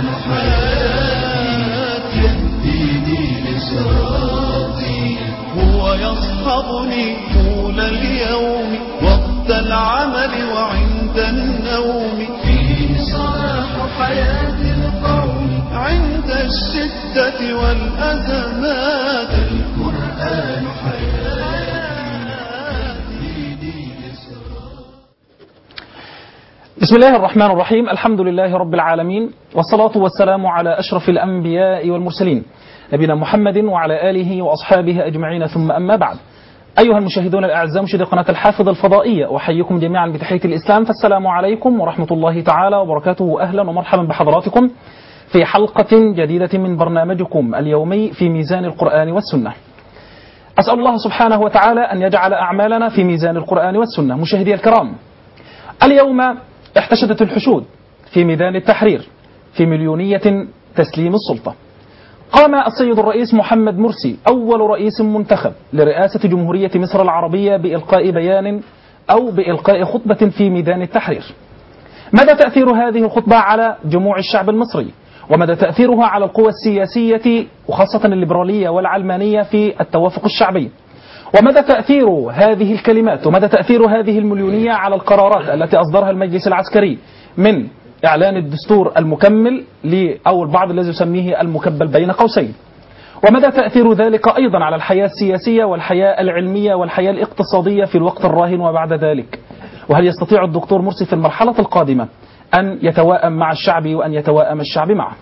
القرآن حياتي يهديني لصراطي هو يصحبني طول اليوم وقت العمل وعند النوم فيه صلاح حياة القوم عند الشدة والأزمات القرآن حياتي بسم الله الرحمن الرحيم الحمد لله رب العالمين والصلاة والسلام على أشرف الأنبياء والمرسلين نبينا محمد وعلى آله وأصحابه أجمعين ثم أما بعد أيها المشاهدون الأعزاء مشاهدي قناة الحافظ الفضائية أحييكم جميعا بتحية الإسلام فالسلام عليكم ورحمة الله تعالى وبركاته أهلا ومرحبا بحضراتكم في حلقة جديدة من برنامجكم اليومي في ميزان القرآن والسنة أسأل الله سبحانه وتعالى أن يجعل أعمالنا في ميزان القرآن والسنة مشاهدي الكرام اليوم احتشدت الحشود في ميدان التحرير في مليونية تسليم السلطة قام السيد الرئيس محمد مرسي أول رئيس منتخب لرئاسة جمهورية مصر العربية بإلقاء بيان أو بإلقاء خطبة في ميدان التحرير مدى تأثير هذه الخطبة على جموع الشعب المصري ومدى تأثيرها على القوى السياسية وخاصة الليبرالية والعلمانية في التوافق الشعبي ومدى تأثير هذه الكلمات ومدى تأثير هذه المليونية على القرارات التي أصدرها المجلس العسكري من إعلان الدستور المكمل ل أو البعض الذي يسميه المكبل بين قوسين ومدى تأثير ذلك أيضا على الحياة السياسية والحياة العلمية والحياة الاقتصادية في الوقت الراهن وبعد ذلك وهل يستطيع الدكتور مرسي في المرحلة القادمة أن يتواءم مع الشعب وأن يتواءم الشعب معه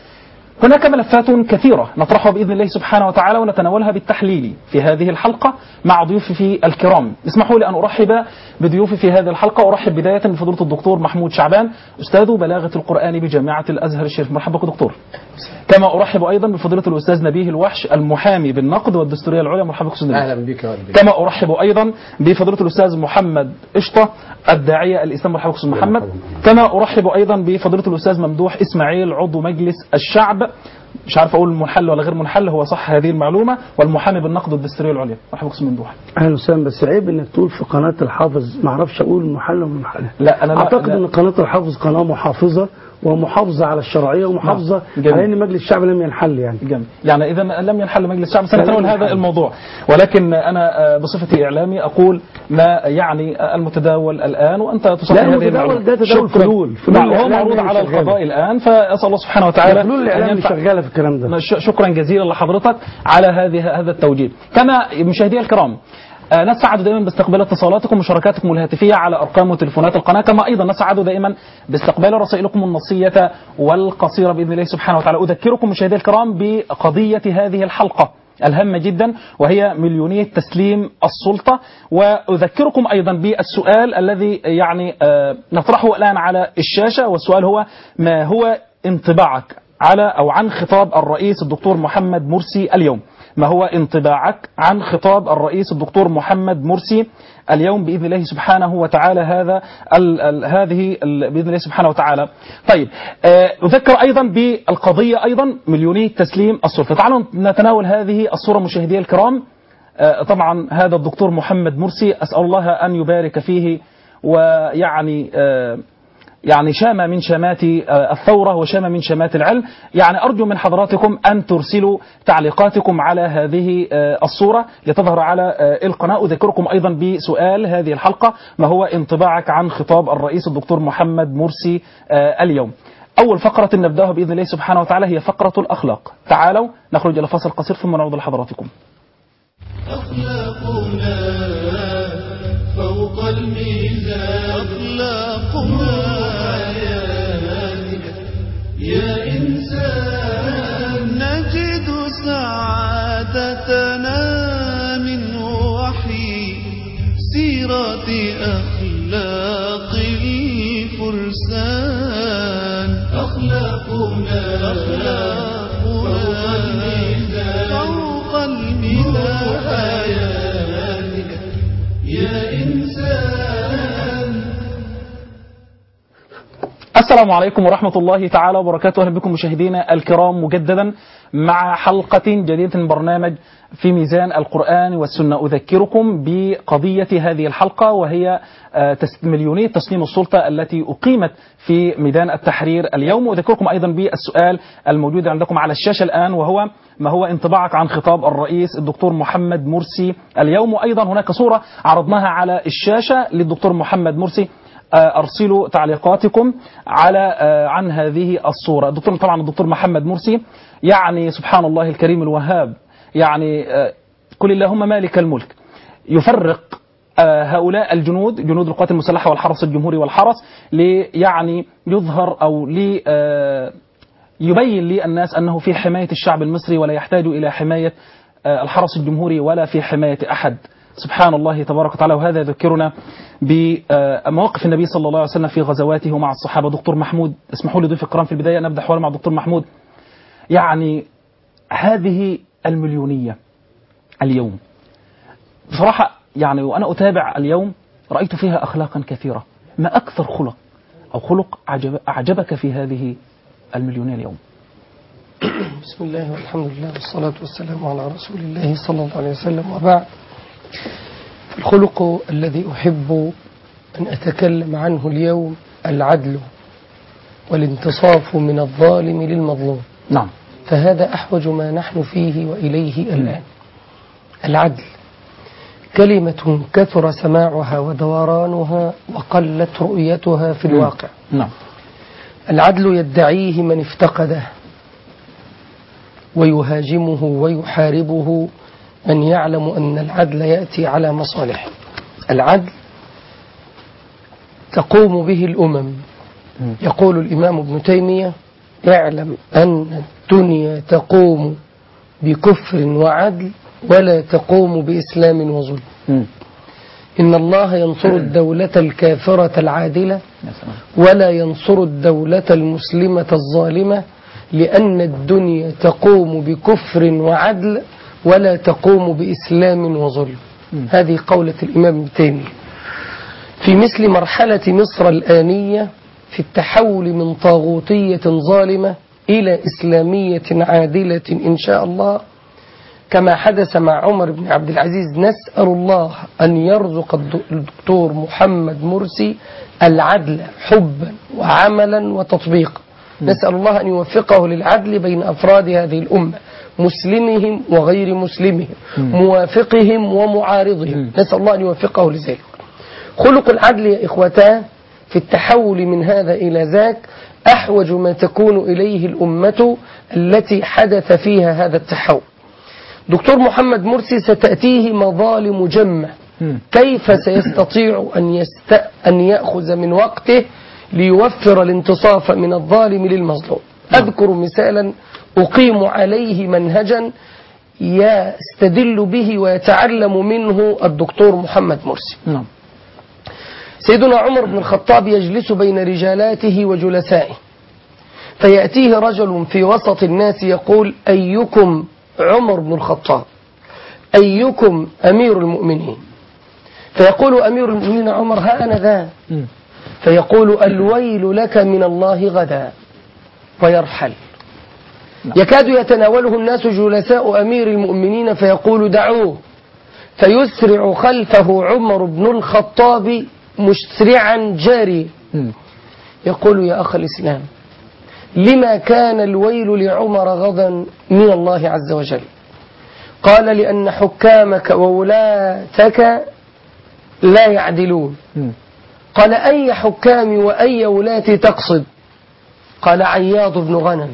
هناك ملفات كثيرة نطرحها بإذن الله سبحانه وتعالى ونتناولها بالتحليل في هذه الحلقة مع ضيوفي الكرام اسمحوا لي أن أرحب بضيوفي في هذه الحلقة أرحب بداية بفضيلة الدكتور محمود شعبان أستاذ بلاغة القرآن بجامعة الأزهر الشريف مرحبا بك دكتور كما أرحب أيضا بفضيلة الأستاذ نبيه الوحش المحامي بالنقد والدستورية العليا مرحبا بك أستاذ نبيه اهلا بك والدي كما أرحب أيضا بفضيلة الأستاذ محمد قشطة الداعية الإسلام مرحبا بك أستاذ محمد كما أرحب أيضا بفضيلة الأستاذ ممدوح إسماعيل عضو مجلس الشعب مش عارف اقول منحل ولا غير منحل هو صح هذه المعلومه والمحامي بالنقد والدستوريه العليا مرحبا بك أستاذ ممدوح اهلا وسهلا بس عيب انك تقول في قناه الحافظ ما اعرفش اقول محل ولا محل لا انا لا اعتقد لا ان قناه الحافظ قناه محافظه ومحافظه على الشرعيه ومحافظه نعم. جميل. على ان مجلس الشعب لم ينحل يعني جميل يعني اذا ما- لم ينحل مجلس الشعب سنتناول لم هذا ينحل. الموضوع ولكن انا آه، بصفتي اعلامي اقول ما يعني آه، المتداول الان وانت تصحح لا، هذه المتداول المعلومة. ده تداول شكراً. فلول. فلول نعم هو الإعلام معروض اللي على شغالة. القضاء الان فاسال الله سبحانه وتعالى فلول أن الاعلام اللي ينفع- شغاله في الكلام ده ش- شكرا جزيلا لحضرتك على هذه هذا التوجيه كما مشاهدي الكرام آه، نسعد دائما باستقبال اتصالاتكم ومشاركاتكم الهاتفيه على ارقام وتليفونات القناه كما ايضا نسعد دائما باستقبال رسائلكم النصيه والقصيره باذن الله سبحانه وتعالى اذكركم مشاهدي الكرام بقضيه هذه الحلقه الهامة جدا وهي مليونية تسليم السلطة وأذكركم أيضا بالسؤال الذي يعني آه، نطرحه الآن على الشاشة والسؤال هو ما هو انطباعك على أو عن خطاب الرئيس الدكتور محمد مرسي اليوم ما هو انطباعك عن خطاب الرئيس الدكتور محمد مرسي اليوم باذن الله سبحانه وتعالى هذا ال ال هذه ال باذن الله سبحانه وتعالى. طيب آه، اذكر ايضا بالقضيه ايضا مليونيه تسليم السلطه. تعالوا نتناول هذه الصوره مشاهدي الكرام. آه، طبعا هذا الدكتور محمد مرسي اسال الله ان يبارك فيه ويعني آه، يعني شام من شامات آه، الثورة وشام من شامات العلم يعني أرجو من حضراتكم أن ترسلوا تعليقاتكم على هذه آه، الصورة لتظهر على آه، القناة أذكركم أيضا بسؤال هذه الحلقة ما هو انطباعك عن خطاب الرئيس الدكتور محمد مرسي آه، اليوم أول فقرة نبدأها بإذن الله سبحانه وتعالى هي فقرة الأخلاق تعالوا نخرج إلى فاصل قصير ثم نعود لحضراتكم أخلاقنا فوق الميزان أخلاقنا حياتنا يا إنسان نجد سعادتنا من وحي سيرة أخلاق الفرسان أخلاقنا فوق الميزان فوق الميزان حياتنا يا إنسان السلام عليكم ورحمة الله تعالى وبركاته أهلا بكم مشاهدينا الكرام مجددا مع حلقة جديدة من برنامج في ميزان القرآن والسنة أذكركم بقضية هذه الحلقة وهي آه، تس- مليونية تسليم السلطة التي أقيمت في ميدان التحرير اليوم وأذكركم أيضا بالسؤال الموجود عندكم على الشاشة الآن وهو ما هو انطباعك عن خطاب الرئيس الدكتور محمد مرسي اليوم وأيضا هناك صورة عرضناها على الشاشة للدكتور محمد مرسي آه، ارسلوا تعليقاتكم على آه، عن هذه الصوره الدكتور طبعا الدكتور محمد مرسي يعني سبحان الله الكريم الوهاب يعني آه، قل اللهم مالك الملك يفرق آه، هؤلاء الجنود جنود القوات المسلحه والحرس الجمهوري والحرس ليعني يظهر او لي آه، يبين للناس انه في حمايه الشعب المصري ولا يحتاج الى حمايه آه، الحرس الجمهوري ولا في حمايه احد سبحان الله تبارك وتعالى وهذا يذكرنا بمواقف النبي صلى الله عليه وسلم في غزواته ومع الصحابه دكتور محمود اسمحوا لي ضيف الكرام في البدايه نبدا حوار مع دكتور محمود يعني هذه المليونيه اليوم بصراحه يعني وانا اتابع اليوم رايت فيها اخلاقا كثيره ما اكثر خلق او خلق أعجب اعجبك في هذه المليونيه اليوم بسم الله والحمد لله والصلاة والسلام على رسول الله صلى الله عليه وسلم وبعد الخلق الذي أحب أن أتكلم عنه اليوم العدل والانتصاف من الظالم للمظلوم نعم فهذا أحوج ما نحن فيه وإليه الآن العدل كلمة كثر سماعها ودورانها وقلت رؤيتها في الواقع نعم العدل يدعيه من افتقده ويهاجمه ويحاربه من يعلم أن العدل يأتي على مصالحه العدل تقوم به الأمم يقول الإمام ابن تيمية اعلم أن الدنيا تقوم بكفر وعدل ولا تقوم بإسلام وظلم مم. إن الله ينصر الدولة الكافرة العادلة يا سلام ولا ينصر الدولة المسلمة الظالمة لأن الدنيا تقوم بكفر وعدل ولا تقوم بإسلام وظلم هذه قولة الإمام ابن تيمية في مثل مرحلة مصر الآنية في التحول من طاغوتية ظالمة إلى إسلامية عادلة إن شاء الله كما حدث مع عمر بن عبد العزيز نسأل الله أن يرزق الد- الدكتور محمد مرسي العدل حبا وعملا وتطبيقا نسأل الله أن يوفقه للعدل بين أفراد هذه الأمة مسلمهم وغير مسلمهم موافقهم ومعارضهم نسأل الله أن يوفقه لذلك خلق العدل يا إخوتاه في التحول من هذا إلى ذاك أحوج ما تكون إليه الأمة التي حدث فيها هذا التحول دكتور محمد مرسي ستأتيه مظالم جمة مم. كيف سيستطيع أن, يست... أن يأخذ من وقته ليوفر الانتصاف من الظالم للمظلوم أذكر مثالا أقيم عليه منهجا يستدل به ويتعلم منه الدكتور محمد مرسي نعم سيدنا عمر بن الخطاب يجلس بين رجالاته وجلسائه فيأتيه رجل في وسط الناس يقول أيكم عمر بن الخطاب أيكم أمير المؤمنين فيقول أمير المؤمنين عمر ها أنا ذا مم. فيقول الويل لك من الله غدا ويرحل يكاد يتناوله الناس جلساء أمير المؤمنين فيقول دعوه فيسرع خلفه عمر بن الخطاب مسرعا جاري مم. يقول يا أخ الإسلام لما كان الويل لعمر غدا من الله عز وجل قال لأن حكامك وولاتك لا يعدلون مم. قال أي حكام وأي ولاتي تقصد قال عياض بن غنم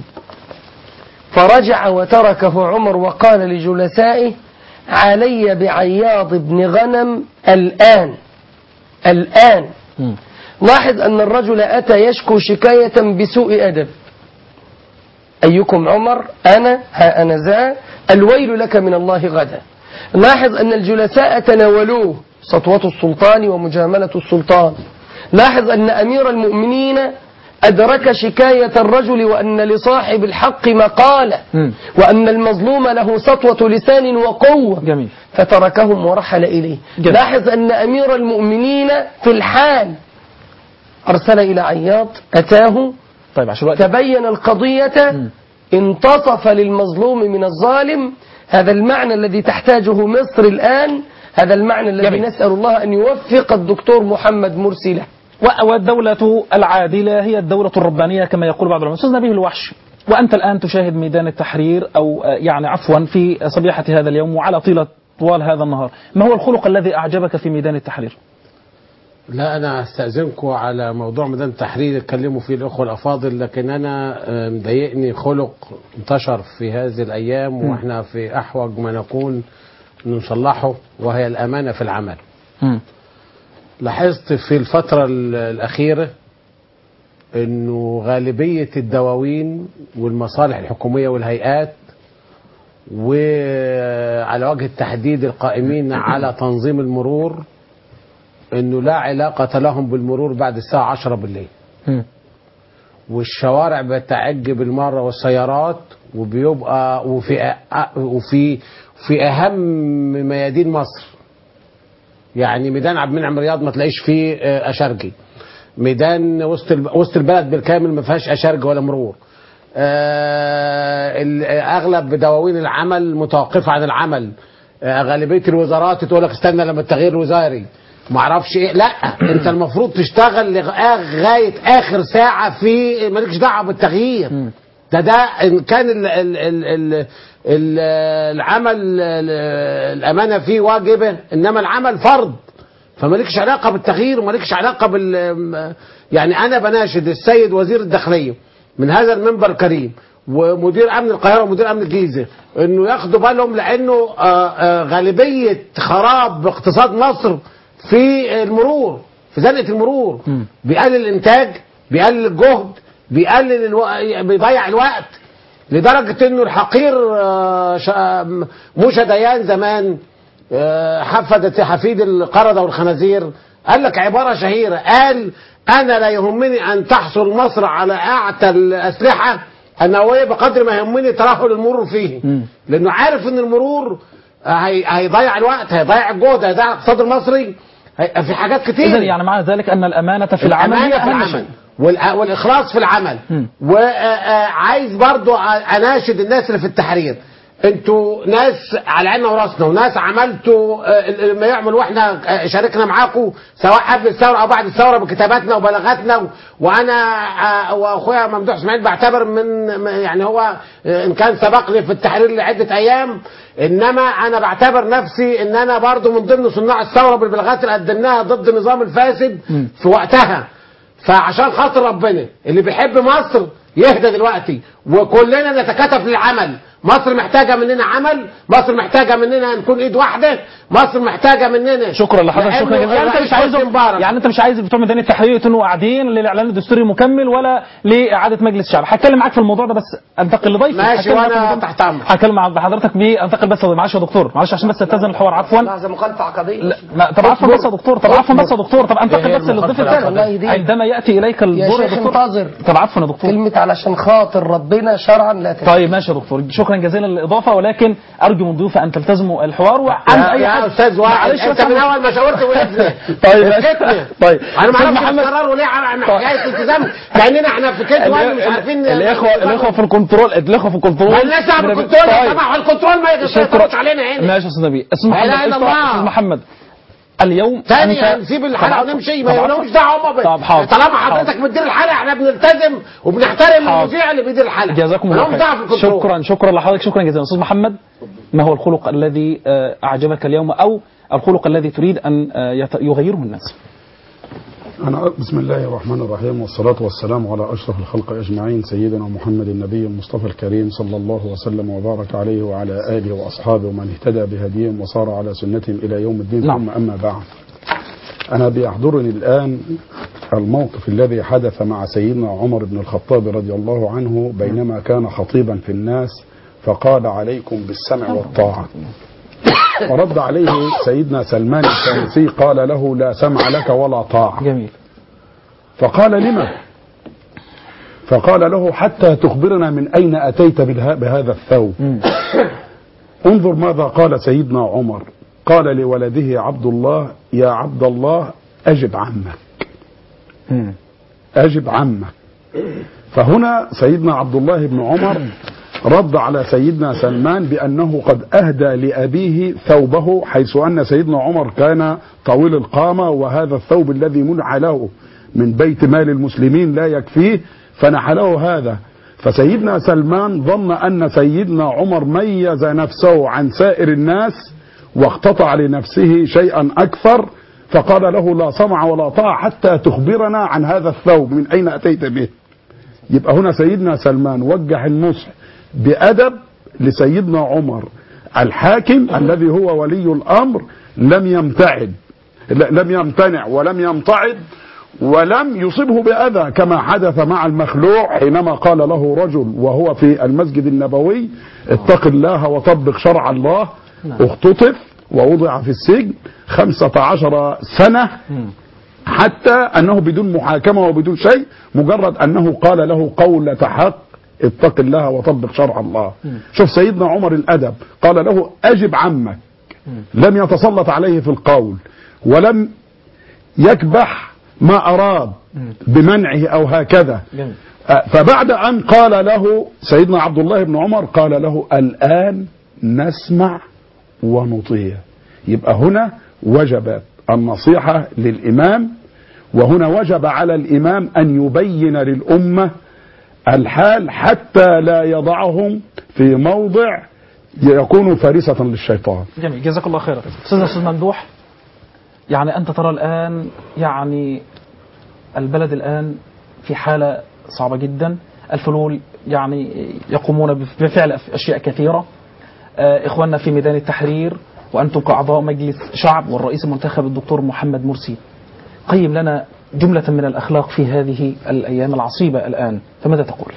فرجع وتركه عمر وقال لجلسائه علي بعياض بن غنم الآن الآن مم. لاحظ أن الرجل أتى يشكو شكاية بسوء أدب أيكم عمر أنا ها أنا ذا الويل لك من الله غدا لاحظ أن الجلساء تناولوه سطوة السلطان ومجاملة السلطان لاحظ أن أمير المؤمنين أدرك شكاية الرجل وأن لصاحب الحق مقالة مم. وأن المظلوم له سطوة لسان وقوة جميل فتركهم ورحل إليه جميل. لاحظ أن أمير المؤمنين في الحال أرسل إلى عياط أتاه طيب عشان الوقت تبين القضية انتصف للمظلوم من الظالم هذا المعنى الذي تحتاجه مصر الآن هذا المعنى الذي جميل. نسأل الله أن يوفق الدكتور محمد مرسي له و- والدولة العادلة هي الدولة الربانية كما يقول بعض العلماء أستاذ نبيه الوحش وأنت الآن تشاهد ميدان التحرير أو آه، يعني عفوا في صبيحة هذا اليوم وعلى طيلة طوال هذا النهار ما هو الخلق الذي أعجبك في ميدان التحرير لا انا استاذنكم على موضوع ميدان التحرير يتكلموا فيه الاخوه الافاضل لكن انا آه، مضايقني خلق انتشر في هذه الايام واحنا في احوج ما نكون إن نصلحه وهي الامانه في العمل مم. لاحظت في الفتره ال- الاخيره انه غالبيه الدواوين والمصالح الحكوميه والهيئات وعلى وجه التحديد القائمين على تنظيم المرور انه لا علاقة لهم بالمرور بعد الساعة 10 بالليل مم. والشوارع بتعج بالمرة والسيارات وبيبقى وفي أ- وفي في اهم ميادين مصر يعني ميدان عبد المنعم رياض ما تلاقيش فيه آه، اشارجي ميدان وسط الب- وسط البلد بالكامل ما فيهاش اشارج ولا مرور آه، ال- اغلب دواوين العمل متوقفه عن العمل آه، غالبيه الوزارات تقول لك استنى لما التغيير الوزاري ما اعرفش ايه لا انت المفروض تشتغل لغايه اخر ساعه في مالكش دعوه بالتغيير ده ده ان كان ال ال ال ال ال العمل ال- الامانه فيه واجبه انما العمل فرض فمالكش علاقه بالتغيير ومالكش علاقه بال يعني انا بناشد السيد وزير الداخليه من هذا المنبر الكريم ومدير امن القاهره ومدير امن الجيزه انه ياخدوا بالهم لانه آه، آه، غالبيه خراب اقتصاد مصر في المرور في زنقه المرور بيقلل الانتاج بيقلل الجهد بيقلل الو... بيضيع الوقت لدرجه انه الحقير آه، شا- موشى ديان زمان آه، حفدت حفيد القردة والخنازير قال لك عبارة شهيرة قال أنا لا يهمني أن تحصل مصر على أعتى الأسلحة النووية بقدر ما يهمني ترهل المرور فيه لأنه عارف أن المرور آه، هي- هيضيع الوقت هيضيع الجهد هيضيع الاقتصاد المصري هي- في حاجات كتير إذا يعني معنى ذلك أن الأمانة في العمل هي الأمانة في أهم العمل شيء والأ- والإخلاص في العمل مم. وعايز برضو أ- أناشد الناس اللي في التحرير انتوا ناس على عيننا وراسنا وناس عملتوا آه، ما يعمل واحنا آه، شاركنا معاكم سواء قبل الثوره او بعد الثوره بكتاباتنا وبلاغاتنا و- وانا آه، واخويا ممدوح اسماعيل بعتبر من م- يعني هو آه، ان كان سبقني في التحرير لعده ايام انما انا بعتبر نفسي ان انا برضو من ضمن صناع الثوره بالبلاغات اللي قدمناها ضد النظام الفاسد في وقتها فعشان خاطر ربنا اللي بيحب مصر يهدى دلوقتي وكلنا نتكاتف للعمل مصر محتاجه مننا عمل مصر محتاجه مننا نكون ايد واحده مصر محتاجه مننا شكرا لحضرتك شكرا لأنه جزيلا يعني انت الرئيس مش عايز حسني مبارك يعني انت مش عايز بتوع ميدان التحرير يكونوا قاعدين للاعلان الدستوري المكمل ولا لاعاده مجلس الشعب هتكلم معاك في الموضوع ده بس انتقل لضيفي ماشي، هتكلم معاك في وأنا الموضوع. تحت أمرك. هتكلم مع بحضرتك بيه انتقل بس معلش يا دكتور معلش عشان بس اتزن الحوار عفوا لحظة مخالفة عقدية لا لا طب عفوا بس يا دكتور طب عفوا بس يا دكتور طب انتقل إيه بس للضيف المخالفة الثاني الله يهديك. عندما ياتي اليك الدور يا شيخ دكتور انتظر. طب عفوا يا دكتور كلمة علشان خاطر ربنا شرعا لا تنسى طيب ماشي يا دكتور شكرا جزيلا للاضافه ولكن ارجو من ضيوف ان تلتزموا الحوار وعن يا, اي يا حد استاذ واحد معلش انت بس من أنا- اول ما شاورت وقفنا طيب ماشي. اسكتنا طيب انا ما أستاذ اعرفش محمد القرار وليه عن حكايه التزام كاننا احنا في كده واحنا مش عارفين الاخوه الاخوه في الكنترول الاخوه في الكنترول مالناش دعوه بالكنترول يا جماعه الكنترول ما يسيطرش علينا هنا ماشي يا استاذ نبي استاذ لا محمد إله إلا استاذ الله. أستاذ محمد اليوم تاني أنت- نسيب الحلقه طب ونمشي طب ما عفوا. لهمش دعوه هم طب حاضر. طالما حضرتك حاضر. بتدير الحلقه احنا بنلتزم وبنحترم حاضر. المذيع اللي بيدير الحلقه جزاكم الله مالهمش دعوه في خير الكنترول شكرا شكرا لحضرتك شكرا جزيلا استاذ محمد ما هو الخلق الذي آه، اعجبك اليوم او الخلق الذي تريد ان آه، يت- يغيره الناس أنا بسم الله الرحمن الرحيم والصلاة والسلام على أشرف الخلق أجمعين سيدنا محمد النبي المصطفى الكريم صلى الله وسلم وبارك عليه وعلى آله وأصحابه ومن اهتدى بهديهم وصار على سنتهم إلى يوم الدين نعم. ثم أما بعد أنا بيحضرني الآن الموقف الذي حدث مع سيدنا عمر بن الخطاب رضي الله عنه بينما كان خطيبا في الناس فقال عليكم بالسمع والطاعة ورد عليه سيدنا سلمان الفارسي قال له لا سمع لك ولا طاعة جميل فقال لما فقال له حتى تخبرنا من أين أتيت بالها- بهذا الثوب انظر ماذا قال سيدنا عمر قال لولده عبد الله يا عبد الله أجب عمك أجب عمك فهنا سيدنا عبد الله بن عمر رد على سيدنا سلمان بأنه قد أهدى لأبيه ثوبه حيث أن سيدنا عمر كان طويل القامة وهذا الثوب الذي منع له من بيت مال المسلمين لا يكفيه فنحله هذا فسيدنا سلمان ظن أن سيدنا عمر ميز نفسه عن سائر الناس واقتطع لنفسه شيئا أكثر فقال له لا سمع ولا طاعة حتى تخبرنا عن هذا الثوب من أين أتيت به يبقى هنا سيدنا سلمان وجه النصح بأدب لسيدنا عمر الحاكم الذي هو ولي الأمر لم يمتعد لم يمتنع ولم يمتعد ولم يصبه بأذى كما حدث مع المخلوع حينما قال له رجل وهو في المسجد النبوي اتق الله وطبق شرع الله اختطف ووضع في السجن خمسة عشر سنة حتى أنه بدون محاكمة وبدون شيء مجرد أنه قال له قولة حق اتق الله وطبق شرع الله شوف سيدنا عمر الأدب قال له أجب عمك لم يتسلط عليه في القول ولم يكبح ما أراد بمنعه أو هكذا جميل. آه، فبعد أن قال له سيدنا عبد الله بن عمر قال له الآن نسمع ونطيع يبقى هنا وجبت النصيحة للإمام وهنا وجب على الإمام أن يبين للأمة الحال حتى لا يضعهم في موضع يكون فريسة للشيطان جميل جزاك الله خيرا استاذنا استاذ ممدوح يعني انت ترى الان يعني البلد الان في حاله صعبه جدا الفلول يعني يقومون بفعل اشياء كثيره آه، اخواننا في ميدان التحرير وانتم كاعضاء مجلس شعب والرئيس المنتخب الدكتور محمد مرسي قيم لنا جمله من الاخلاق في هذه الايام العصيبه الان فماذا تقول؟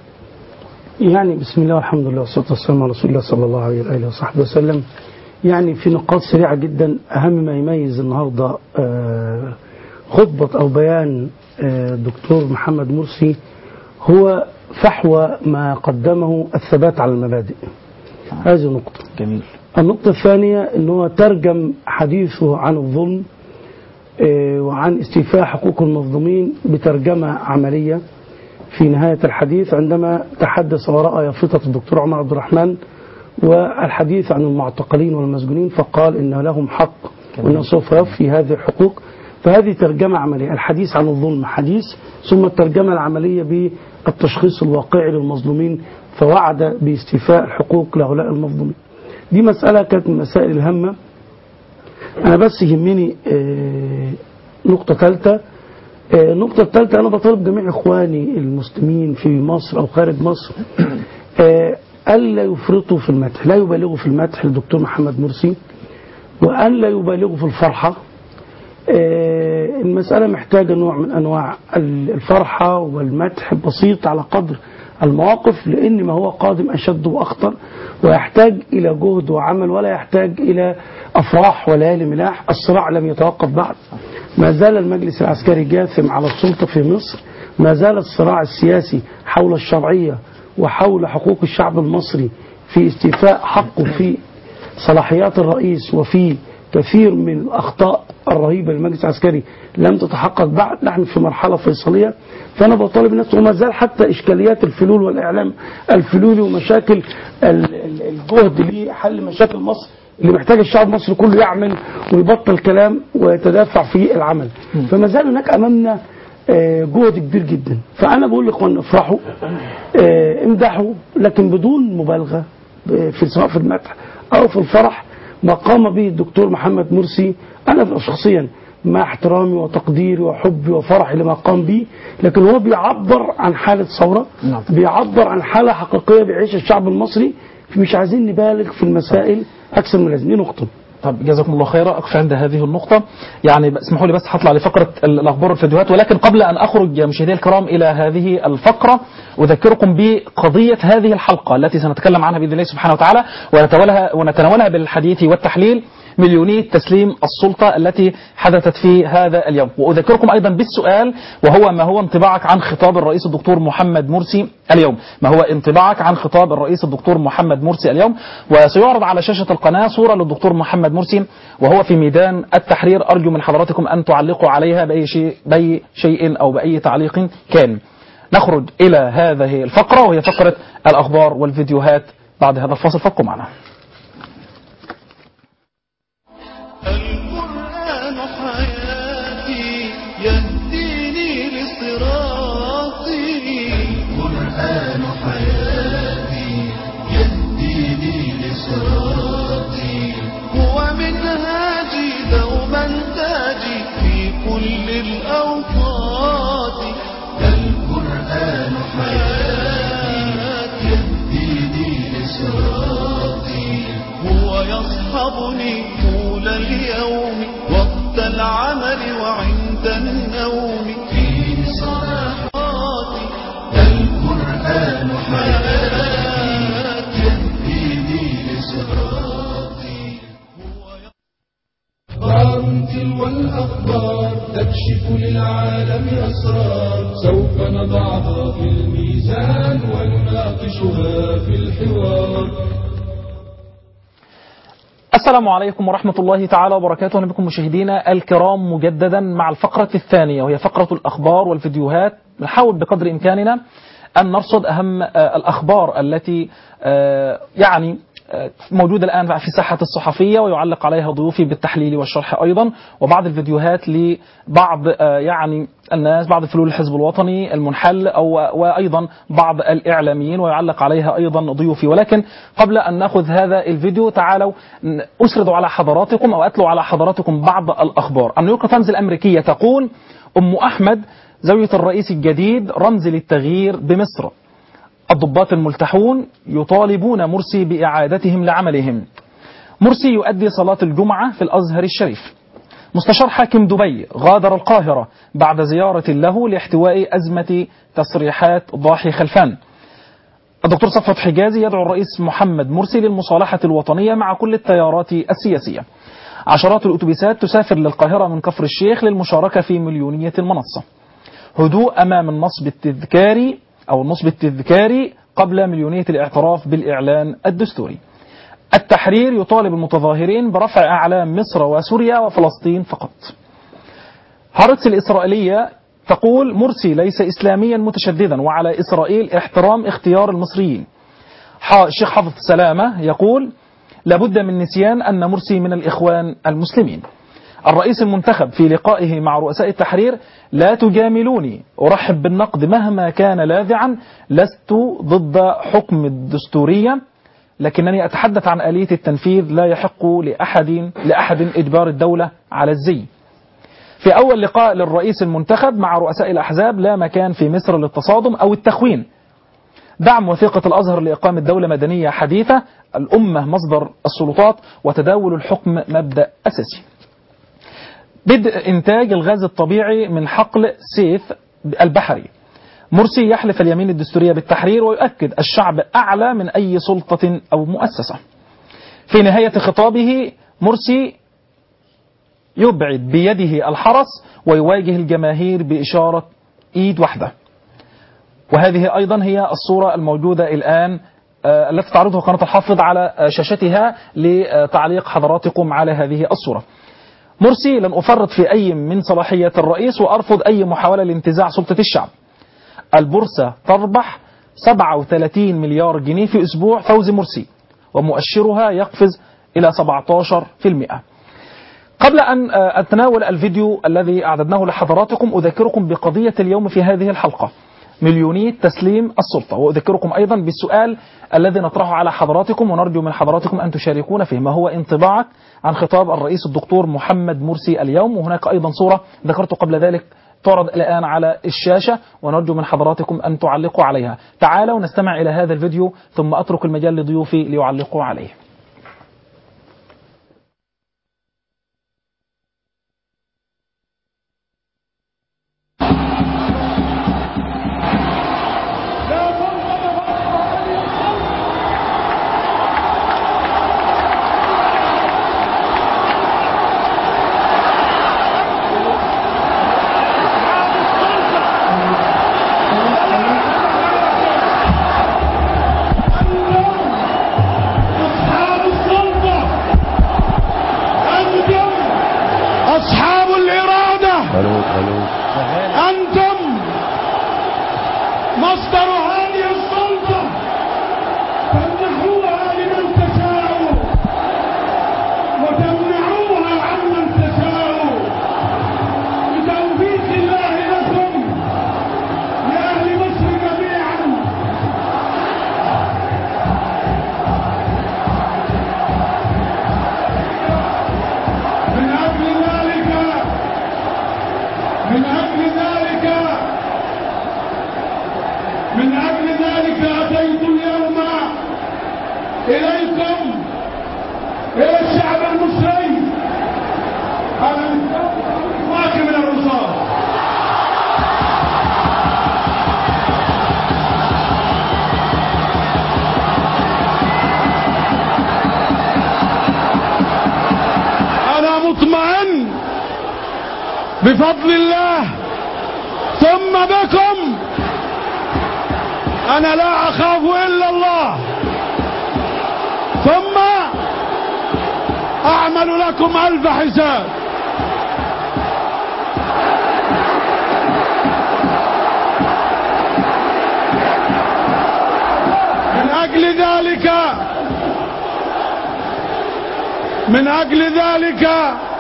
يعني بسم الله والحمد لله والصلاة والسلام على رسول الله صلى الله عليه وآله وصحبه وسلم يعني في نقاط سريعة جدا أهم ما يميز النهاردة آه، خطبة أو بيان آه، دكتور محمد مرسي هو فحوى ما قدمه الثبات على المبادئ هذه نقطة جميل النقطة الثانية أنه ترجم حديثه عن الظلم آه، وعن استيفاء حقوق المظلومين بترجمة عملية في نهاية الحديث عندما تحدث وراء يافطة الدكتور عمر عبد الرحمن والحديث عن المعتقلين والمسجونين فقال إن لهم حق وأنه سوف يوفي هذه الحقوق فهذه ترجمة عملية الحديث عن الظلم حديث ثم الترجمة العملية بالتشخيص الواقعي للمظلومين فوعد باستيفاء الحقوق لهؤلاء المظلومين دي مسألة كانت من المسائل الهامة أنا بس يهمني آه، نقطة ثالثة آه، النقطة الثالثة أنا بطالب جميع إخواني المسلمين في مصر أو خارج مصر آه، ألا يفرطوا في المدح لا يبالغوا في المدح للدكتور محمد مرسي وألا يبالغوا في الفرحة آه، المسألة محتاجة نوع من أنواع الفرحة والمدح بسيط على قدر المواقف لأن ما هو قادم أشد وأخطر ويحتاج إلى جهد وعمل ولا يحتاج إلى أفراح وليالي ملاح الصراع لم يتوقف بعد ما زال المجلس العسكري جاثم على السلطة في مصر ما زال الصراع السياسي حول الشرعية وحول حقوق الشعب المصري في استيفاء حقه في صلاحيات الرئيس وفي كثير من الأخطاء الرهيبة للمجلس العسكري لم تتحقق بعد نحن في مرحلة فيصلية فأنا بطالب الناس وما زال حتى إشكاليات الفلول والإعلام الفلولي ومشاكل ال- ال- الجهد لحل مشاكل مصر اللي محتاج الشعب المصري كله يعمل ويبطل كلام ويتدافع في العمل فما زال هناك أمامنا آه، جهد كبير جدا فأنا بقول لإخواننا افرحوا آه، امدحوا لكن بدون مبالغة آه، في سواء في المدح أو في الفرح ما قام به الدكتور محمد مرسي أنا شخصيا مع احترامي وتقديري وحبي وفرحي لما قام به لكن هو بيعبر عن حالة ثورة نعم. بيعبر عن حالة حقيقية بيعيشها الشعب المصري مش عايزين نبالغ في المسائل أكثر من اللازم دي نقطة طب جزاكم الله خيرا اقف عند هذه النقطة يعني اسمحوا لي بس هطلع لفقرة ال- الأخبار والفيديوهات ولكن قبل أن أخرج يا مشاهدي الكرام إلى هذه الفقرة أذكركم بقضية هذه الحلقة التي سنتكلم عنها بإذن الله سبحانه وتعالى ونتولها ونتناولها بالحديث والتحليل مليونية تسليم السلطة التي حدثت في هذا اليوم وأذكركم أيضا بالسؤال وهو ما هو انطباعك عن خطاب الرئيس الدكتور محمد مرسي اليوم ما هو انطباعك عن خطاب الرئيس الدكتور محمد مرسي اليوم وسيعرض على شاشة القناة صورة للدكتور محمد مرسي وهو في ميدان التحرير أرجو من حضراتكم أن تعلقوا عليها بأي شيء, بأي شيء أو بأي تعليق كان نخرج إلى هذه الفقرة وهي فقرة الأخبار والفيديوهات بعد هذا الفاصل فابقوا معنا القرآن حياتي يهديني لصراطي القرآن حياتي يهديني لصراطي هو منهاجي دوما تاجي في كل الأوقات القرآن حياتي يهديني لصراطي هو يصحبني طول اليوم وقت العمل وعند النوم فيه صلاحاتي القرآن حياتي يهديني لصراطي أخبار تلو الأخبار تكشف للعالم أسرار سوف نضعها في الميزان ونناقشها في الحوار السلام عليكم ورحمة الله تعالى وبركاته أهلا بكم مشاهدينا الكرام مجددا مع الفقرة الثانية وهي فقرة الأخبار والفيديوهات نحاول بقدر إمكاننا أن نرصد أهم آه، الأخبار التي آه، يعني آه، موجودة الآن في ساحة الصحفية ويعلق عليها ضيوفي بالتحليل والشرح أيضا وبعض الفيديوهات لبعض آه، يعني الناس بعض فلول الحزب الوطني المنحل أو وأيضا بعض الإعلاميين ويعلق عليها أيضا ضيوفي ولكن قبل أن نأخذ هذا الفيديو تعالوا ن- أسرد على حضراتكم أو أتلو على حضراتكم بعض الأخبار النيويورك تايمز الأمريكية تقول أم أحمد زوجة الرئيس الجديد رمز للتغيير بمصر الضباط الملتحون يطالبون مرسي بإعادتهم لعملهم مرسي يؤدي صلاة الجمعة في الأزهر الشريف مستشار حاكم دبي غادر القاهرة بعد زيارة له لاحتواء أزمة تصريحات ضاحي خلفان الدكتور صفوت حجازي يدعو الرئيس محمد مرسي للمصالحة الوطنية مع كل التيارات السياسية عشرات الأتوبيسات تسافر للقاهرة من كفر الشيخ للمشاركة في مليونية المنصة هدوء أمام النصب التذكاري أو النصب التذكاري قبل مليونية الاعتراف بالإعلان الدستوري التحرير يطالب المتظاهرين برفع أعلام مصر وسوريا وفلسطين فقط هارتس الإسرائيلية تقول مرسي ليس إسلاميا متشددا وعلى إسرائيل احترام اختيار المصريين ح- الشيخ حافظ سلامة يقول لابد من نسيان أن مرسي من الإخوان المسلمين الرئيس المنتخب في لقائه مع رؤساء التحرير لا تجاملوني أرحب بالنقد مهما كان لاذعا لست ضد حكم الدستورية لكنني أتحدث عن آلية التنفيذ لا يحق لأحد لأحد إجبار الدولة على الزي في أول لقاء للرئيس المنتخب مع رؤساء الأحزاب لا مكان في مصر للتصادم أو التخوين دعم وثيقة الأزهر لإقامة دولة مدنية حديثة الأمة مصدر السلطات وتداول الحكم مبدأ أساسي بدء إنتاج الغاز الطبيعي من حقل سيث البحري مرسي يحلف اليمين الدستورية بالتحرير ويؤكد الشعب أعلى من أي سلطة أو مؤسسة في نهاية خطابه مرسي يبعد بيده الحرس ويواجه الجماهير بإشارة إيد واحدة وهذه أيضا هي الصورة الموجودة الآن آه، التي تعرضها قناة الحافظ على آه، شاشتها لتعليق حضراتكم على هذه الصورة مرسي لن أفرط في أي من صلاحيات الرئيس وأرفض أي محاولة لانتزاع سلطة الشعب البورصة تربح 37 مليار جنيه في أسبوع فوز مرسي ومؤشرها يقفز إلى 17% قبل أن آه، أتناول الفيديو الذي أعددناه لحضراتكم أذكركم بقضية اليوم في هذه الحلقة مليونية تسليم السلطة وأذكركم أيضا بالسؤال الذي نطرحه على حضراتكم ونرجو من حضراتكم أن تشاركونا فيه ما هو انطباعك عن خطاب الرئيس الدكتور محمد مرسي اليوم وهناك أيضا صورة ذكرت قبل ذلك تعرض الآن على الشاشة ونرجو من حضراتكم أن تعلقوا عليها تعالوا نستمع إلى هذا الفيديو ثم أترك المجال لضيوفي ليعلقوا عليه لا إليكم إلى الشعب المصري أنا معك من الرصاص أنا مطمئن بفضل الله ثم بكم أنا لا أخاف إلا الله ثم أعمل لكم ألف حساب من أجل ذلك من أجل ذلك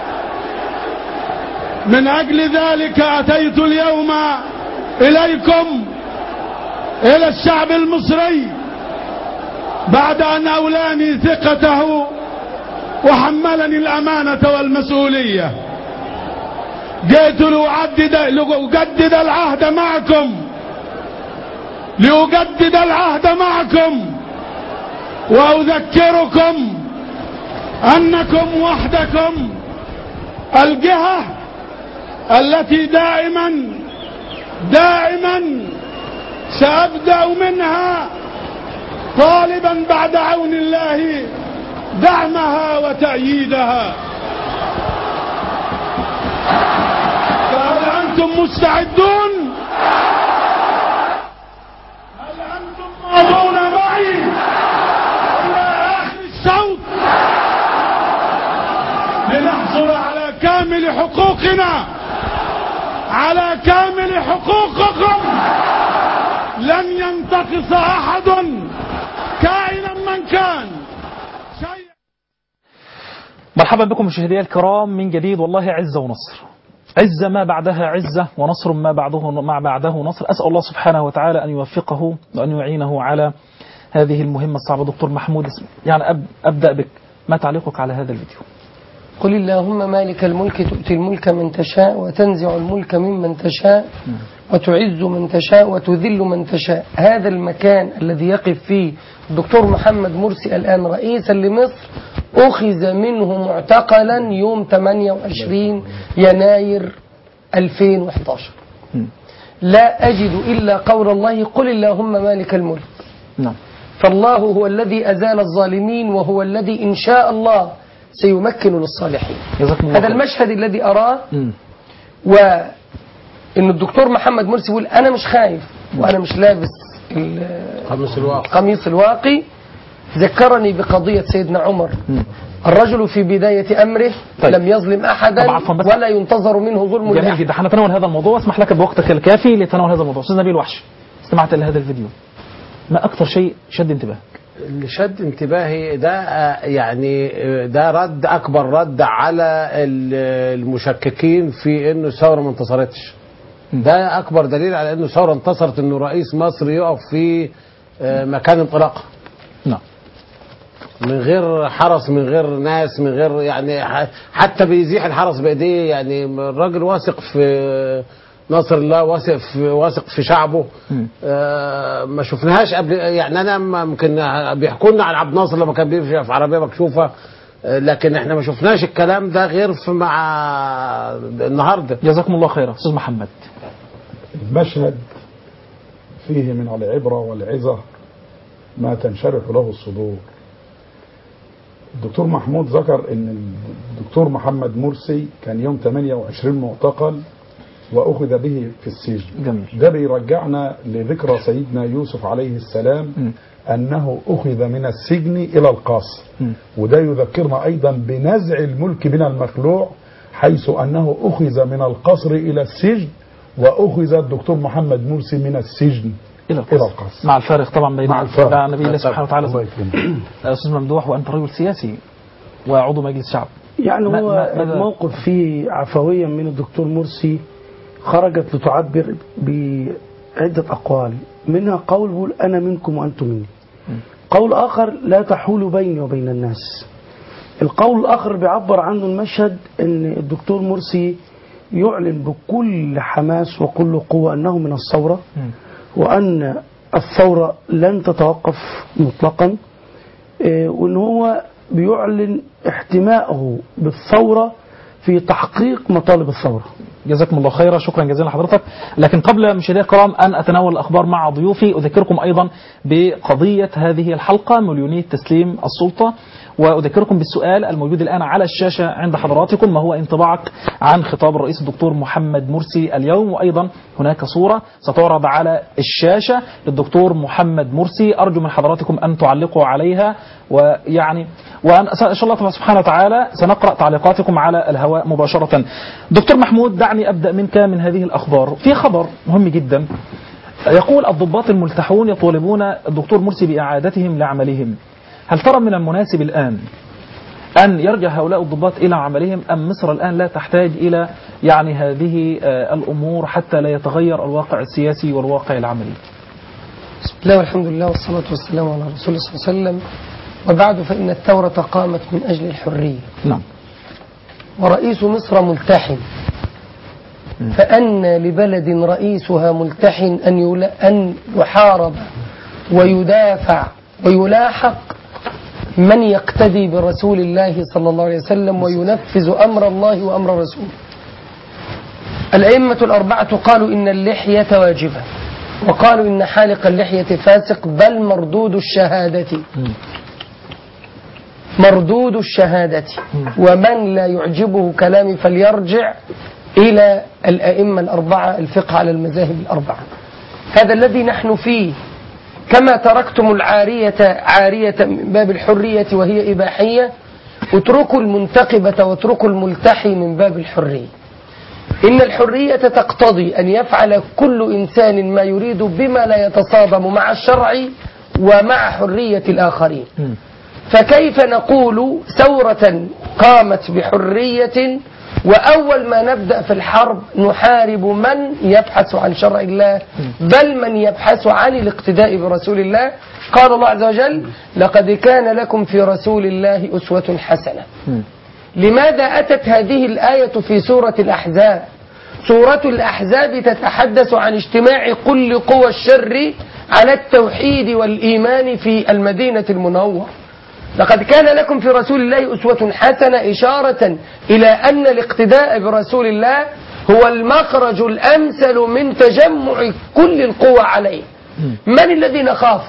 من أجل ذلك أتيت اليوم إليكم إلى الشعب المصري بعد أن أولاني ثقته وحملني الأمانة والمسؤولية جئت لأعدد لأجدد العهد معكم لأجدد العهد معكم وأذكركم أنكم وحدكم الجهة التي دائما دائما سأبدأ منها طالبا بعد عون الله دعمها وتأييدها فهل أنتم مستعدون هل أنتم ماضون معي إلى آخر الصوت لنحصل على كامل حقوقنا على كامل حقوقكم لن ينتقص أحد كائنا من كان شيء مرحبا بكم مشاهدينا الكرام من جديد والله عزة ونصر عزة ما بعدها عزة ونصر ما بعده ما بعده نصر أسأل الله سبحانه وتعالى أن يوفقه وأن يعينه على هذه المهمة الصعبة دكتور محمود يعني أب أبدأ بك ما تعليقك على هذا الفيديو قل اللهم مالك الملك تؤتي الملك من تشاء وتنزع الملك ممن تشاء وتعز من تشاء وتذل من تشاء هذا المكان الذي يقف فيه الدكتور محمد مرسي الآن رئيسا لمصر أخذ منه معتقلا يوم 28 يناير 2011 لا أجد إلا قول الله قل اللهم مالك الملك نعم فالله هو الذي أزال الظالمين وهو الذي إن شاء الله سيمكن للصالحين جزاكم الله هذا خير. المشهد الذي أراه مم. وإن الدكتور محمد مرسي يقول أنا مش خايف وأنا مش لابس ال- خمس الواقع القميص الواقي ذكرني بقضية سيدنا عمر الرجل في بداية أمره طيب. لم يظلم أحدا طب عفواً بس- ولا ينتظر منه ظلم جميل لأحد جدا هنتناول هذا الموضوع واسمح لك بوقتك الكافي لتناول هذا الموضوع استاذ نبيل وحش استمعت الى هذا الفيديو ما اكثر شيء شد انتباهك اللي شد انتباهي ده آه، يعني آه، ده رد اكبر رد على ال- المشككين في انه الثوره ما انتصرتش ده اكبر دليل على انه الثوره انتصرت انه رئيس مصر يقف في آه، مكان انطلاقها نعم من غير حرس من غير ناس من غير يعني ح- حتى بيزيح الحرس بايديه يعني الراجل واثق في نصر الله واثق في واثق في شعبه مم. آه ما شفناهاش قبل يعني انا ما ممكن بيحكوا لنا عن عبد الناصر لما كان بيمشي في عربيه مكشوفه آه لكن احنا ما شفناش الكلام ده غير في مع النهارده جزاكم الله خيرا استاذ محمد المشهد فيه من العبرة والعظة ما تنشرح له الصدور الدكتور محمود ذكر ان الدكتور محمد مرسي كان يوم 28 معتقل واخذ به في السجن جميل ده بيرجعنا لذكرى سيدنا يوسف عليه السلام م. انه اخذ من السجن الى القصر م. وده يذكرنا ايضا بنزع الملك من المخلوع حيث انه اخذ من القصر الى السجن واخذ الدكتور محمد مرسي من السجن الى الى القصر القصر مع الفارق طبعا بين مع الفارق. بين نبي الله سبحانه الله وتعالى يكرمك استاذ ممدوح وانت رجل سياسي وعضو مجلس شعب يعني ما- هو ما- ماذا- الموقف فيه عفوية من الدكتور مرسي خرجت لتعبر بعدة أقوال منها قول بيقول أنا منكم وأنتم مني قول آخر لا تحول بيني وبين الناس القول الآخر بيعبر عنه المشهد أن الدكتور مرسي يعلن بكل حماس وكل قوة أنه من الثورة مم. وأن الثورة لن تتوقف مطلقا آه، وان هو بيعلن احتمائه بالثورة في تحقيق مطالب الثورة جزاكم الله خيرا شكرا جزيلا لحضرتك لكن قبل مشاهدينا الكرام ان اتناول الاخبار مع ضيوفي اذكركم ايضا بقضيه هذه الحلقه مليونيه تسليم السلطه واذكركم بالسؤال الموجود الان على الشاشه عند حضراتكم ما هو انطباعك عن خطاب الرئيس الدكتور محمد مرسي اليوم وايضا هناك صوره ستعرض على الشاشه للدكتور محمد مرسي ارجو من حضراتكم ان تعلقوا عليها ويعني وان ان شاء الله سبحانه وتعالى سنقرا تعليقاتكم على الهواء مباشره. دكتور محمود دعني ابدا منك من هذه الاخبار، في خبر مهم جدا يقول الضباط الملتحون يطالبون الدكتور مرسي باعادتهم لعملهم. هل ترى من المناسب الان أن يرجع هؤلاء الضباط إلى عملهم أم مصر الآن لا تحتاج إلى يعني هذه آه، الأمور حتى لا يتغير الواقع السياسي والواقع العملي بسم الله والحمد لله والصلاة والسلام على رسول الله صلى الله عليه وسلم وبعد فإن الثورة قامت من أجل الحرية نعم ورئيس مصر ملتحن فأن لبلد رئيسها ملتحن أن يلا- أن يحارب ويدافع ويلاحق من يقتدي برسول الله صلى الله عليه وسلم وينفذ أمر الله وأمر رسوله الأئمة الأربعة قالوا إن اللحية واجبة وقالوا إن حالق اللحية فاسق بل مردود الشهادة مردود الشهادة ومن لا يعجبه كلامي فليرجع إلى الأئمة الأربعة الفقه على المذاهب الأربعة هذا الذي نحن فيه كما تركتم العارية عارية من باب الحرية وهي إباحية اتركوا المنتقبة واتركوا الملتحي من باب الحرية إن الحرية تقتضي أن يفعل كل إنسان ما يريد بما لا يتصادم مع الشرع ومع حرية الآخرين فكيف نقول ثورة قامت بحرية وأول ما نبدأ في الحرب نحارب من يبحث عن شرع الله بل من يبحث عن الاقتداء برسول الله قال الله عز وجل لقد كان لكم في رسول الله أسوة حسنة لماذا أتت هذه الآية في سورة الأحزاب سورة الأحزاب تتحدث عن اجتماع كل قوى الشر على التوحيد والإيمان في المدينة المنورة لقد كان لكم في رسول الله أسوة حسنة إشارة إلى أن الاقتداء برسول الله هو المخرج الأمثل من تجمع كل القوى عليه من الذي نخاف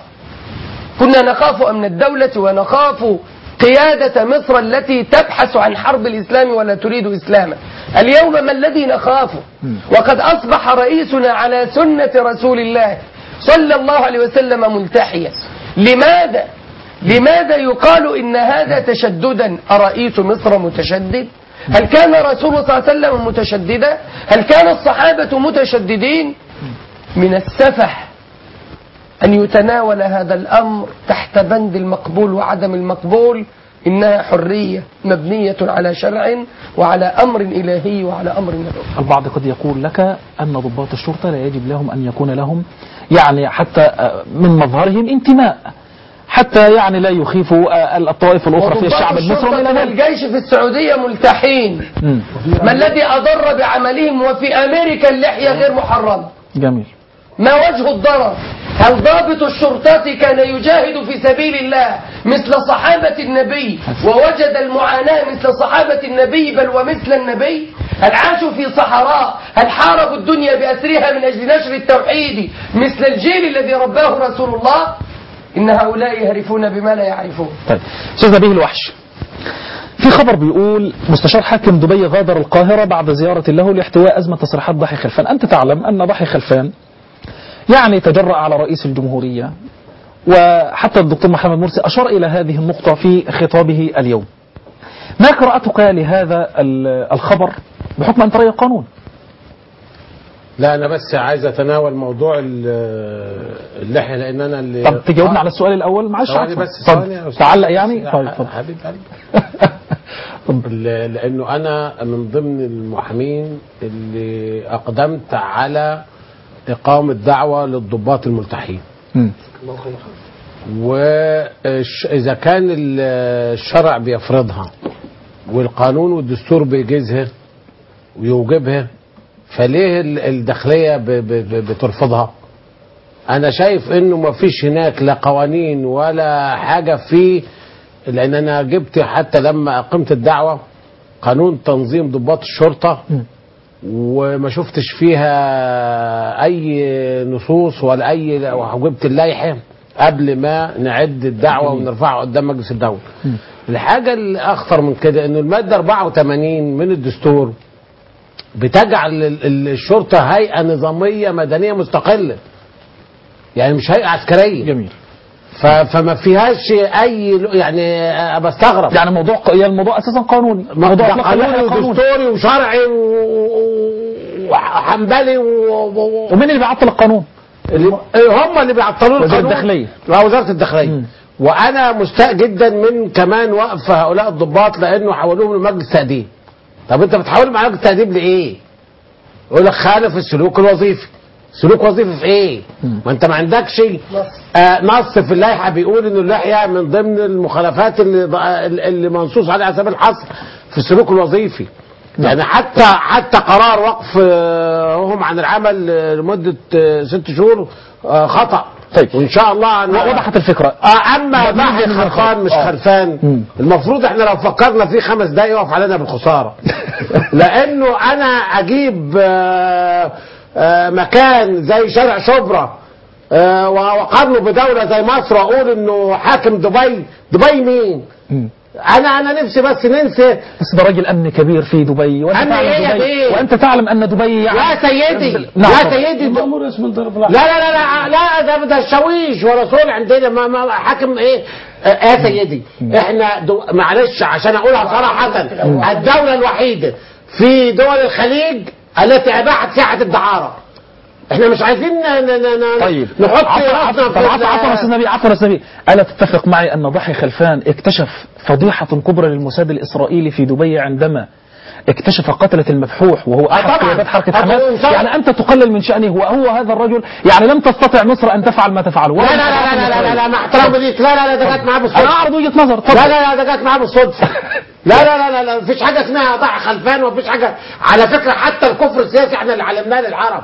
كنا نخاف أمن الدولة ونخاف قيادة مصر التي تبحث عن حرب الإسلام ولا تريد إسلاما اليوم ما الذي نخافه وقد أصبح رئيسنا على سنة رسول الله صلى الله عليه وسلم ملتحيا لماذا لماذا يقال إن هذا تشددا أرئيس مصر متشدد هل كان رسول الله صلى الله عليه وسلم متشددا هل كان الصحابة متشددين من السفح أن يتناول هذا الأمر تحت بند المقبول وعدم المقبول إنها حرية مبنية على شرع وعلى أمر إلهي وعلى أمر نبوي البعض قد يقول لك أن ضباط الشرطة لا يجب لهم أن يكون لهم يعني حتى آه، من مظهرهم انتماء حتى يعني لا يخيفوا آه، الطوائف الأخرى في وضباط الشعب المصري الشرطة إلى ذلك والجيش في السعودية ملتحين مم. ما الذي أضر بعملهم وفي أمريكا اللحية غير محرمة جميل ما وجه الضرر هل ضابط الشرطات كان يجاهد في سبيل الله مثل صحابة النبي ووجد المعاناة مثل صحابة النبي بل ومثل النبي هل عاشوا في صحراء هل حاربوا الدنيا بأسرها من أجل نشر التوحيد مثل الجيل الذي رباه رسول الله إن هؤلاء يهرفون بما لا يعرفون طيب أستاذ نبيه الوحش في خبر بيقول مستشار حاكم دبي غادر القاهرة بعد زيارة له لاحتواء أزمة تصريحات ضحي خلفان أنت تعلم أن ضحي خلفان يعني تجرأ على رئيس الجمهورية وحتى الدكتور محمد مرسي أشار إلى هذه النقطة في خطابه اليوم ما قراءتك لهذا ال- الخبر بحكم أن ترى القانون لا انا بس عايز اتناول موضوع ال- اللحيه لان انا اللي طب تجاوبنا على السؤال الأول معلش ثواني عفواً. بس طب ثواني يا أستاذ. تعلق يعني بس- طيب اتفضل حبيب قلبي ل- لانه انا من ضمن المحامين اللي اقدمت على اقامه دعوه للضباط الملتحين مم. واذا كان ال- الشرع بيفرضها والقانون والدستور بيجيزها ويوجبها فليه ال- الداخليه ب- ب- ب- بترفضها انا شايف انه ما فيش هناك لا قوانين ولا حاجه في لان انا جبت حتى لما اقمت الدعوه قانون تنظيم ضباط الشرطه وما شفتش فيها اي نصوص ولا اي وجبت اللائحه قبل ما نعد الدعوه ونرفعها قدام مجلس الدوله. الحاجه الاخطر من كده انه الماده 84 من الدستور بتجعل ال- ال- الشرطه هيئه نظاميه مدنيه مستقله. يعني مش هيئه عسكريه. جميل ف- فما فيهاش اي يعني أه بستغرب يعني موضوع يعني الموضوع اساسا قانوني ما- موضوع ده اطلاق قانوني اللائحة قانوني ودستوري وشرعي و- و- وحنبلي و- و- ومين اللي بيعطل القانون؟ اللي هم اللي بيعطلوا وزارة القانون. الداخلية. اه وزاره الداخليه مم. وانا مستاء جدا من كمان وقف هؤلاء الضباط لانه حولوهم لمجلس تاديب طب انت بتحول مع مجلس تاديب لايه؟ يقول لك خالف السلوك الوظيفي سلوك وظيفي في ايه؟ ما انت ما عندكش آه نص في اللائحه بيقول ان اللحيه من ضمن المخالفات اللي اللي منصوص عليها على سبيل الحصر في السلوك الوظيفي يعني حتى حتى قرار وقف آه، هم عن العمل آه، لمده آه، ست شهور آه، خطا طيب. وان شاء الله أن- وضحت الفكره آه، اما بديل ضحي من خرفان مش آه. خرفان مم. المفروض احنا لو فكرنا فيه خمس دقايق يقف علينا بالخساره لانه انا اجيب آه، آه، مكان زي شارع شبرا آه، واقارنه بدوله زي مصر واقول انه حاكم دبي دبي مين؟ مم. انا انا نفسي بس ننسى بس ده راجل امن كبير في دبي وانت أمن تعلم إيه يا دبي بيه؟ وانت تعلم ان دبي يعني يا سيدي نعم. يا سيدي مأمور اسم الضرب لا لا لا لا لا ده ده الشاويش ورسول عندنا ما ما حاكم ايه آه، يا سيدي احنا دو معلش عشان اقولها صراحة الدولة الوحيدة في دول الخليج التي اباحت ساعة الدعارة احنا مش عايزين ن- ن- ن- طيب نحط عفوا راسنا عفوا في طب عفوا ال- عفوا يا استاذ نبيل عفوا يا استاذ نبيل الا تتفق معي ان ضحي خلفان اكتشف فضيحه كبرى للموساد الاسرائيلي في دبي عندما اكتشف قتلة المبحوح وهو احد طبعاً. قيادات حركه طبعاً. حماس يعني انت تقلل من شانه وهو هذا الرجل يعني لم تستطع مصر ان تفعل ما تفعله لا لا لا لا لا لا, لا مع احترامي ليك لا لا لا ده جت معاه انا بالصدفة اعرض وجهه نظر لا تفضل لا لا ده جت معاه بالصدفة لا لا لا لا لا مفيش حاجة اسمها ضع خلفان ومفيش حاجة على فكرة حتى الكفر السياسي احنا اللي علمناه للعرب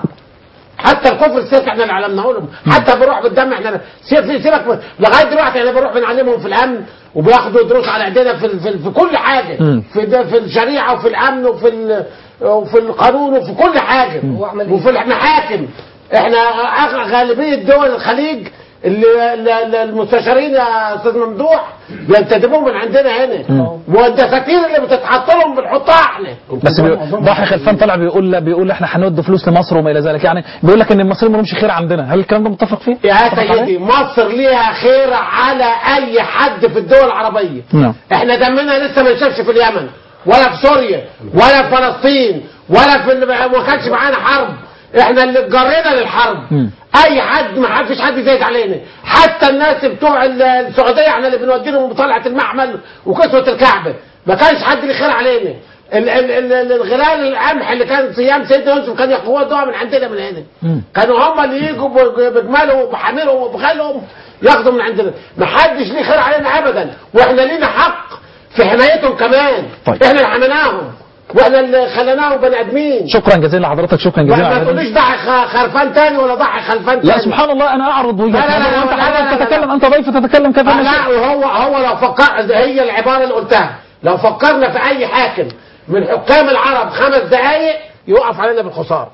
حتى الكفر السياسي احنا اللي علمناه لهم حتى بنروح بالدم احنا سيبك سيبك من- لغايه دلوقتي احنا بنروح بنعلمهم في الامن وبياخدوا دروس على ايدينا في ال- في, ال- في كل حاجه مم. في ده- في الشريعه وفي الامن وفي ال- وفي القانون وفي كل حاجه وعمل إيه؟ وفي المحاكم احنا أغ- غالبيه دول الخليج اللي اللي- اللي المستشارين يا استاذ ممدوح بينتدبون من عندنا هنا والدساتير اللي بتتحط لهم بنحطها احنا بس بي- ضحي خلفان طلع بيقول بيقول احنا هنودي فلوس لمصر وما الى ذلك يعني بيقول لك ان المصريين ما لهمش خير عندنا هل الكلام ده متفق فيه؟ يا متفق عليه؟ سيدي مصر ليها خير على اي حد في الدول العربيه نعم. احنا دمنا لسه ما نشافش في اليمن ولا في سوريا ولا في فلسطين ولا في اللي ما كانش معانا حرب احنا اللي اتجرينا للحرب مم. اي حد ما فيش حد زايد علينا حتى الناس بتوع ال- السعوديه احنا اللي بنودي لهم بطلعه المحمل وكسوه الكعبه ما كانش حد ليه خير علينا ال- ال- ال- ال- الغلال القمح اللي كان صيام سيدنا يوسف كان ياخدوها من عندنا من هنا مم. كانوا هم اللي يجوا ب- بجمالهم وبحميرهم وبخيلهم ياخدوا من عندنا ما حدش ليه خير علينا ابدا واحنا لينا حق في حمايتهم كمان طيب. احنا اللي حميناهم واحنا اللي خليناهم بني ادمين شكرا جزيلا لحضرتك شكرا جزيلا ما على ما هذا تقوليش ضحي خ- خرفان تاني ولا ضحي خلفان تاني لا سبحان الله انا اعرض وجهه لا، لا، لا، نظر وانت لا، لا، حضرتك لا، لا. تتكلم انت ضيف تتكلم كيف آه، ما لا شئت. وهو هو لو فكر هي العباره اللي قلتها لو فكرنا في اي حاكم من حكام العرب خمس دقائق يوقف علينا بالخساره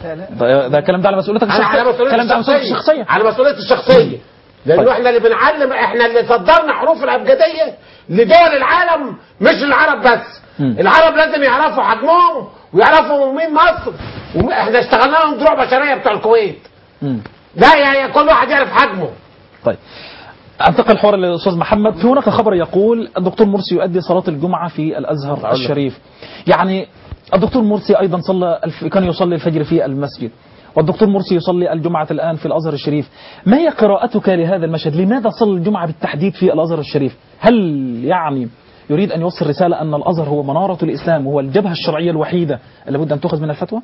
ده ده الكلام ده على مسؤوليتك انا على الشخصيه مسؤوليتي الكلام ده على مسؤوليتك الشخصيه الشخصيه على مسؤوليتي الشخصيه لانه طيب. احنا اللي بنعلم احنا اللي صدرنا حروف الابجديه لدول العالم مش العرب بس مم. العرب لازم يعرفوا حجمهم ويعرفوا مين مصر وم- احنا اشتغلنا لهم دروع بشريه بتوع الكويت مم. لا يعني كل واحد يعرف حجمه طيب انتقل الحوار للاستاذ محمد في هناك خبر يقول الدكتور مرسي يؤدي صلاه الجمعه في الازهر الشريف يعني الدكتور مرسي ايضا صلى الف... كان يصلي الفجر في المسجد والدكتور مرسي يصلي الجمعة الآن في الأزهر الشريف ما هي قراءتك لهذا المشهد لماذا صلى الجمعة بالتحديد في الأزهر الشريف هل يعني يريد أن يوصل رسالة أن الأزهر هو منارة الإسلام وهو الجبهة الشرعية الوحيدة التي لابد أن تؤخذ من الفتوى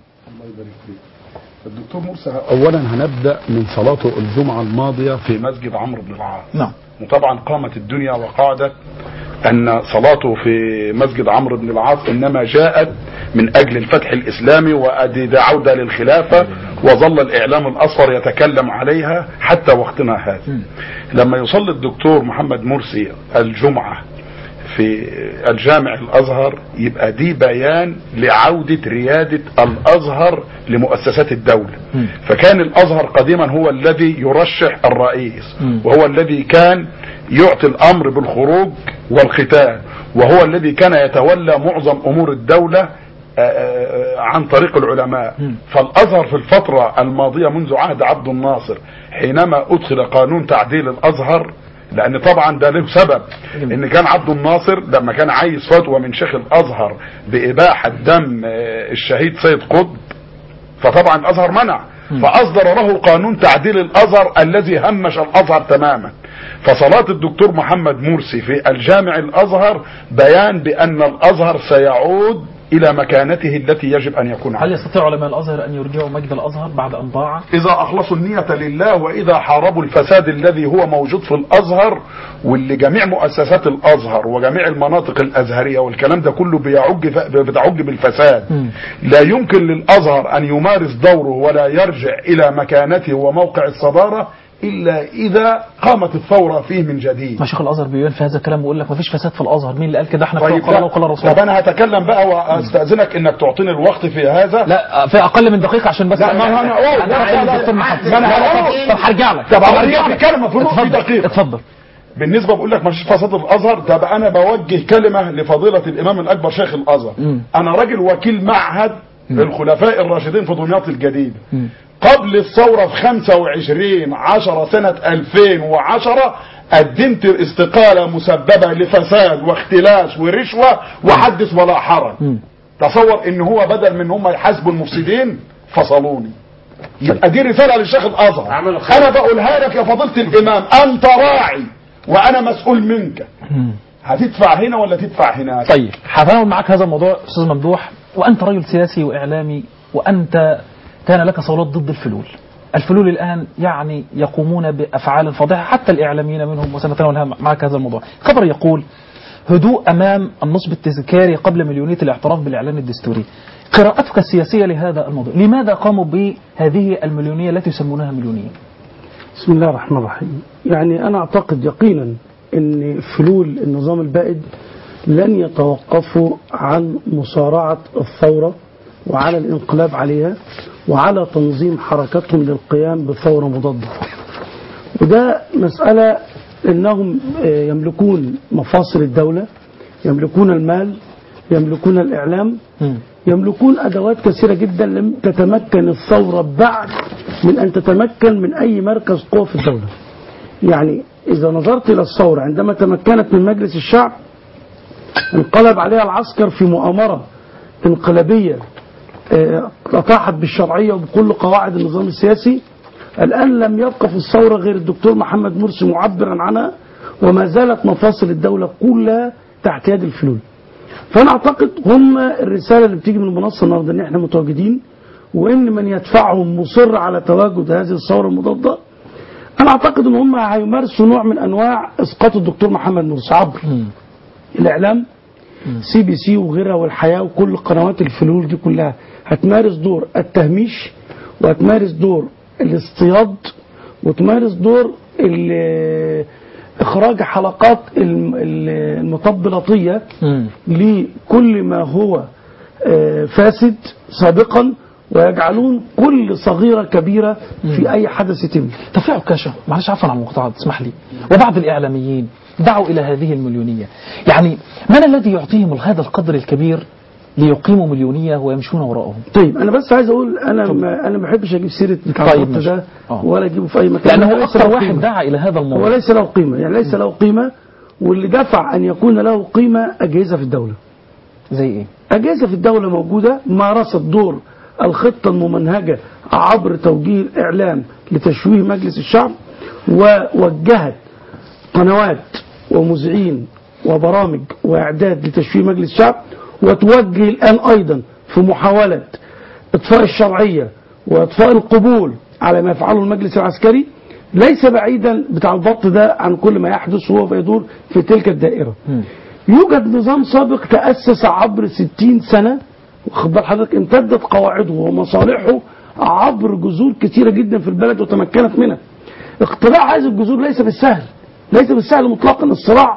الدكتور مرسى اولا هنبدا من صلاته الجمعه الماضيه في مسجد عمرو بن العاص نعم وطبعا قامت الدنيا وقعدت ان صلاته في مسجد عمرو بن العاص انما جاءت من اجل الفتح الاسلامي وادي عوده للخلافه وظل الاعلام الاصفر يتكلم عليها حتى وقتنا هذا لما يصلي الدكتور محمد مرسي الجمعه في الجامع الازهر يبقى دي بيان لعودة ريادة الازهر لمؤسسات الدولة فكان الازهر قديما هو الذي يرشح الرئيس وهو الذي كان يعطي الامر بالخروج والختان وهو الذي كان يتولى معظم امور الدولة عن طريق العلماء فالازهر في الفترة الماضية منذ عهد عبد الناصر حينما ادخل قانون تعديل الازهر لان طبعا ده له سبب ان كان عبد الناصر لما كان عايز فتوى من شيخ الازهر باباحة دم الشهيد سيد قطب فطبعا الازهر منع فاصدر له قانون تعديل الازهر الذي همش الازهر تماما فصلاة الدكتور محمد مرسي في الجامع الازهر بيان بان الازهر سيعود الى مكانته التي يجب ان يكون هل عليها يستطيع علماء الازهر ان يرجعوا مجد الازهر بعد ان ضاع؟ إذا أخلصوا النية لله وإذا حاربوا الفساد الذي هو موجود في الأزهر واللي جميع مؤسسات الأزهر وجميع المناطق الأزهرية والكلام ده كله بيعج ف- بتعج بالفساد لا يمكن للأزهر أن يمارس دوره ولا يرجع إلى مكانته وموقع الصدارة إلا إذا قامت الثورة فيه من جديد ما شيخ الازهر بيبان في هذا الكلام ويقول لك ما فيش فساد في الازهر مين اللي قال كده احنا طيب قال الله وقال لا. الرسول طب أنا هتكلم بقى وأستأذنك إنك تعطيني الوقت في هذا لا في اقل من دقيقه عشان بس لا، ما هو أنا أقول. أنا لا، هكلم لا، لا. الدكتور محمد ما أنا هقول. طب هرجع لك طب طب هرجع لك كلمة في نص اتفضل دقيقة. اتفضل بالنسبه بقول لك مفيش فساد الازهر طب انا بوجه كلمه لفضيله الامام الاكبر شيخ الازهر انا راجل وكيل معهد الخلفاء الراشدين في دمياط الجديده قبل الثوره في 25 10 سنه 2010 قدمت استقاله مسببه لفساد واختلاس ورشوه وحدث ولا حرج تصور ان هو بدل من هم يحاسبوا المفسدين فصلوني يبقى دي رساله للشيخ الازهر عملوا خير. انا بقولها لك يا فضيله الامام انت راعي وانا مسؤول منك هتدفع هنا ولا تدفع هناك طيب هتناول معاك هذا الموضوع استاذ ممدوح وانت رجل سياسي واعلامي وانت كان لك صولات ضد الفلول الفلول الان يعني يقومون بافعال فاضحه حتى الاعلاميين منهم وسنتناول معك هذا الموضوع خبر يقول هدوء امام النصب التذكاري قبل مليونيه الاعتراف بالاعلان الدستوري قراءتك السياسيه لهذا الموضوع لماذا قاموا بهذه المليونيه التي يسمونها مليونيه بسم الله الرحمن الرحيم يعني أنا أعتقد يقينا أن فلول النظام البائد لن يتوقفوا عن مصارعة الثورة وعلى الانقلاب عليها وعلى تنظيم حركتهم للقيام بثورة مضادة وده مسألة أنهم آه، يملكون مفاصل الدولة يملكون المال يملكون الإعلام يملكون أدوات كثيرة جدا لم تتمكن الثورة بعد من أن تتمكن من أي مركز قوة في الدولة يعني إذا نظرت إلى الثورة عندما تمكنت من مجلس الشعب انقلب عليها العسكر في مؤامرة انقلابية آه، أطاحت بالشرعية وبكل قواعد النظام السياسي الآن لم يبقى في الثورة غير الدكتور محمد مرسي معبرا عنها وما زالت مفاصل الدولة كلها تحت يد الفلول فانا اعتقد هم الرساله اللي بتيجي من المنصه النهارده ان احنا متواجدين وان من يدفعهم مصر على تواجد هذه الثوره المضاده انا اعتقد ان هم هيمارسوا نوع من انواع اسقاط الدكتور محمد مرسي عبر الاعلام سي بي سي وغيرها والحياه وكل قنوات الفلول دي كلها هتمارس دور التهميش وهتمارس دور الاصطياد وتمارس دور ال- اخراج حلقات الم- ال- المطبلاتيه لكل ما هو آه، فاسد سابقا ويجعلون كل صغيرة كبيرة في أي حدث يتم طب في عكاشة معلش عفوا عن المقاطعة تسمح لي وبعض الإعلاميين دعوا إلى هذه المليونية يعني من الذي يعطيهم هذا القدر الكبير ليقيموا مليونية ويمشون وراءهم طيب أنا بس عايز أقول أنا ما أنا ما بحبش أجيب سيرة بتاع طيب، الخط ماشي. ده آه. ولا أجيبه في أي مكان لأنه هو ليس أكثر له واحد قيمة. دعا إلى هذا هو الموضوع ليس له قيمة يعني ليس له قيمة واللي دفع أن يكون له قيمة أجهزة في الدولة زي إيه أجهزة في الدولة موجودة مارست دور الخطة الممنهجة عبر توجيه الإعلام لتشويه مجلس الشعب ووجهت قنوات ومذيعين وبرامج وإعداد لتشويه مجلس الشعب وتوجه الآن أيضا في محاولة إطفاء الشرعية وإطفاء القبول على ما يفعله المجلس العسكري ليس بعيدا بتاع الضبط ده عن كل ما يحدث وهو بيدور في تلك الدائرة يوجد نظام سابق تأسس عبر 60 سنة واخد بال حضرتك امتدت قواعده ومصالحه عبر جذور كثيرة جدا في البلد وتمكنت منها اقتلاع هذه الجذور ليس بالسهل ليس بالسهل مطلقا الصراع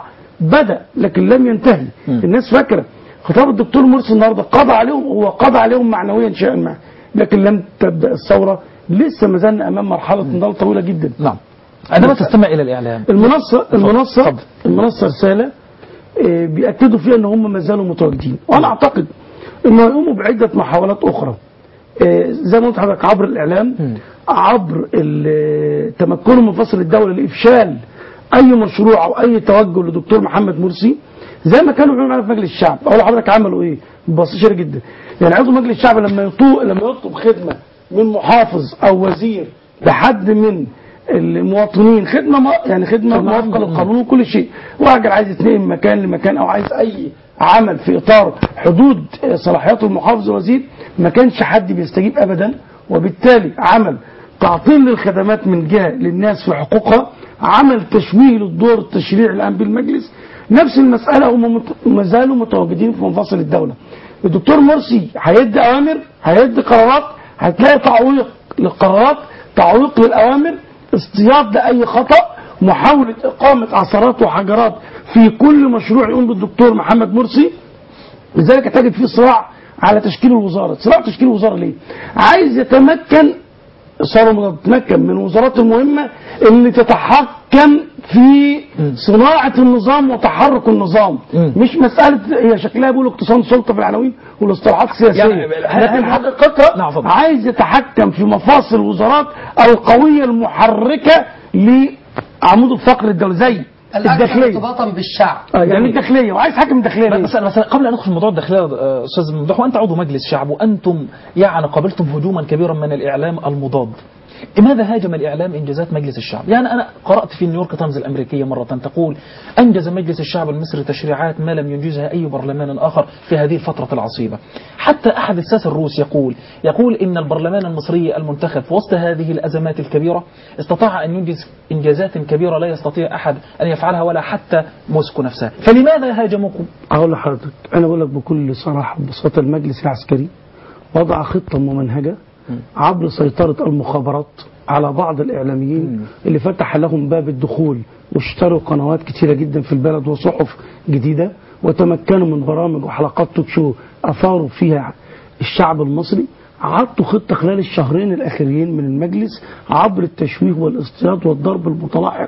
بدا لكن لم ينتهي الناس فاكره خطاب الدكتور مرسي النهارده قضى عليهم هو قضى عليهم معنويا شيئا ما لكن لم تبدا الثوره لسه ما زلنا امام مرحله نضال طويله جدا نعم عندما تستمع الى الاعلام المنصه المنصه اتفضل. المنصه رساله آه، بياكدوا فيها ان هم ما زالوا متواجدين وانا اعتقد انه هيقوموا بعده محاولات اخرى آه، زي ما قلت لحضرتك عبر الاعلام عبر ال- تمكنهم من فصل الدوله لافشال اي مشروع او اي توجه لدكتور محمد مرسي زي ما كانوا بيعملوا معانا في مجلس الشعب اقول لحضرتك عملوا ايه ببساطه شديده جدا يعني عضو مجلس الشعب لما يطلب لما يطلب خدمه من محافظ او وزير لحد من المواطنين خدمه ما يعني خدمه موافقه للقانون وكل شيء وراجل عايز يتنقل من مكان لمكان او عايز اي عمل في اطار حدود صلاحيات المحافظ والوزير ما كانش حد بيستجيب ابدا وبالتالي عمل تعطيل للخدمات من جهه للناس في حقوقها عمل تشويه للدور التشريعي الان بالمجلس نفس المساله هم مت- ما زالوا متواجدين في منفصل الدوله الدكتور مرسي هيدي اوامر هيدي قرارات هتلاقي تعويق للقرارات تعويق للاوامر اصطياد لاي خطا محاوله اقامه عثرات وحجرات في كل مشروع يقوم بالدكتور محمد مرسي لذلك تجد في صراع على تشكيل الوزاره صراع تشكيل الوزاره ليه عايز يتمكن صار تتمكن من الوزارات المهمة اللي تتحكم في صناعة النظام وتحرك النظام مم. مش مسألة هي شكلها بيقول اقتصاد سلطة في العناوين والاصطلاحات السياسية يعني هل- لكن هل- حقيقتها نعم، اتفضل. عايز يتحكم في مفاصل الوزارات القوية المحركة لعمود الفقر الدولي زي الأكثر الداخلية ارتباطا بالشعب آه، يعني الداخلية وعايز حاكم الداخلية ليه؟ بس بس قبل ان ندخل في موضوع الداخليه آه، استاذ ممدوح وانت عضو مجلس شعب وانتم يعني قابلتم هجوما كبيرا من الاعلام المضاد لماذا هاجم الاعلام انجازات مجلس الشعب؟ يعني انا قرات في نيويورك تايمز الامريكيه مره تقول انجز مجلس الشعب المصري تشريعات ما لم ينجزها اي برلمان اخر في هذه الفتره العصيبه. حتى احد الساسه الروس يقول يقول ان البرلمان المصري المنتخب في وسط هذه الازمات الكبيره استطاع ان ينجز انجازات كبيره لا يستطيع احد ان يفعلها ولا حتى موسكو نفسها، فلماذا هاجموكم؟ أقول لحضرتك أنا بقول لك بكل صراحة وبساطة المجلس العسكري وضع خطة ممنهجة عبر سيطرة المخابرات على بعض الإعلاميين اللي فتح لهم باب الدخول واشتروا قنوات كتيرة جدا في البلد وصحف جديدة وتمكنوا من برامج وحلقات توك شو أثاروا فيها الشعب المصري عطوا خطة خلال الشهرين الأخيرين من المجلس عبر التشويه والاصطياد والضرب المتلاحق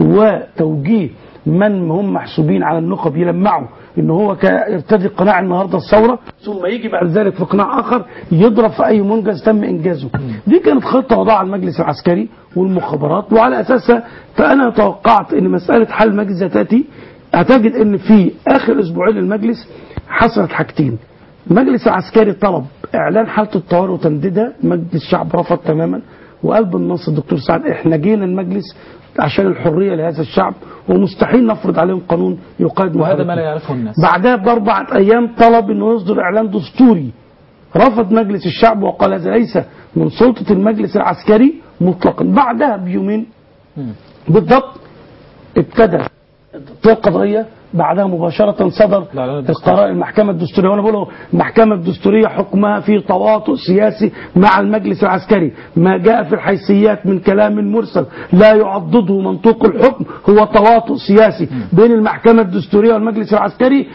وتوجيه من هم محسوبين على النخب يلمعوا ان هو كا- يرتدي قناع النهارده الثوره ثم يجي بعد ذلك في قناع اخر يضرب في اي منجز تم انجازه. دي كانت خطه وضعها المجلس العسكري والمخابرات وعلى اساسها فانا توقعت ان مساله حل المجلس تاتي هتجد ان في اخر اسبوعين للمجلس حصلت حاجتين. المجلس العسكري طلب اعلان حاله الطوارئ وتمديدها، مجلس الشعب رفض تماما وقال بالنص الدكتور سعد احنا جينا المجلس عشان الحريه لهذا الشعب ومستحيل نفرض عليهم قانون يقاد وهذا ما محركه. لا يعرفه الناس. بعدها بأربعة أيام طلب أنه يصدر إعلان دستوري رفض مجلس الشعب وقال هذا ليس من سلطة المجلس العسكري مطلقا بعدها بيومين بالضبط ابتدى التغطية القضائية بعدها مباشرة صدر الإعلان الدستوري. القرار المحكمة الدستورية وأنا بقول المحكمة الدستورية حكمها في تواطؤ سياسي مع المجلس العسكري ما جاء في الحيثيات من كلام مرسل لا يعضده منطوق الحكم هو تواطؤ سياسي بين المحكمة الدستورية والمجلس العسكري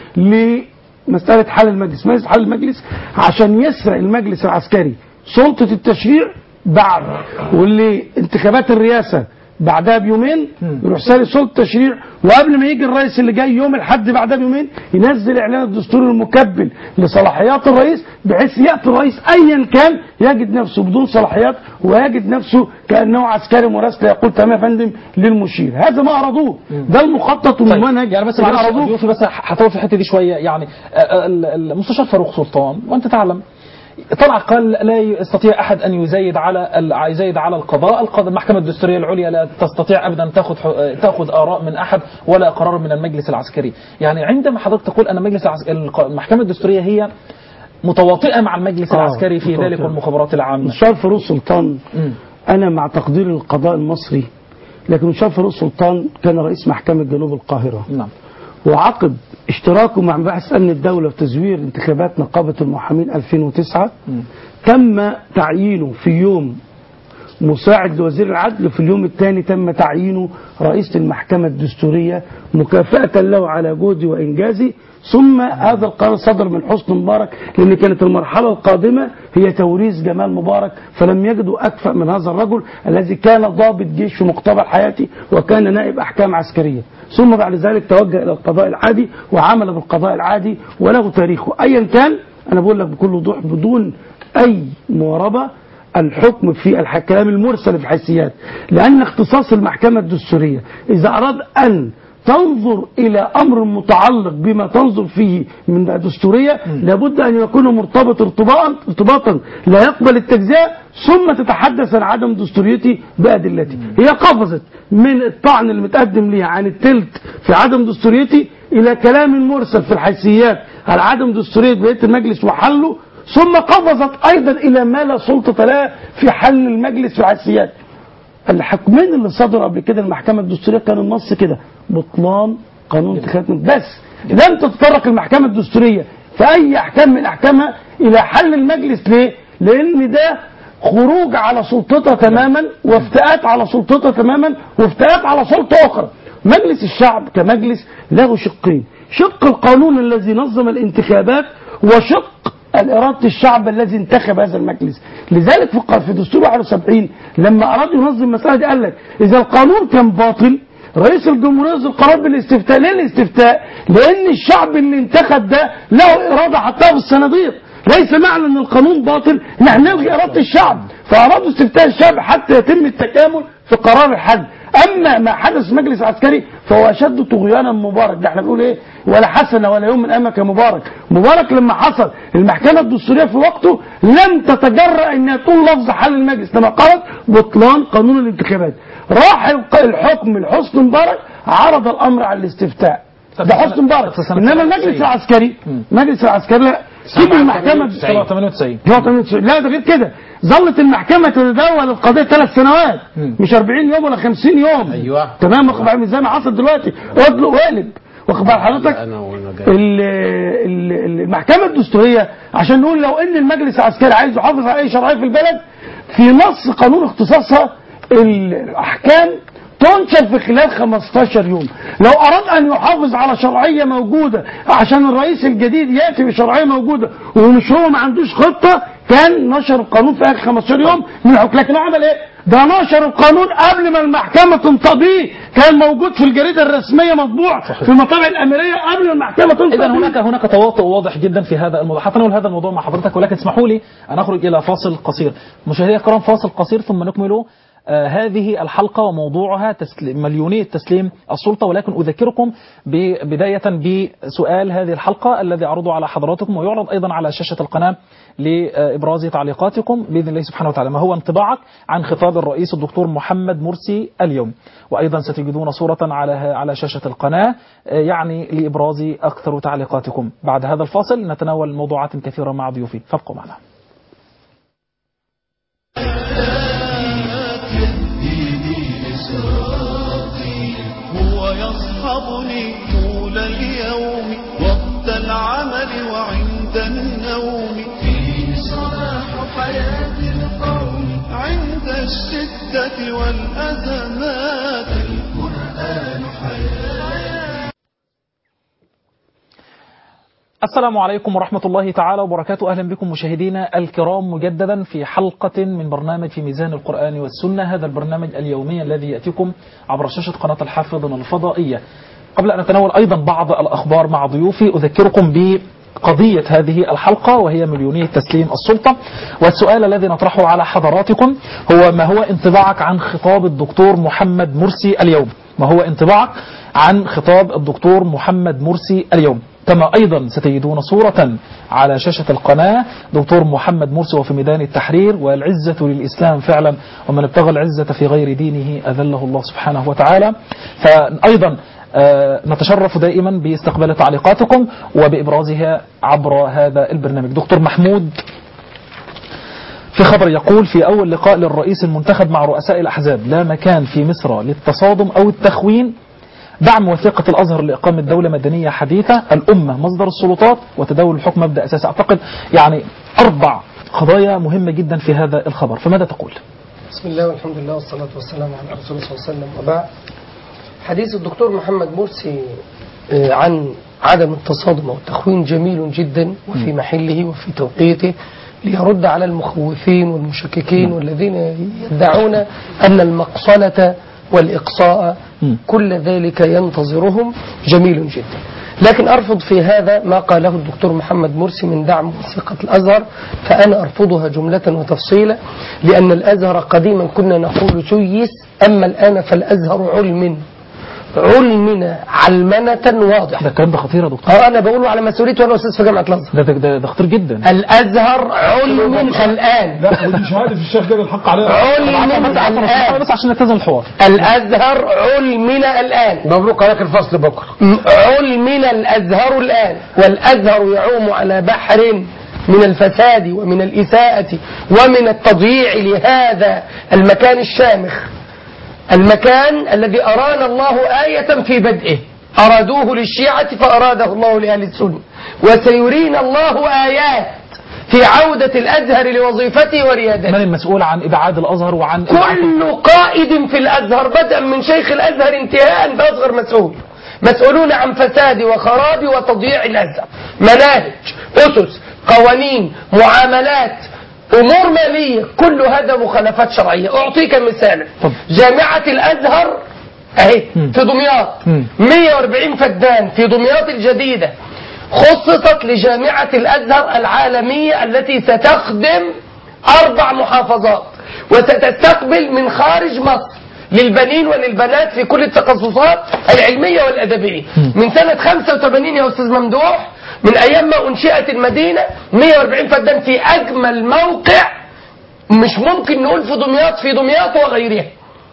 لمسألة حل المجلس مسألة حل المجلس عشان يسرق المجلس العسكري سلطة التشريع بعد واللي انتخابات الرئاسة بعدها بيومين يروح سالي سلطه التشريع وقبل ما يجي الرئيس اللي جاي يوم الاحد بعدها بيومين ينزل اعلان الدستور المكبل لصلاحيات الرئيس بحيث ياتي الرئيس ايا كان يجد نفسه بدون صلاحيات ويجد نفسه كانه عسكري مراسل يقول تمام يا فندم للمشير هذا ما ارادوه ده المخطط والمنهج يعني بس اللي معلش أرادوه. ضيوفي بس هطول في الحته دي شويه يعني آه، آه، المستشار فاروق سلطان وانت تعلم طلع قال لا يستطيع احد ان يزايد على ال- يزايد على القضاء، القضاء المحكمه الدستوريه العليا لا تستطيع ابدا تاخذ ح- تاخذ اراء من احد ولا قرار من المجلس العسكري، يعني عندما حضرتك تقول ان المجلس العس... الق- المحكمه الدستوريه هي متواطئه مع المجلس آه، العسكري في ذلك متواطئة. والمخابرات العامه. مستشار فاروق سلطان مم. انا مع تقدير القضاء المصري لكن مستشار فاروق سلطان كان رئيس محكمه جنوب القاهره نعم. وعقب اشتراكه مع مباحث امن الدوله في تزوير انتخابات نقابه المحامين 2009 تم تعيينه في يوم مساعد لوزير العدل في اليوم الثاني تم تعيينه رئيس المحكمة الدستورية مكافأة له على جهده وإنجازه ثم هذا القرار صدر من حسن مبارك لأن كانت المرحلة القادمة هي توريث جمال مبارك فلم يجدوا أكفأ من هذا الرجل الذي كان ضابط جيش في مقتبل حياته وكان نائب أحكام عسكرية ثم بعد ذلك توجه إلى القضاء العادي وعمل بالقضاء العادي وله تاريخه أيا كان أنا بقول لك بكل وضوح بدون أي مواربة الحكم في الكلام المرسل في الحيثيات لأن اختصاص المحكمة الدستورية إذا أراد أن تنظر إلى أمر متعلق بما تنظر فيه من دستورية لابد أن يكون مرتبط ارتباطا ارتباطا لا يقبل التجزئة ثم تتحدث عن عدم دستوريته بأدلته هي قفزت من الطعن المتقدم لها عن التلت في عدم دستوريته إلى كلام مرسل في الحيثيات على عدم دستورية بقية المجلس وحله ثم قفزت أيضا إلى ما لا سلطة لها في حل المجلس في الحيثيات الحكمين اللي صدروا قبل كده المحكمة الدستورية كان النص كده بطلان قانون انتخابات بس لم تتطرق المحكمة الدستورية في أي أحكام من أحكامها إلى حل المجلس ليه؟ لأن ده خروج على سلطتها تماما وافتئات على سلطتها تماما وافتئات على سلطة أخرى مجلس الشعب كمجلس له شقين شق القانون الذي نظم الانتخابات وشق الإرادة الشعب الذي انتخب هذا المجلس لذلك في في دستور 71 لما أراد ينظم المسألة دي قال لك إذا القانون كان باطل رئيس الجمهورية يصدر قرار بالاستفتاء ليه الاستفتاء؟ لأن الشعب اللي انتخب ده له إرادة حطها في الصناديق ليس معنى ان القانون باطل نحن نلغي اراده الشعب فارادوا استفتاء الشعب حتى يتم التكامل في قرار الحل اما ما حدث في مجلس عسكري فهو اشد طغيانا مبارك ده احنا بنقول ايه ولا حسن ولا يوم من امك مبارك مبارك لما حصل المحكمه الدستوريه في وقته لم تتجرأ انها تقول لفظ حل المجلس لما قالت بطلان قانون الانتخابات راح الحكم لحسن مبارك عرض الامر على الاستفتاء ده حسن مبارك انما المجلس العسكري المجلس العسكري لا سيب المحكمة 98 لا ده غير كده ظلت المحكمة تتداول القضية ثلاث سنوات مش 40 يوم ولا 50 يوم أيوة. تمام واخد بالك زي ما حصل دلوقتي اطلق وقلب واخد بال حضرتك أنا وأنا جاي. ال- ال- المحكمة الدستورية عشان نقول لو ان المجلس العسكري عايز يحافظ على اي شرعية في البلد في نص قانون اختصاصها الاحكام تنشر في خلال 15 يوم لو أراد أن يحافظ على شرعية موجودة عشان الرئيس الجديد يأتي بشرعية موجودة ومش هو ما عندوش خطة كان نشر القانون في آخر 15 يوم من الحكم لكن هو عمل إيه؟ ده نشر القانون قبل ما المحكمة تنتضيه كان موجود في الجريدة الرسمية مطبوع في المطابع الأميرية قبل ما المحكمة تنتضيه اذا هناك هناك تواطؤ واضح جدا في هذا الموضوع حتى نقول هذا الموضوع مع حضرتك ولكن اسمحوا لي ان اخرج الى فاصل قصير مشاهدينا الكرام فاصل قصير ثم نكمل آه هذه الحلقة وموضوعها تسليم مليونية تسليم السلطة ولكن أذكركم ب- بداية بسؤال هذه الحلقة الذي أعرضه على حضراتكم ويعرض أيضا على شاشة القناة لإبراز تعليقاتكم بإذن الله سبحانه وتعالى ما هو انطباعك عن خطاب الرئيس الدكتور محمد مرسي اليوم وأيضا ستجدون صورة على على شاشة القناة آه، يعني لإبراز أكثر تعليقاتكم بعد هذا الفاصل نتناول موضوعات كثيرة مع ضيوفي فابقوا معنا هو يصحبني طول اليوم وقت العمل وعند النوم فيه صلاح حياة القوم عند الشدة والأزمات القرآن حياة السلام عليكم ورحمة الله تعالى وبركاته أهلا بكم مشاهدينا الكرام مجددا في حلقة من برنامج في ميزان القرآن والسنة هذا البرنامج اليومي الذي يأتيكم عبر شاشة قناة الحافظ الفضائية قبل أن نتناول أيضا بعض الأخبار مع ضيوفي أذكركم بقضية هذه الحلقة وهي مليونية تسليم السلطة والسؤال الذي نطرحه على حضراتكم هو ما هو انطباعك عن خطاب الدكتور محمد مرسي اليوم ما هو انطباعك عن خطاب الدكتور محمد مرسي اليوم كما أيضا ستجدون صورة على شاشة القناة دكتور محمد مرسي وفي ميدان التحرير والعزة للإسلام فعلا ومن ابتغى العزة في غير دينه أذله الله سبحانه وتعالى فأيضا آه، نتشرف دائما باستقبال تعليقاتكم وبإبرازها عبر هذا البرنامج دكتور محمود في خبر يقول في أول لقاء للرئيس المنتخب مع رؤساء الأحزاب لا مكان في مصر للتصادم أو التخوين دعم وثيقة الأزهر لإقامة دولة مدنية حديثة الأمة مصدر السلطات وتداول الحكم مبدأ أساسي أعتقد يعني أربع قضايا مهمة جدا في هذا الخبر فماذا تقول؟ بسم الله والحمد لله والصلاة والسلام على رسول الله صلى الله عليه وسلم وبعد حديث الدكتور محمد مرسي آه، عن عدم التصادم والتخوين جميل جدا وفي محله وفي توقيته ليرد على المخوفين والمشككين والذين يدعون أن المقصلة والإقصاء مم. كل ذلك ينتظرهم جميل جدا لكن أرفض في هذا ما قاله الدكتور محمد مرسي من دعم وثيقة الأزهر فأنا أرفضها جملة وتفصيلا لأن الأزهر قديما كنا نقول سيس أما الآن فالأزهر علم علمنا علمنة واضحة ده الكلام ده خطير يا دكتور اه انا بقوله على مسؤوليتي وانا استاذ في جامعه الازهر ده ده, ده, ده خطير جدا الازهر علم الان لا ودي شهاده الشيخ جاد الحق عليها علم بس عفوا الان بس عشان نلتزم الحوار الازهر علمنا الان مبروك عليك الفصل بكره م- علمنا الازهر الان والازهر يعوم على بحر من الفساد ومن الاساءه ومن التضييع لهذا المكان الشامخ المكان الذي أرانا الله آية في بدئه أرادوه للشيعة فأراده الله لأهل السنة وسيرينا الله آيات في عودة الأزهر لوظيفته وريادته من المسؤول عن ابعاد الازهر وعن إبعاد كل قائد في الأزهر بدءا من شيخ الأزهر انتهاء بأصغر مسؤول مسؤولون عن فساد وخراب وتضييع الأزهر مناهج أسس قوانين معاملات أمور مالية كل هذا مخالفات شرعية أعطيك مثالا طب. جامعة الأزهر أهي مم. في دمياط مم. 140 فدان في دمياط الجديدة خصصت لجامعة الأزهر العالمية التي ستخدم أربع محافظات وستستقبل من خارج مصر للبنين وللبنات في كل التخصصات العلمية والأدبية من سنة 85 يا أستاذ ممدوح من أيام ما أنشئت المدينة 140 فدان في أجمل موقع مش ممكن نقول في دمياط في دمياط وغيرها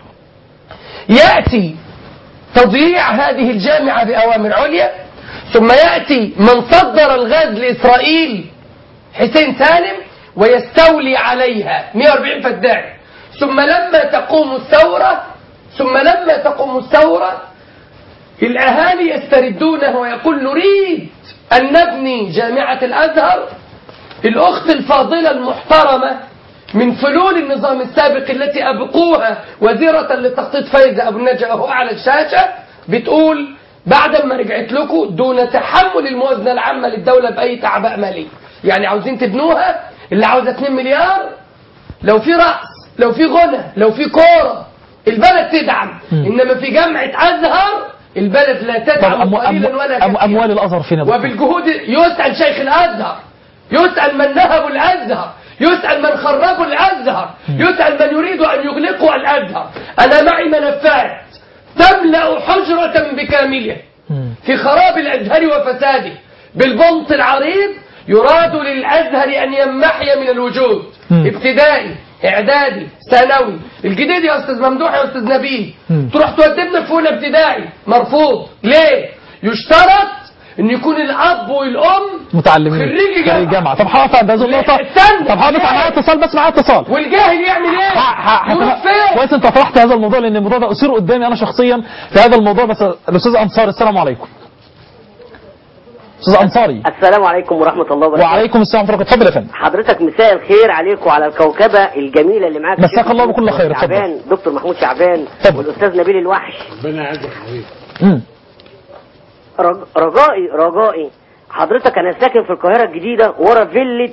يأتي تضييع هذه الجامعة بأوامر عليا ثم يأتي من صدر الغاز لإسرائيل حسين سالم ويستولي عليها 140 فدان ثم لما تقوم الثورة ثم لما تقوم الثورة الأهالي يستردونه ويقول نريد أن نبني جامعة الأزهر الأخت الفاضلة المحترمة من فلول النظام السابق التي أبقوها وزيرة للتخطيط فايزة أبو النجا وهو على الشاشة بتقول بعد ما رجعت لكم دون تحمل الموازنة العامة للدولة بأي تعباء مالي يعني عاوزين تبنوها اللي عاوزة 2 مليار لو في رأس لو في غنى لو في كورة البلد تدعم إنما في جامعة أزهر البلد لا طب تدعم أمو- قليلا أمو- ولا أم- كثيرا اموال الازهر فين يا دكتور؟ وبالجهود يسأل شيخ الأزهر يسأل من نهبوا الأزهر يسأل من خربوا الأزهر يسأل من يريد أن يغلقوا الأزهر أنا معي ملفات تملأ حجرة بكاملها مم. في خراب الأزهر وفساده بالبنط العريض يراد للأزهر أن يمحي من الوجود مم. ابتدائي إعدادي ثانوي الجديد يا أستاذ ممدوح يا أستاذ نبيل مم. تروح تقدمنا في أولى ابتدائي مرفوض ليه؟ يشترط أن يكون الأب والأم متعلمين خريجي جامعة. خريج جامعه طب حاضر عند هذه النقطه استنى. طب حاضر معايا اتصال بس معايا اتصال والجاهل يعمل ايه؟ ح- ح- يروح ح- فين؟ كويس انت طرحت هذا الموضوع لان الموضوع ده اثير قدامي انا شخصيا في هذا الموضوع بس الاستاذ انصاري السلام عليكم استاذ انصاري السلام عليكم ورحمة الله وبركاته وعليكم السلام ورحمه الله اتفضل يا فندم حضرتك مساء الخير عليكم وعلى الكوكبة الجميلة اللي معاك مساك الشيخ الله محمود بكل خير، اتفضل. شعبان دكتور محمود شعبان اتفضل. والأستاذ نبيل الوحش ربنا يعزك حبيبي مم. رج- رجائي رجائي حضرتك أنا ساكن في القاهرة الجديدة ورا فيلة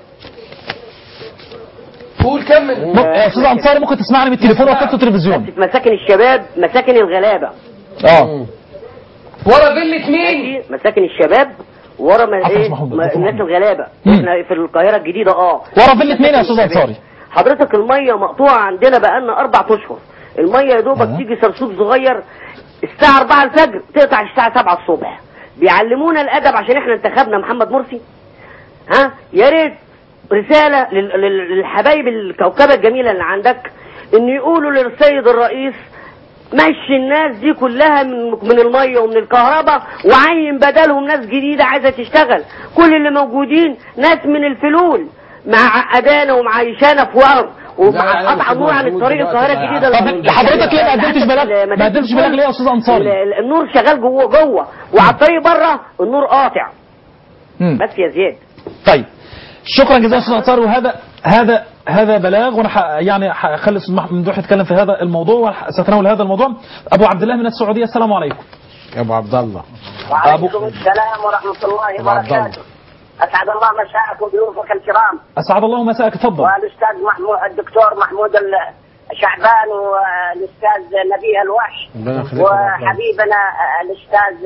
قول كمل م- يا استاذ انصاري ممكن تسمعني من التليفون ولا التلفزيون في مساكن الشباب مساكن الغلابة اه ورا فيلة مين؟ ماشي مساكن الشباب ورا ما عفوا يا ايه محمود، ما- عفوا الناس محمود. الغلابة مم. احنا في القاهرة الجديدة اه ورا فيلة مين يا استاذ مساكن انصاري الشباب. حضرتك المية مقطوعة عندنا بقالنا أربع أشهر المية يا دوبك أه. تيجي سرسوب صغير الساعة 4 الفجر تقطع الساعة 7 الصبح بيعلمونا الأدب عشان احنا انتخبنا محمد مرسي ها يا ريت رسالة لل- لل- للحبايب الكوكبة الجميلة اللي عندك إن يقولوا للسيد الرئيس مشي الناس دي كلها من من الميه ومن الكهرباء وعين بدلهم ناس جديده عايزه تشتغل كل اللي موجودين ناس من الفلول معقدانا ومعيشانا في ورم لا، لا، ومع قطع لا، النور عن محمود الطريق دلوقتي القاهره بقى الجديده طب حضرتك ليه ما قدمتش بلاغ ما قدمتش بلاغ ليه يا استاذ ال- انصاري ال- النور شغال جوه جوه وعلى الطريق بره النور قاطع مم. بس يا زياد طيب شكرا جزيلا استاذ انصاري وهذا هذا هذا بلاغ وانا ح... يعني هخلي الاستاذ محمد ممدوح يتكلم في هذا الموضوع وسأتناول هذا الموضوع ابو عبد الله من السعوديه السلام عليكم يا ابو عبد الله وعليكم السلام ورحمة الله أبو عبد الله. وبركاته أسعد الله مساءك وضيوفك الكرام اسعد الله مساءك تفضل والأستاذ محمود الدكتور محمود ال- شعبان والأستاذ نبيه الوحش ربنا يخليك يا أبو عبد الله. وحبيبنا الأستاذ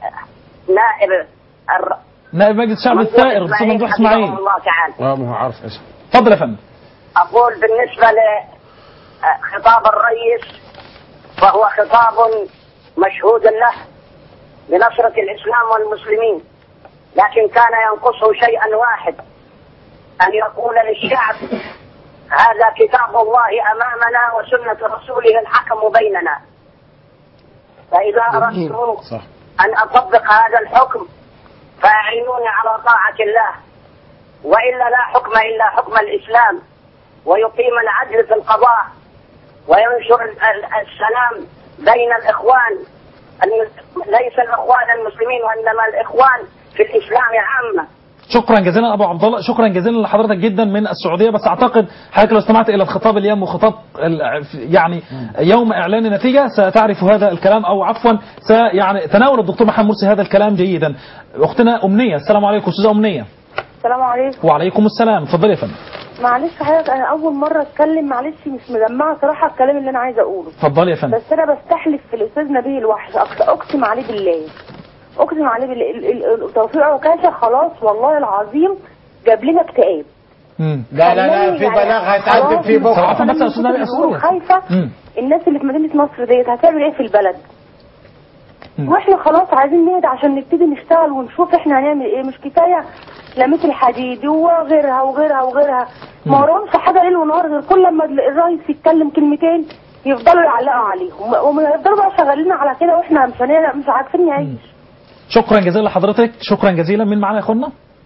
نائب الر- نائب مجلس الشعب ممدوح الثائر الاستاذ ممدوح حفظه اسماعيل الله تعالى اه ما هو عارف اسمه اتفضل يا فندم أقول بالنسبة لخطاب الرئيس فهو خطاب مشهود له بنصرة الإسلام والمسلمين لكن كان ينقصه شيئا واحد أن يقول للشعب هذا كتاب الله أمامنا وسنة رسوله الحكم بيننا فإذا أردت صح أن أطبق هذا الحكم فأعينوني على طاعة الله وإلا لا حكم إلا حكم الإسلام ويقيم العدل في القضاء وينشر ال- ال- السلام بين الإخوان الم- ليس الإخوان المسلمين وإنما الإخوان في الإسلام عامة شكرا جزيلا ابو عبد الله شكرا جزيلا لحضرتك جدا من السعوديه بس اعتقد حضرتك لو استمعت الى الخطاب اليوم وخطاب ال- يعني يوم اعلان النتيجه ستعرف هذا الكلام او عفوا سيعني تناول الدكتور محمد مرسي هذا الكلام جيدا اختنا امنيه السلام عليكم استاذه امنيه السلام عليكم وعليكم السلام اتفضلي يا فندم معلش حضرتك انا اول مره اتكلم معلش مش مجمعه صراحه الكلام اللي انا عايزه اقوله اتفضلي يا فندم بس انا بستحلف في الاستاذ نبيه الوحش أقس- اقسم عليه بالله اقسم عليه بالله ال- ال- ال- توفيق عكاشه خلاص والله العظيم جاب لنا اكتئاب مم. لا لا لا في يعني بلاغ هيتقدم خلاص فيه صراحة بكره بس يا أنا أستاذ نبي من كتر أسئلة. الأمور خايفه مم. الناس اللي في مدينه نصر ديت هتعمل ايه في البلد مم. واحنا خلاص عايزين نهدى عشان نبتدي نشتغل ونشوف احنا هنعمل ايه مش كفايه لميت الحديد وغيرها وغيرها وغيرها ما وراهمش حاجه ليل ونهار غير كل لما الرئيس يتكلم كلمتين يفضلوا يعلقوا عليهم وما يفضلوا بقى شغالين على كده واحنا مش هنعرف- مش عارفين نعيش شكرا جزيلا لحضرتك شكرا جزيلا مين معانا يا اخوانا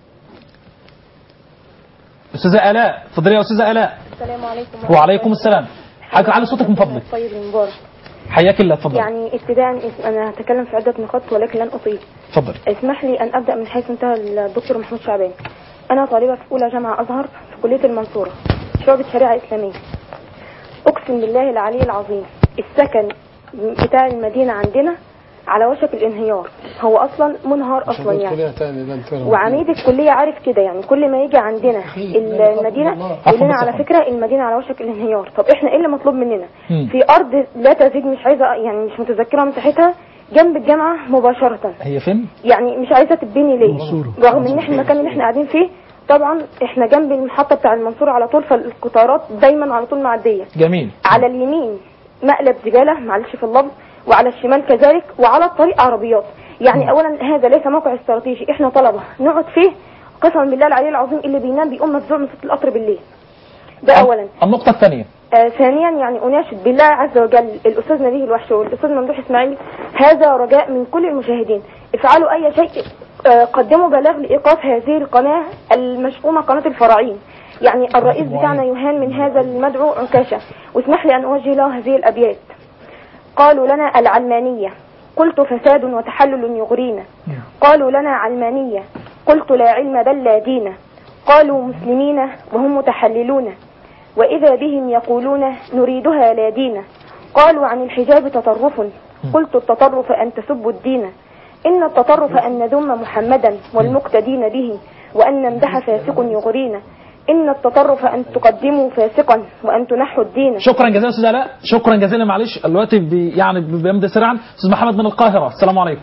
استاذه الاء اتفضلي يا استاذه الاء السلام عليكم وعليكم السلام حضرتك علي صوتك من فضلك طيب المبارك حياك الله اتفضل يعني ابتداء انا هتكلم في عده نقاط ولكن لن اطيل اتفضل اسمح لي ان ابدا من حيث انتهى الدكتور محمود شعبان انا طالبه في اولى جامعه ازهر في كليه المنصوره شعبة شريعه اسلاميه اقسم بالله العلي العظيم السكن بتاع المدينه عندنا على وشك الانهيار هو اصلا منهار اصلا يعني وعميد الكليه عارف كده يعني كل ما يجي عندنا المدينه يقول لنا على فكره المدينه على وشك الانهيار طب احنا ايه اللي مطلوب مننا مم. في ارض لا تزيد مش عايزه يعني مش متذكره مساحتها جنب الجامعه مباشره هي فين يعني مش عايزه تبني ليه رغم ان احنا المكان اللي احنا قاعدين فيه طبعا احنا جنب المحطه بتاع المنصوره على طول فالقطارات دايما على طول معديه جميل على اليمين مقلب زباله معلش في اللفظ وعلى الشمال كذلك وعلى الطريق عربيات يعني اولا هذا ليس موقع استراتيجي احنا طلبه نقعد فيه قسما بالله العلي العظيم اللي بينام بيقوم مفزوع من صوت القطر بالليل ده اولا النقطه الثانيه آه ثانيا يعني اناشد بالله عز وجل الاستاذ نبيه الوحش والاستاذ ممدوح اسماعيل هذا رجاء من كل المشاهدين افعلوا اي شيء آه قدموا بلاغ لايقاف هذه القناه المشؤومه قناه الفراعين يعني الرئيس بتاعنا يهان من هذا المدعو عكاشه واسمح لي ان اوجه له هذه الابيات قالوا لنا العلمانيه قلت فساد وتحلل يغرينا قالوا لنا علمانيه قلت لا علم بل لا دين قالوا مسلمين وهم متحللون وإذا بهم يقولون نريدها لا دين قالوا عن الحجاب تطرف قلت التطرف أن تسبوا الدين إن التطرف أن نذم محمدا والمقتدين به وأن نمدح فاسق يغرينا إن التطرف أن تقدموا فاسقا وأن تنحوا الدين شكرا جزيلا استاذ الاء شكرا جزيلا معلش الوقت بي يعني بيمضي سريعا استاذ محمد من القاهره السلام عليكم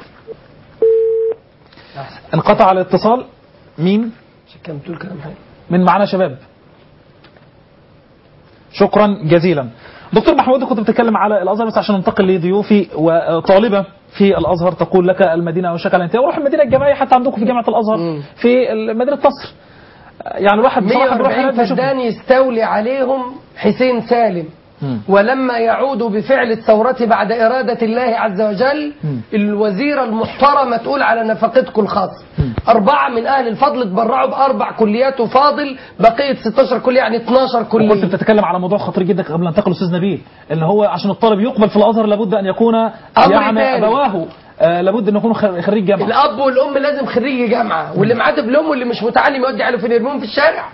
انقطع الاتصال مين كم تقول كلام حلو من معانا شباب شكرا جزيلا دكتور محمود كنت بتتكلم على الازهر بس عشان ننتقل لضيوفي وطالبه في الازهر تقول لك المدينه وشك الانتهاء وروح المدينه الجامعيه حتى عندكم في جامعه الازهر مم. في مدينه نصر يعني الواحد بصراحه بيروح 140 هناك بيشوف- فدان يستولي عليهم حسين سالم مم. ولما يعودوا بفعل الثورة بعد إرادة الله عز وجل مم. الوزيرة المحترمة تقول على نفقتكم الخاصة أربعة من أهل الفضل اتبرعوا بأربع كليات وفاضل بقية 16 كلية يعني 12 وكنت كلية بتتكلم على موضوع خطير جدا قبل ان انتقل استاذ نبيل ان هو عشان الطالب يقبل في الازهر لابد ان يكون يعني تاني. ابواه آه، لابد ان يكون خر- خريج جامعه الأب والأم لازم خريج جامعة واللي معاه دبلوم واللي مش متعلم يودي عياله فين يرميهم في الشارع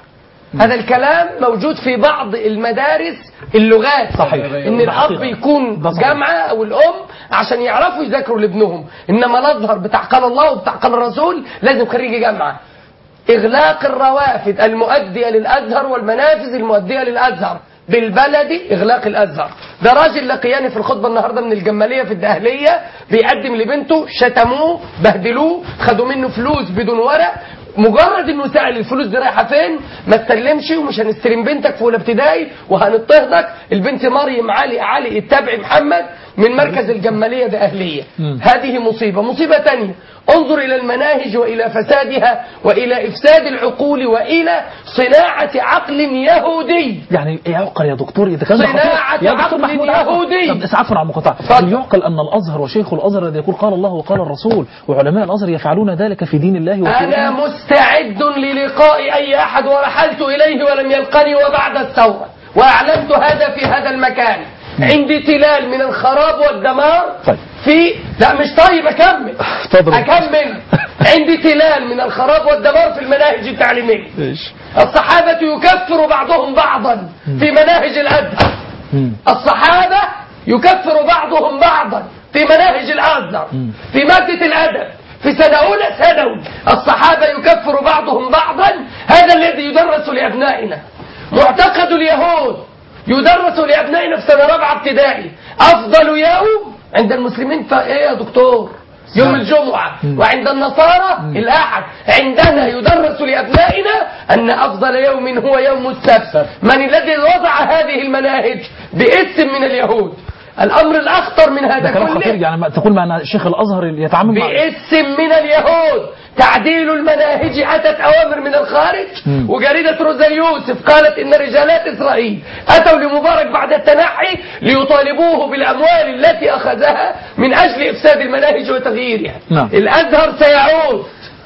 هذا الكلام موجود في بعض المدارس اللغات صحيح. ان ده الاب حقيقة. يكون ده صحيح. جامعه او الام عشان يعرفوا يذاكروا لابنهم انما الازهر بتاع قال الله وبتاع قال الرسول لازم خريج جامعه إغلاق الروافد المؤدية للأزهر والمنافذ المؤدية للأزهر بالبلدي إغلاق الأزهر ده راجل لقياني في الخطبة النهاردة من الجمالية في الدهلية بيقدم لبنته شتموه بهدلوه خدوا منه فلوس بدون ورق مجرد انه سأل الفلوس دي رايحه فين ما تسلمش ومش هنستلم بنتك في اولى ابتدائي وهنضطهدك البنت مريم علي علي اتبعي محمد من مركز الجماليه ده اهليه هذه مصيبه مصيبه تانية انظر الى المناهج والى فسادها والى افساد العقول والى صناعه عقل يهودي يعني يعقل يا دكتور اذا كان ده خطير. صناعة يا دكتور عقل محمود عفوا. يهودي. طب عفوا عن المقاطعه هل يعقل ان الازهر وشيخ الازهر الذي يقول قال الله وقال الرسول وعلماء الازهر يفعلون ذلك في دين الله وفي أنا دينه؟ مستعد للقاء أي أحد ورحلت إليه ولم يلقني وبعد الثورة وأعلنت هذا في هذا المكان عندي تلال من الخراب والدمار طيب. في لا مش طيب أكمل اتفضل. أكمل عندي تلال من الخراب والدمار في المناهج التعليمية ايش الصحابة يكفر بعضهم بعضا في مناهج الأزهر مم. الصحابة يكفر بعضهم بعضا في مناهج الأزهر في مادة الأدب في سنة أولى ثانوي الصحابة يكفر بعضهم بعضا هذا الذي يدرس لأبنائنا معتقد اليهود يدرس لأبنائنا في سنة رابعة ابتدائي أفضل يوم عند المسلمين فإيه يا دكتور يوم الجمعة وعند النصارى الأحد عندنا يدرس لأبنائنا أن أفضل يوم هو يوم السبت من الذي وضع هذه المناهج باسم من اليهود الأمر الأخطر من هذا ده كلام خطير كله يعني ما تقول مع شيخ الازهر يتعامل مع باسم من اليهود تعديل المناهج أتت أوامر من الخارج وجريدة روزا يوسف قالت إن رجالات إسرائيل أتوا لمبارك بعد التنحي ليطالبوه بالأموال التي أخذها من أجل إفساد المناهج وتغييرها نعم. الأزهر سيعود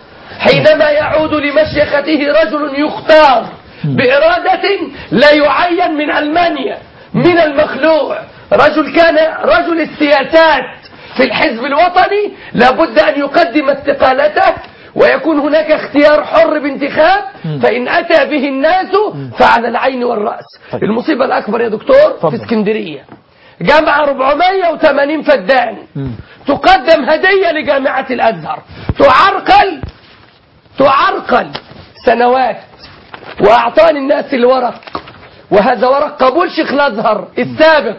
حينما يعود لمشيخته رجل يختار بإرادة لا يعين من ألمانيا من المخلوع رجل كان رجل السياسات في الحزب الوطني لابد أن يقدم استقالته ويكون هناك اختيار حر بانتخاب فإن أتى به الناس فعلى العين والرأس طيب. المصيبة الأكبر يا دكتور اتفضل. في اسكندرية جامعة 480 فدان تقدم هدية لجامعة الأزهر تعرقل تعرقل سنوات وأعطاني الناس الورق وهذا ورق قبول شيخ الأزهر السابق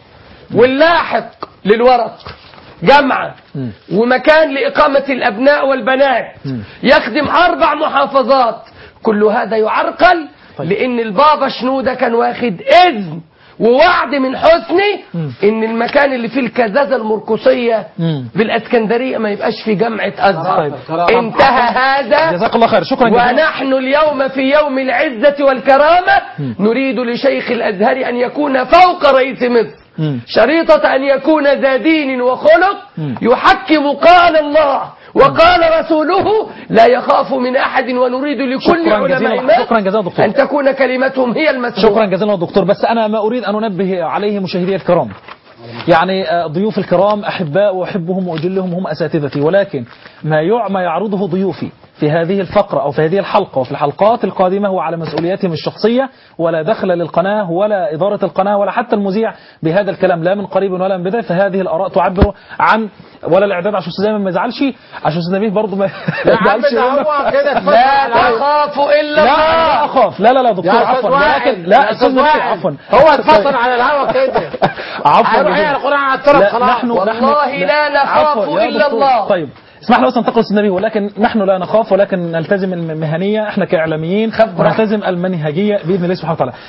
واللاحق للورق جامعة ومكان لإقامة الأبناء والبنات يخدم أربع محافظات كل هذا يعرقل لأن البابا شنودة كان واخد إذن ووعد من حسني ان المكان اللي فيه الكزازه المرقصيه مم. بالاسكندريه ما يبقاش في جامعه طيب. ازهر انتهى هذا جزاك الله خير شكرا جزيلا ونحن اليوم في يوم العزة والكرامة نريد لشيخ الأزهر أن يكون فوق رئيس مصر مم. شريطة أن يكون ذا دين وخلق مم. يحكم قال الله وقال رسوله لا يخاف من أحد ونريد لكل شكراً جزيلاً. علماء شكراً جزيلاً دكتور. أن تكون كلمتهم هي المسموعة شكرا جزيلا دكتور بس انا ما اريد ان انبه عليه مشاهدي الكرام يعني آه، ضيوف الكرام احباء واحبهم واجلهم هم اساتذتي ولكن ما يع ما يعرضه ضيوفي في هذه الفقرة أو في هذه الحلقة وفي الحلقات القادمة هو على مسؤولياتهم الشخصية ولا دخل للقناة ولا إدارة القناة ولا حتى المذيع بهذا الكلام لا من قريب ولا من بعيد فهذه الآراء تعبر عن ولا الإعداد عشان أستاذ أيمن ما يزعلش عشان أستاذ نبيه برضه ما يا عم يزعلش ده منك. هو كده اتفضل لا على الهوا. تخاف إلا لا لا الله اخاف لا لا لا دكتور يا أستاذ عفوا واحد، ولكن يا لا أستاذ استاذ نبيل واحد. عفوا هو اتفصل على الهوا كده عفوا هيروح جزيلا. يقرا القرآن على الطرف لا خلاص نحن والله نحن لا نخاف عفوا يا إلا دكتور. الله. طيب اسمح لي بس انتقل استاذ نبيل ولكن نحن لا نخاف ولكن نلتزم المهنيه احنا كاعلاميين ونلتزم المنهجيه باذن الله سبحانه وتعالى.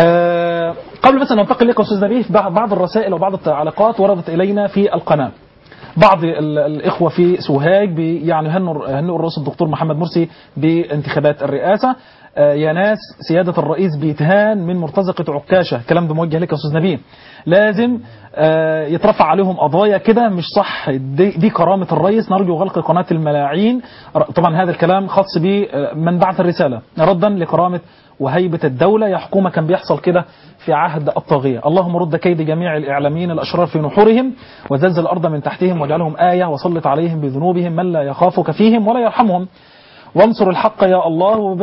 آه قبل بس ان ننتقل لك استاذ نبيل بعض بعض الرسائل وبعض التعليقات وردت الينا في القناه. بعض ال- الاخوه في سوهاج بي- يعني هنوا هنوا الرئيس الدكتور محمد مرسي بانتخابات الرئاسه آه، يا ناس سياده الرئيس بيتهان من مرتزقه عكاشه الكلام ده موجه لك يا استاذ نبيل لازم آه، يترفع عليهم قضايا كده مش صح دي, دي كرامه الرئيس نرجو غلق قناه الملاعين ر- طبعا هذا الكلام خاص بمن بعث الرساله ردا لكرامه وهيبه الدوله يا حكومه كان بيحصل كده في عهد الطاغيه اللهم رد كيد جميع الاعلاميين الاشرار في نحورهم وزلزل الارض من تحتهم واجعلهم ايه وسلط عليهم بذنوبهم من لا يخافك فيهم ولا يرحمهم وانصر الحق يا الله وبث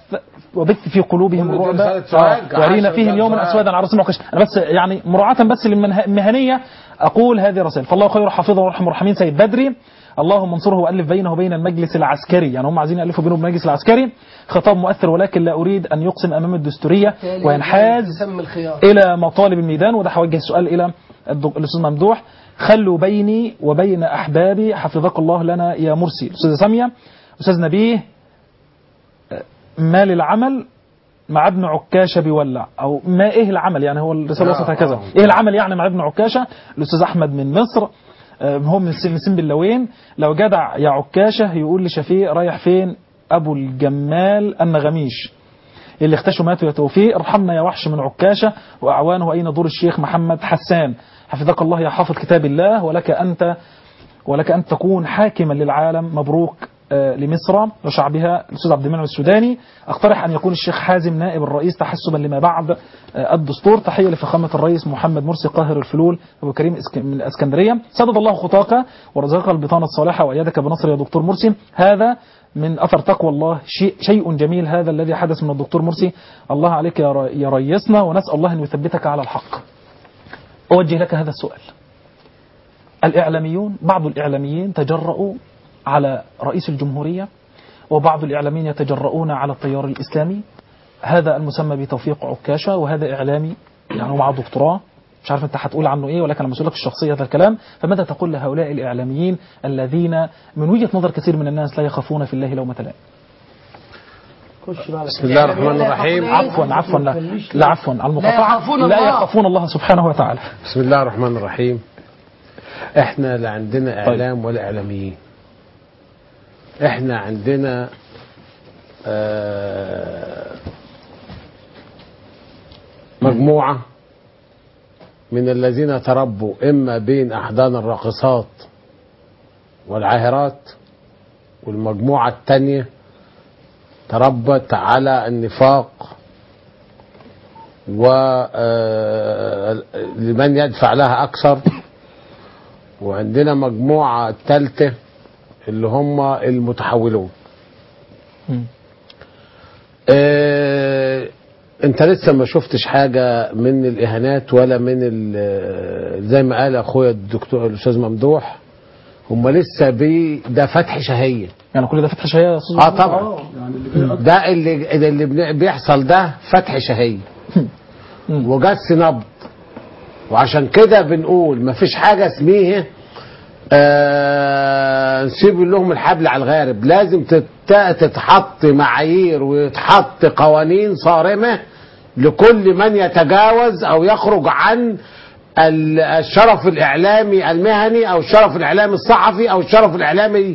وبث في قلوبهم ودي الرعب رسالة سؤال. آه، ورينا عشر فيهم رجال يوما سؤال. اسودا على رسم العكاش انا بس يعني مراعاه بس للمهنيه اقول هذه الرسائل فالله خير حافظه ورحمه الرحيمين سيد بدري اللهم انصره والف بينه وبين المجلس العسكري يعني هم عايزين يالفوا بينه وبين المجلس العسكري خطاب مؤثر ولكن لا اريد ان يقسم امام الدستوريه وينحاز سم الخيار الى مطالب الميدان وده هوجه السؤال الى الدك- الاستاذ ممدوح خلوا بيني وبين احبابي حفظك الله لنا يا مرسي استاذه ساميه استاذ نبيه آه، ما للعمل مع ابن عكاشة بيولع او ما ايه العمل يعني هو الرسالة آه، وصلت هكذا آه. ايه العمل يعني مع ابن عكاشة الاستاذ احمد من مصر آه، هو من سن سن باللوين لو جدع يا عكاشة يقول لشفيق رايح فين ابو الجمال النغميش اللي اختشوا ماتوا يا توفيق ارحمنا يا وحش من عكاشة واعوانه اين دور الشيخ محمد حسان حفظك الله يا حافظ كتاب الله ولك انت ولك أن تكون حاكما للعالم مبروك آه، لمصر وشعبها الأستاذ عبد المنعم السوداني أقترح أن يكون الشيخ حازم نائب الرئيس تحسبا لما بعد آه، الدستور تحية لفخامة الرئيس محمد مرسي قاهر الفلول أبو كريم إسك- من الإسكندرية سدد الله خطاك ورزقك البطانة الصالحة وأيدك بنصر يا دكتور مرسي هذا من أثر تقوى الله شيء, شيء جميل هذا الذي حدث من الدكتور مرسي الله عليك يا ر- يا ريسنا ونسأل الله أن يثبتك على الحق أوجه لك هذا السؤال الإعلاميون بعض الإعلاميين تجرؤوا على رئيس الجمهورية وبعض الإعلاميين يتجرؤون على التيار الإسلامي هذا المسمى بتوفيق عكاشة وهذا إعلامي يعني هو معه دكتوراه مش عارف انت هتقول عنه ايه ولكن انا مسؤولك الشخصيه هذا الكلام فماذا تقول لهؤلاء الاعلاميين الذين من وجهه نظر كثير من الناس لا يخافون في الله لومه لائم بسم الله الرحمن الرحيم عفوا عفوا لا, لا عفوا على المقاطعه يخافون لا الله. يخافون الله سبحانه وتعالى بسم الله الرحمن الرحيم احنا لا عندنا اعلام ولا اعلاميين احنا عندنا آه، مجموعة من الذين تربوا اما بين احضان الراقصات والعاهرات والمجموعة الثانية تربت على النفاق ولمن يدفع لها أكثر وعندنا مجموعة الثالثة اللي هم المتحولون مم. آه، انت لسه ما شفتش حاجة من الإهانات ولا من ال- زي ما قال أخويا الدكتور الأستاذ ممدوح هم لسه بي ده فتح شهية يعني كل ده فتح شهيه يا استاذ اه طبعا ده اللي اللي بن- بيحصل ده فتح شهية مم. وجس نبض وعشان كده بنقول مفيش حاجة اسمها آه نسيب لهم الحبل على الغارب لازم تت- تتحط معايير ويتحط قوانين صارمة لكل من يتجاوز او يخرج عن ال- الشرف الاعلامي المهني او الشرف الاعلامي الصحفي او الشرف الاعلامي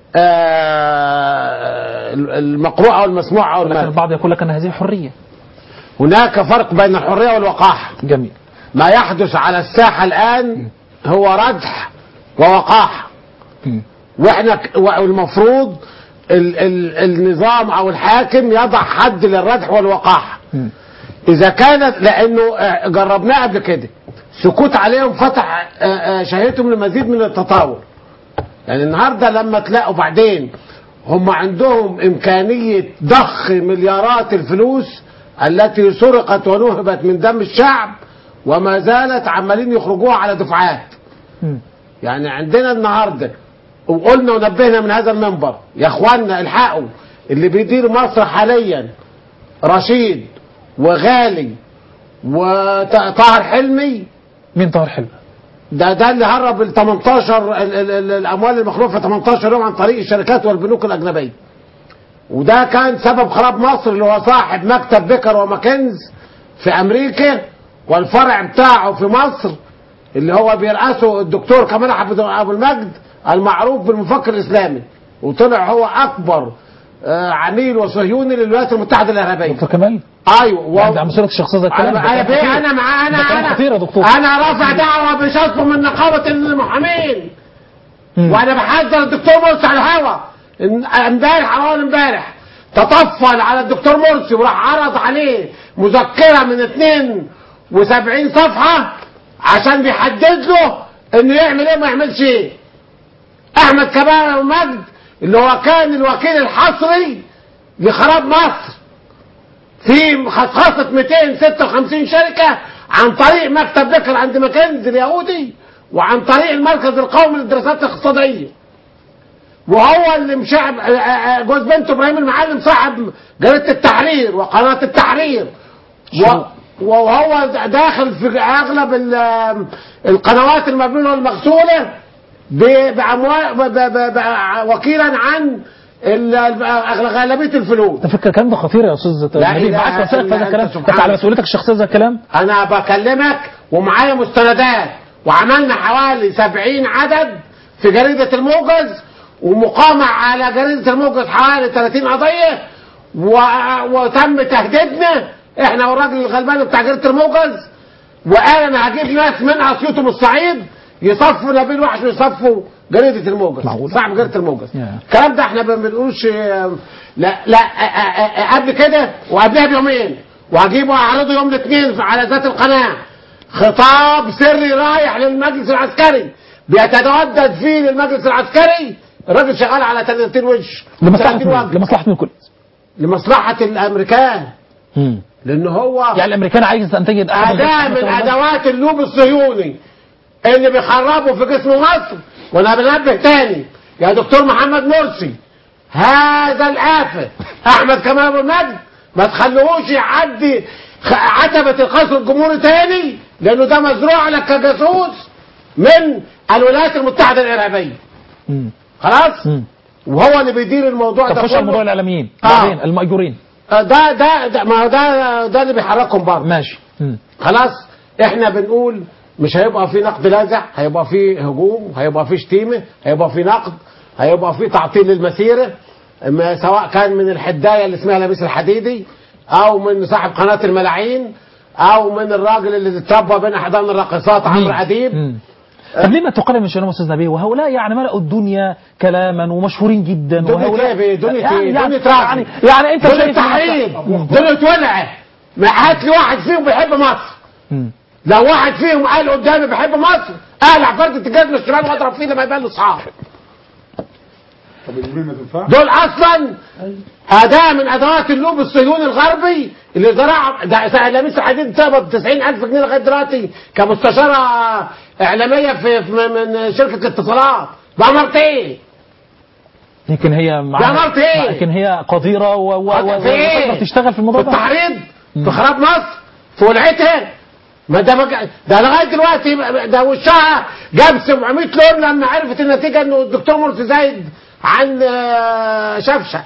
آه المقروء او المسموع او لكن المرئي. البعض يقول لك ان هذه حريه هناك فرق بين الحرية والوقاحة جميل ما يحدث على الساحة الآن هو ردح ووقاحة مم. واحنا ك- والمفروض ال ال النظام او الحاكم يضع حد للردح والوقاحة مم. اذا كانت لانه آه، جربناه قبل كده سكوت عليهم فتح آه، آه، شهيتهم لمزيد من التطاول يعني النهارده لما تلاقوا بعدين هم عندهم امكانيه ضخ مليارات الفلوس التي سرقت ونهبت من دم الشعب وما زالت عمالين يخرجوها على دفعات مم. يعني عندنا النهارده وقلنا ونبهنا من هذا المنبر يا اخوانا الحقوا اللي بيدير مصر حاليا رشيد وغالي وطاهر حلمي مين طاهر حلمي ده ده اللي هرب ال 18 ال ال ال الاموال المخلوفه 18 يوم عن طريق الشركات والبنوك الاجنبيه وده كان سبب خراب مصر اللي هو صاحب مكتب بيكر وماكنز في امريكا والفرع بتاعه في مصر اللي هو بيرأسه الدكتور كمال حافظ ابو المجد المعروف بالمفكر الاسلامي وطلع هو اكبر آه، عميل وصهيوني للولايات المتحده الارابيه دكتور كمال ايوه و... يعني عم صورة الشخصية زي الكلام انا ده انا كلام بيه خطير. انا مع انا ده كلام انا خطير يا دكتور انا رافع دعوه بشطب من نقابه المحامين مم. وانا بحذر الدكتور مرسي على الهوا إن- امبارح اول امبارح تطفل على الدكتور مرسي وراح عرض عليه مذكره من 72 صفحه عشان بيحدد له انه يعمل ايه وما يعملش ايه احمد كمال ومجد اللي هو كان الوكيل الحصري لخراب مصر في خصخصة 256 شركة عن طريق مكتب ذكر عند ماكنزي اليهودي وعن طريق المركز القومي للدراسات الاقتصادية وهو اللي مشعب جوز بنته ابراهيم المعلم صاحب جريدة التحرير وقناة التحرير و وهو داخل في اغلب ال- القنوات المبنيه والمغسوله ب- بأموال ب- ب- ب- وكيلا عن ال- ال- غالبيه الفلوس ده فكره الكلام ده خطير يا استاذ لا نبيل إله معاك وثائق في إلا هذا أنت الكلام سبحانك. بس على مسؤوليتك الشخصيه هذا الكلام انا بكلمك ومعايا مستندات وعملنا حوالي 70 عدد في جريدة الموجز ومقامع على جريدة الموجز حوالي 30 قضية و... وتم تهديدنا احنا والراجل الغلبان بتاع جريدة الموجز وقال انا هجيب ناس من اسيوط من الصعيد يصفوا نبيل وحش ويصفوا جريدة الموجز معقولة؟ صاحب جريدة الموجز يا. الكلام ده احنا ما بنقولش آه، لا لا آه، آه، آه، قبل كده وقبلها بيومين وهجيبه واعرضه يوم الاثنين على ذات القناه خطاب سري رايح للمجلس العسكري بيتودد فيه للمجلس العسكري الراجل شغال على 30 وش لمصلحه 30 مين؟ وجه. لمصلحه مين كل لمصلحه الامريكان مم. لان هو يعني الامريكان عايز ان تجد احد أداة من أدوات اللوب الصهيوني اللي بيخربوا في جسم مصر وأنا بنبه تاني يا دكتور محمد مرسي هذا الآفة أحمد كمال أبو المجد ما تخلوهوش يعدي خ- عتبة القصر الجمهوري تاني لأنه ده مزروع لك كجاسوس من الولايات المتحدة الإرهابية مم. خلاص مم. وهو اللي بيدير الموضوع طب ده خش على موضوع كله الاعلاميين آه. بعدين المأجورين ده ده, ده ما هو ده ده اللي بيحركهم برضه ماشي مم. خلاص احنا بنقول مش هيبقى في نقد لاذع هيبقى في هجوم هيبقى في شتيمه هيبقى في نقد هيبقى في تعطيل للمسيره ما سواء كان من الحدايه اللي اسمها لبيس الحديدي او من صاحب قناه الملاعين او من الراجل اللي اتربى بين احضان الراقصات عمرو مين؟ اديب مم. طب ليه ما تقارن من شأنهم استاذ نبيه وهؤلاء يعني ملأوا الدنيا كلاما ومشهورين جدا دنيا وهؤلاء ايه دنيا يعني ايه يعني دنيا تراجع يعني, يعني انت دنيا شايف إن- تحريض مم. دنيا ولعه ما هات لي واحد فيهم بيحب مصر مم. لو واحد فيهم قال قدامي بحب مصر اقلع فردة الجزمة الشمال واضرب فيه لما يبان له اصحاب طب اليمين ما تنفعش دول اصلا اداة من ادوات اللوب الصهيوني الغربي اللي زرع ده لميس الحديد تقبض 90000 جنيه لغايه دلوقتي كمستشاره اعلاميه في, في من شركه الاتصالات بأمرتين يمكن هي معاها عملت إيه؟ لكن هي قديرة و... و... و... في ايه؟ وتقدر تشتغل في الموضوع في ده التحريض في خراب مصر في ولعتها ما ده مج... ده لغايه دلوقتي ده وشها جاب 700 لون لما عرفت النتيجه انه الدكتور مرسي زايد عن آه، شفشه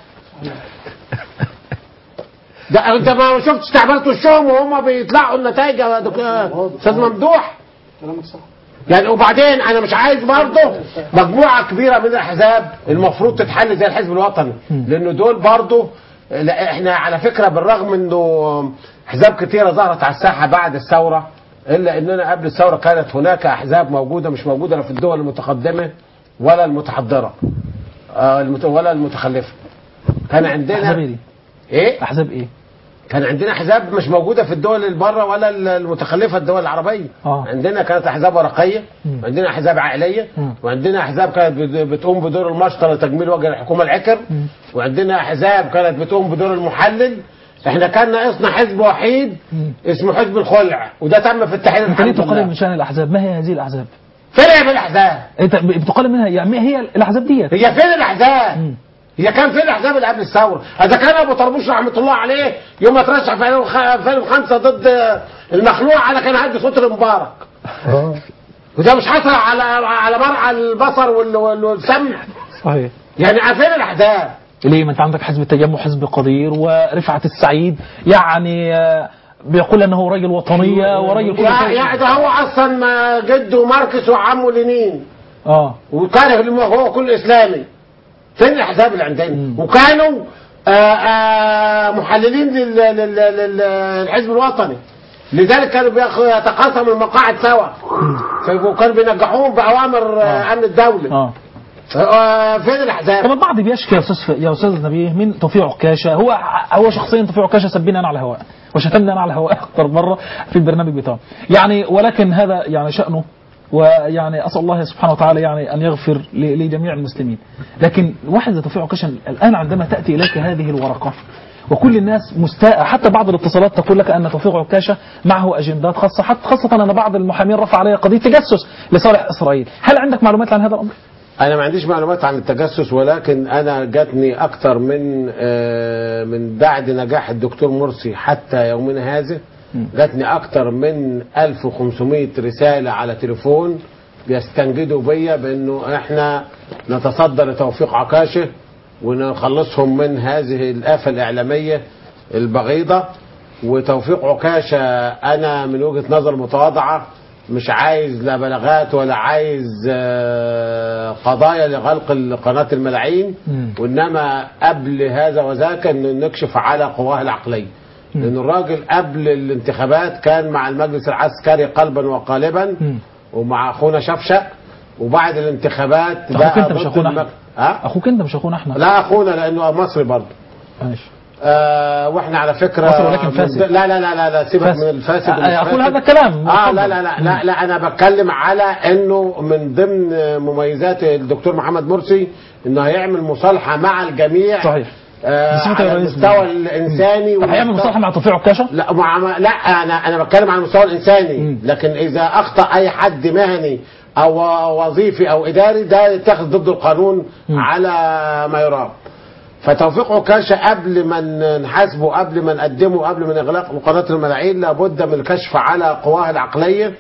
ده انت ما شفتش تعبيرات وشهم وهم بيطلعوا النتائج يا دكتور استاذ ممدوح يعني وبعدين انا مش عايز برضه مجموعه كبيره من الاحزاب المفروض تتحل زي الحزب الوطني لانه دول برضه لا احنا على فكره بالرغم انه احزاب كتيره ظهرت على الساحه بعد الثوره الا اننا قبل الثوره كانت هناك احزاب موجوده مش موجوده لا في الدول المتقدمه ولا المتحضره آه، المت- ولا المتخلفه كان احزاب ايه عندنا دي؟ ايه احزاب ايه؟ كان عندنا احزاب مش موجوده في الدول اللي بره ولا المتخلفه الدول العربيه آه. عندنا كانت احزاب ورقيه مم. وعندنا احزاب عائليه مم. وعندنا احزاب كانت بت- بتقوم بدور المشطه لتجميل وجه الحكومه العكر مم. وعندنا احزاب كانت بتقوم بدور المحلل احنا كان ناقصنا حزب وحيد مم. اسمه حزب الخلع وده تم في التحرير انت ليه الحمد تقلل من لله شأن الاحزاب؟ ما هي هذه الاحزاب؟ فين من الاحزاب انت بتقلل منها يعني ما هي الاحزاب ديت؟ هي فين الاحزاب مم. هي كان فين الاحزاب اللي قبل الثوره؟ اذا كان ابو طربوش رحمه الله عليه يوم ما ترشح في 2005 ضد المخلوع على كان هدي صوت المبارك وده مش حصل على على مرعى البصر وال- وال- والسمع صحيح يعني فين الاحزاب؟ ليه ما انت عندك حزب التجمع حزب قدير ورفعت السعيد يعني آه، بيقول انه راجل وطنيه وراجل كل يا شيء يا ده هو اصلا ما جده ماركس وعمه لينين اه وكان الم- هو كل اسلامي فين الاحزاب اللي عندنا وكانوا آآ آآ محللين لل- لل- لل- للحزب الوطني لذلك كانوا بياخ- يتقاسموا المقاعد سوا ف- وكانوا بينجحوهم باوامر آه. امن الدوله اه آه، فين الاحزاب طب البعض بيشكي يا استاذ يا استاذ نبيه من توفيق عكاشه هو هو شخصيا توفيق عكاشه سبني انا على الهواء وشتمني انا على الهواء اكثر مره في البرنامج بتاعه يعني ولكن هذا يعني شانه ويعني اسال الله سبحانه وتعالى يعني ان يغفر ل- لجميع المسلمين لكن واحد زي توفيق عكاشة الان عندما تاتي اليك هذه الورقه وكل الناس مستاءة حتى بعض الاتصالات تقول لك أن توفيق عكاشة معه أجندات خاصة حتى خاصة أن بعض المحامين رفع عليه قضية تجسس لصالح إسرائيل هل عندك معلومات عن هذا الأمر؟ انا ما عنديش معلومات عن التجسس ولكن انا جاتني اكتر من آه، من بعد نجاح الدكتور مرسي حتى يومنا هذا جاتني اكتر من 1500 رساله على تليفون بيستنجدوا بيا بانه احنا نتصدى لتوفيق عكاشه ونخلصهم من هذه الافه الاعلاميه البغيضه وتوفيق عكاشه انا من وجهه نظر متواضعه مش عايز لا بلاغات ولا عايز آه، قضايا لغلق قناة الملاعين وإنما قبل هذا وذاك إن نكشف على قواه العقلية لأن الراجل قبل الانتخابات كان مع المجلس العسكري قلبا وقالبا ومع أخونا شفشق وبعد الانتخابات أخوك أنت مش ضد أخونا المج- أحمد ها؟ أخوك أنت مش أخونا أحمد لا أخونا لأنه مصري برضه ماشي آه واحنا على فكره مصري ولكن من- فاسد. لا لا لا لا, لا سيبك فاسد. من الفاسد آه، ومش أقول فاسد. هذا الكلام. اه اتفضل. لا لا لا, لا لا انا بتكلم على انه من ضمن مميزات الدكتور محمد مرسي انه هيعمل مصالحه مع الجميع صحيح آه بصفة على الرئيس المستوى نعم. الانساني طب هيعمل والمستوى- مصالحة مع توفيق عكاشة؟ لا مع مع- لا انا انا بتكلم عن المستوى الانساني لكن اذا اخطا اي حد مهني او وظيفي او اداري ده يتخذ ضد القانون على ما يرام فتوفيق عكاشة قبل ما نحاسبه قبل ما نقدمه قبل ما نغلق قناة الملاعين لابد من الكشف على قواه العقلية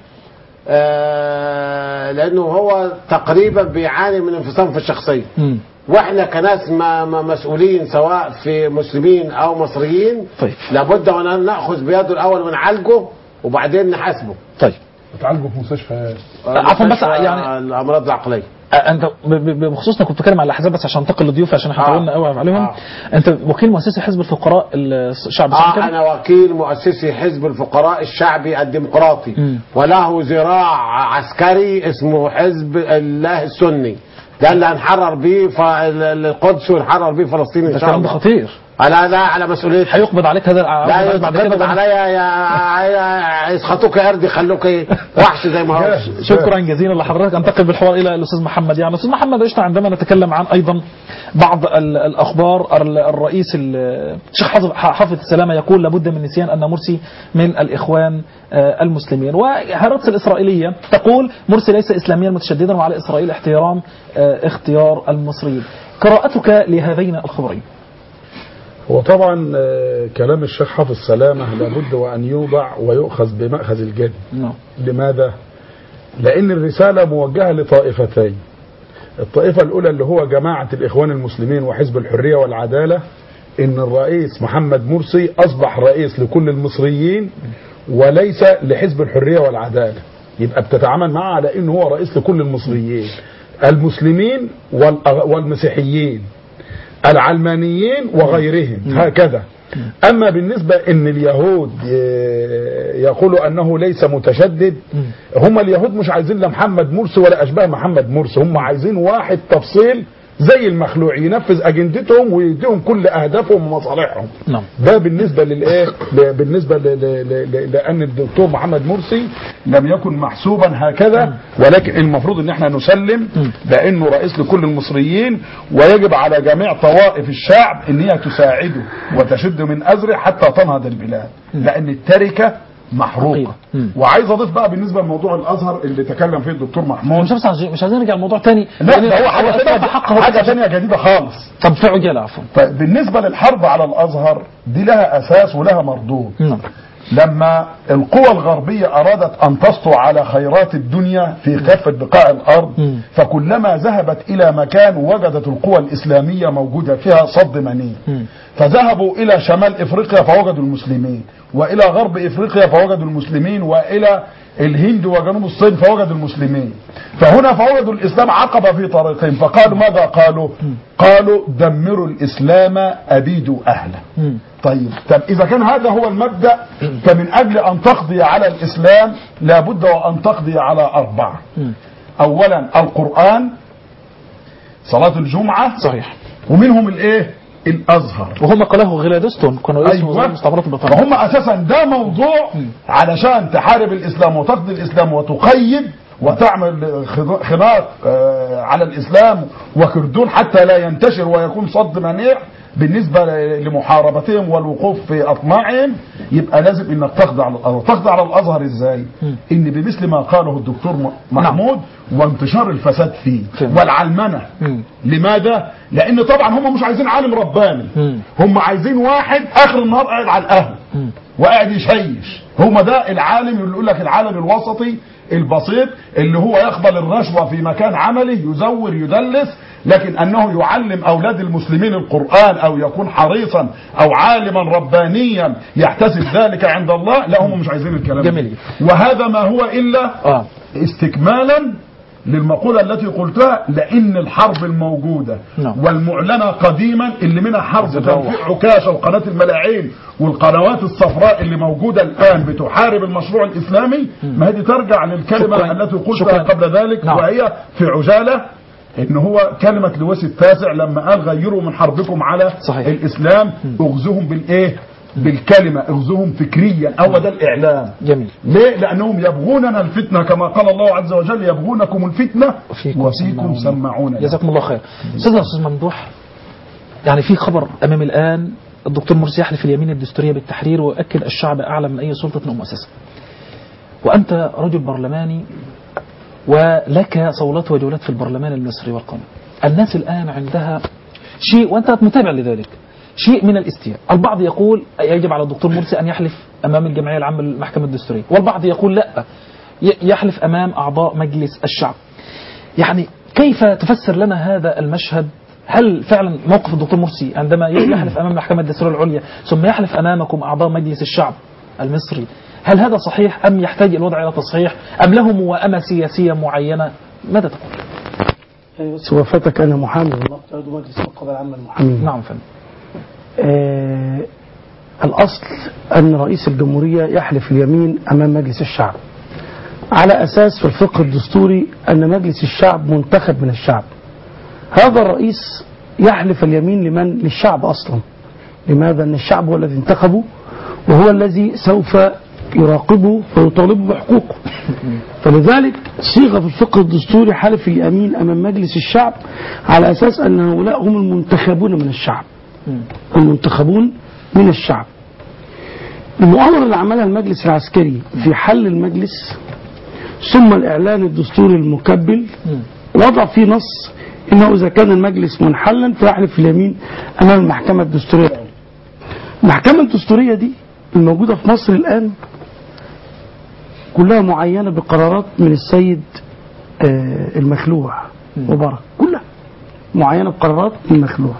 آه، لأنه هو تقريبا بيعاني من انفصام في الشخصية مم. واحنا كناس ما ما مسؤولين سواء في مسلمين او مصريين طيب. لابد ان ناخذ بيده الاول ونعالجه وبعدين نحاسبه طيب بتعالجوا في مستشفى عفوا بس مستشفى يعني الامراض العقليه آه، انت ب- ب- بخصوص انك كنت بتتكلم على الاحزاب بس عشان انتقل لضيوفي عشان احنا آه. طولنا قوي عليهم آه. انت وكيل مؤسسي حزب الفقراء الشعب صح اه كده؟ انا وكيل مؤسسي حزب الفقراء الشعبي الديمقراطي مم. وله ذراع عسكري اسمه حزب الله السني ده اللي هنحرر بيه ف- القدس ونحرر بيه فلسطين ده ان شاء الكلام ده الله خطير على لا على مسؤوليتي هيقبض عليك هذا لا الع- بعد كده يتقبض بعد- عليا يا يا- يسخطوك يا قرد يخلوك ايه وحش زي ما هو شكرا جزيلا لحضرتك انتقل بالحوار الى الاستاذ محمد يعني الاستاذ محمد قشطه عندما نتكلم عن ايضا بعض ال- الاخبار ال- الرئيس ال- الشيخ حافظ حافظ السلامه يقول لابد من نسيان ان مرسي من الاخوان آه، المسلمين وهرتس الاسرائيليه تقول مرسي ليس اسلاميا متشددا وعلى اسرائيل احترام آه، اختيار المصريين قراءتك لهذين الخبرين هو طبعا آه، كلام الشيخ حافظ سلامة لابد وأن يوضع ويؤخذ بمأخذ الجد نعم لماذا؟ لأن الرسالة موجهة لطائفتين الطائفة الأولى اللي هو جماعة الإخوان المسلمين وحزب الحرية والعدالة إن الرئيس محمد مرسي أصبح رئيس لكل المصريين وليس لحزب الحرية والعدالة يبقى بتتعامل معه على إنه هو رئيس لكل المصريين المسلمين والأغ- والمسيحيين العلمانيين وغيرهم هكذا أما بالنسبة أن اليهود ي- يقولوا أنه ليس متشدد هم اليهود مش عايزين لا محمد مرسي ولا أشباه محمد مرسي هم عايزين واحد تفصيل زي المخلوع ينفذ أجندتهم ويديهم كل أهدافهم ومصالحهم نعم ده بالنسبة للإيه ل- بالنسبة ل- ل- ل- ل- لأن الدكتور محمد مرسي لم يكن محسوبا هكذا ولكن المفروض ان احنا نسلم لانه رئيس لكل المصريين ويجب على جميع طوائف الشعب ان هي تساعده وتشد من ازره حتى تنهض البلاد لان التركة محروقة حقيقة. مم. وعايز اضيف بقى بالنسبة لموضوع الازهر اللي تكلم فيه الدكتور محمود مش بس عايزين- مش عايزين نرجع لموضوع تاني لا ده هو حاجة أثبت تانية حقه حاجة تانية جديدة خالص طب في عجاله عفوا طيب بالنسبة للحرب على الازهر دي لها اساس ولها مردود نعم لما القوى الغربية أرادت أن تسطو على خيرات الدنيا في كافة بقاع الأرض مم. فكلما ذهبت إلى مكان وجدت القوى الإسلامية موجودة فيها صد منيع مم. فذهبوا إلى شمال إفريقيا فوجدوا المسلمين وإلى غرب إفريقيا فوجدوا المسلمين وإلى الهند وجنوب الصين فوجدوا المسلمين فهنا فوجدوا الإسلام عقبة في طريقهم فقالوا ماذا قالوا قالوا دمروا الإسلام أبيدوا أهله مم. طيب طب إذا كان هذا هو المبدأ فمن أجل أن تقضي على الإسلام لابد وأن تقضي على أربعة مم. أولا القرآن صلاة الجمعة صحيح ومنهم الإيه الأزهر وهم قاله غلادستون كانوا اسمه أيوة. وزير المستعمرات البريطانية فهم أساسا ده موضوع علشان تحارب الإسلام وتقضي الإسلام وتقيد وتعمل خض- خناق آه، على الاسلام وكردون حتى لا ينتشر ويكون صد منيع بالنسبة ل- لمحاربتهم والوقوف في أطماعهم يبقى لازم انك تخضع للأزهر تخضع للأزهر ازاي ان بمثل ما قاله الدكتور م- محمود وانتشار الفساد فيه فهمت. والعلمنة مم. لماذا لان طبعا هم مش عايزين عالم رباني مم. هم عايزين واحد اخر النهار قاعد على القهوه مم. وقاعد يشيش هم ده العالم اللي يقول لك العالم الوسطي البسيط اللي هو يقبل الرشوه في مكان عمله يزور يدلس لكن انه يعلم اولاد المسلمين القران او يكون حريصا او عالما ربانيا يحتسب ذلك عند الله لا هم مش عايزين الكلام ده. جميل. وهذا ما هو الا اه استكمالا للمقولة التي قلتها لأن الحرب الموجودة نعم. والمعلنة قديما اللي منها حرب عايز تنفيع عكاشة وقناة الملاعين والقنوات الصفراء اللي موجودة الآن بتحارب المشروع الإسلامي ما هذه ترجع للكلمة شكراً. التي قلتها شكراً. قبل ذلك نعم. وهي في عجالة ان هو كلمة لويس التاسع لما قال غيروا من حربكم على صحيح. الاسلام اغزوهم بالايه بالكلمة اغزوهم فكريا او ده الاعلام جميل ليه؟ لأنهم يبغوننا الفتنة كما قال الله عز وجل يبغونكم الفتنة وفيكم وفيكم سماعون. سماعون لهم. جزاكم الله خير استاذنا استاذ ممدوح يعني في خبر امامي الان الدكتور مرسي يحلف اليمين الدستوريه بالتحرير ويؤكد الشعب اعلى من اي سلطه او مؤسسه وانت رجل برلماني ولك صولات وجولات في البرلمان المصري والقومي الناس الان عندها شيء وانت متابع لذلك شيء من الاستياء البعض يقول يجب على الدكتور مرسي ان يحلف امام الجمعيه العامه للمحكمه الدستوريه والبعض يقول لا ي- يحلف امام اعضاء مجلس الشعب يعني كيف تفسر لنا هذا المشهد هل فعلا موقف الدكتور مرسي عندما يحلف امام المحكمه الدستوريه العليا ثم يحلف امامكم اعضاء مجلس الشعب المصري هل هذا صحيح ام يحتاج الوضع الى تصحيح ام له موائمه سياسيه معينه ماذا تقول؟ يعني بس وفاتك انا محامي والله عضو مجلس النقابه العامه للمحامين نعم فندم آه الاصل ان رئيس الجمهوريه يحلف اليمين امام مجلس الشعب على اساس في الفقه الدستوري ان مجلس الشعب منتخب من الشعب هذا الرئيس يحلف اليمين لمن للشعب اصلا لماذا ان الشعب هو الذي انتخبه وهو الذي سوف يراقبه ويطالبه بحقوقه فلذلك صيغه في الفقه الدستوري حلف اليمين امام مجلس الشعب على اساس ان هؤلاء هم المنتخبون من الشعب المنتخبون من الشعب المؤامرة اللي عملها المجلس العسكري في حل المجلس ثم الإعلان الدستوري المكبل وضع فيه نص إنه إذا كان المجلس منحلا فيحلف اليمين أمام المحكمة الدستورية العليا. المحكمة الدستورية دي الموجودة في مصر الآن كلها معينة بقرارات من السيد آه، المخلوع مبارك كلها معينة بقرارات من المخلوع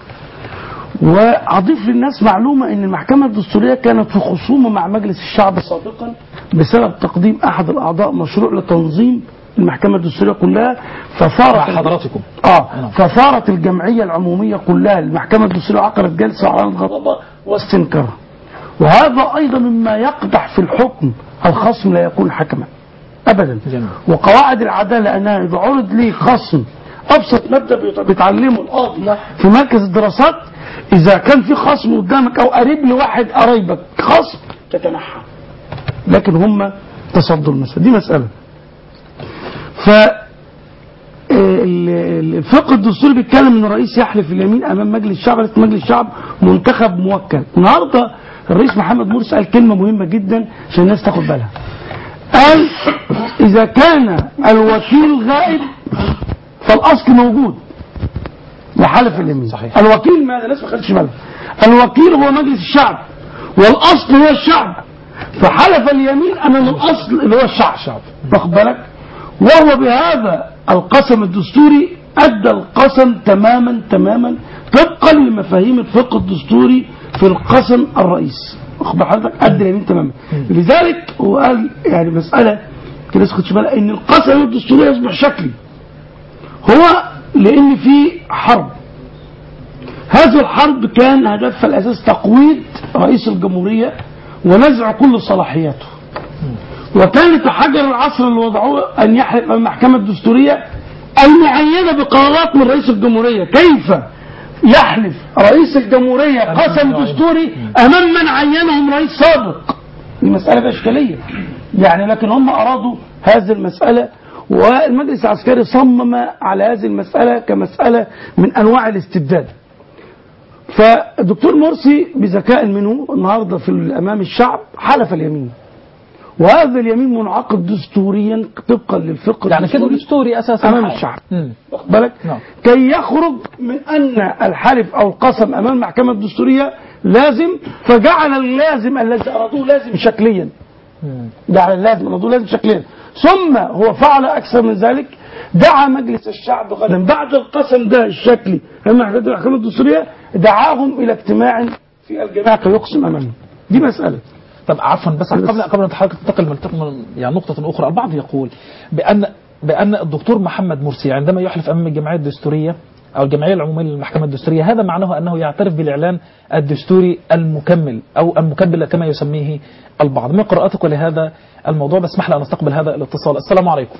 واضيف للناس معلومه ان المحكمه الدستوريه كانت في خصومه مع مجلس الشعب سابقا بسبب تقديم احد الاعضاء مشروع لتنظيم المحكمه الدستوريه كلها فصارت مع حضراتكم اه فصارت الجمعيه العموميه كلها المحكمه الدستوريه عقدت جلسه واعلنت غضبها واستنكارها وهذا ايضا مما يقدح في الحكم الخصم لا يكون حكما ابدا جميل. وقواعد العداله انها اذا عرض لي خصم ابسط مبدا بيت- بيتعلمه القاضي في مركز الدراسات اذا كان في خصم قدامك او قريب لواحد قرايبك خصم تتنحى لكن هم تصدوا المسألة دي مسألة ف ال- ال- الفقه الدستوري بيتكلم ان الرئيس يحلف اليمين امام مجلس الشعب رئيس مجلس الشعب منتخب موكل النهارده الرئيس محمد مرسي قال كلمه مهمه جدا عشان الناس تاخد بالها قال اذا كان الوكيل غائب فالاصل موجود وحلف اليمين صحيح. الوكيل ماذا الناس ما خدتش بالها الوكيل هو مجلس الشعب والاصل هو الشعب فحلف اليمين امام الاصل اللي هو الشعب شعب واخد بالك وهو بهذا القسم الدستوري ادى القسم تماما تماما طبقا لمفاهيم الفقه الدستوري في القسم الرئيس واخد بال حضرتك ادى اليمين تماما لذلك هو قال يعني مساله كده الناس خدش بالها ان القسم الدستوري يصبح شكلي هو لان في حرب هذه الحرب كان هدفها الاساس تقويض رئيس الجمهوريه ونزع كل صلاحياته وكانت حجر العصر اللي وضعوه ان يحلف امام المحكمه الدستوريه المعينه بقرارات من رئيس الجمهوريه كيف يحلف رئيس الجمهوريه قسم دستوري امام من عينهم رئيس سابق دي مساله اشكاليه يعني لكن هم ارادوا هذه المساله والمجلس العسكري صمم على هذه المسألة كمسألة من أنواع الاستبداد فالدكتور مرسي بذكاء منه النهارده في امام الشعب حلف اليمين وهذا اليمين منعقد دستوريا طبقا للفقه يعني كده الدستوري دستوري اساسا امام حاجة. الشعب مم. واخد بالك نعم. كي يخرج من ان الحلف او القسم امام المحكمه الدستوريه لازم فجعل اللازم الذي ارادوه لازم شكليا مم. جعل اللازم ارادوه لازم شكليا ثم هو فعل اكثر من ذلك دعا مجلس الشعب غدا بعد القسم ده الشكلي امام المحكمه الدستوريه دعاهم الى اجتماع في الجماعه كي يقسم امامهم دي مساله طب عفوا بس قبل قبل ان حضرتك تنتقل من يعني نقطة أخرى البعض يقول بأن بأن الدكتور محمد مرسي عندما يحلف أمام الجمعية الدستورية أو الجمعية العمومية للمحكمة الدستورية هذا معناه أنه يعترف بالإعلان الدستوري المكمل أو المكمل كما يسميه البعض من قراءتك لهذا الموضوع بس اسمح لي أن أستقبل هذا الاتصال السلام عليكم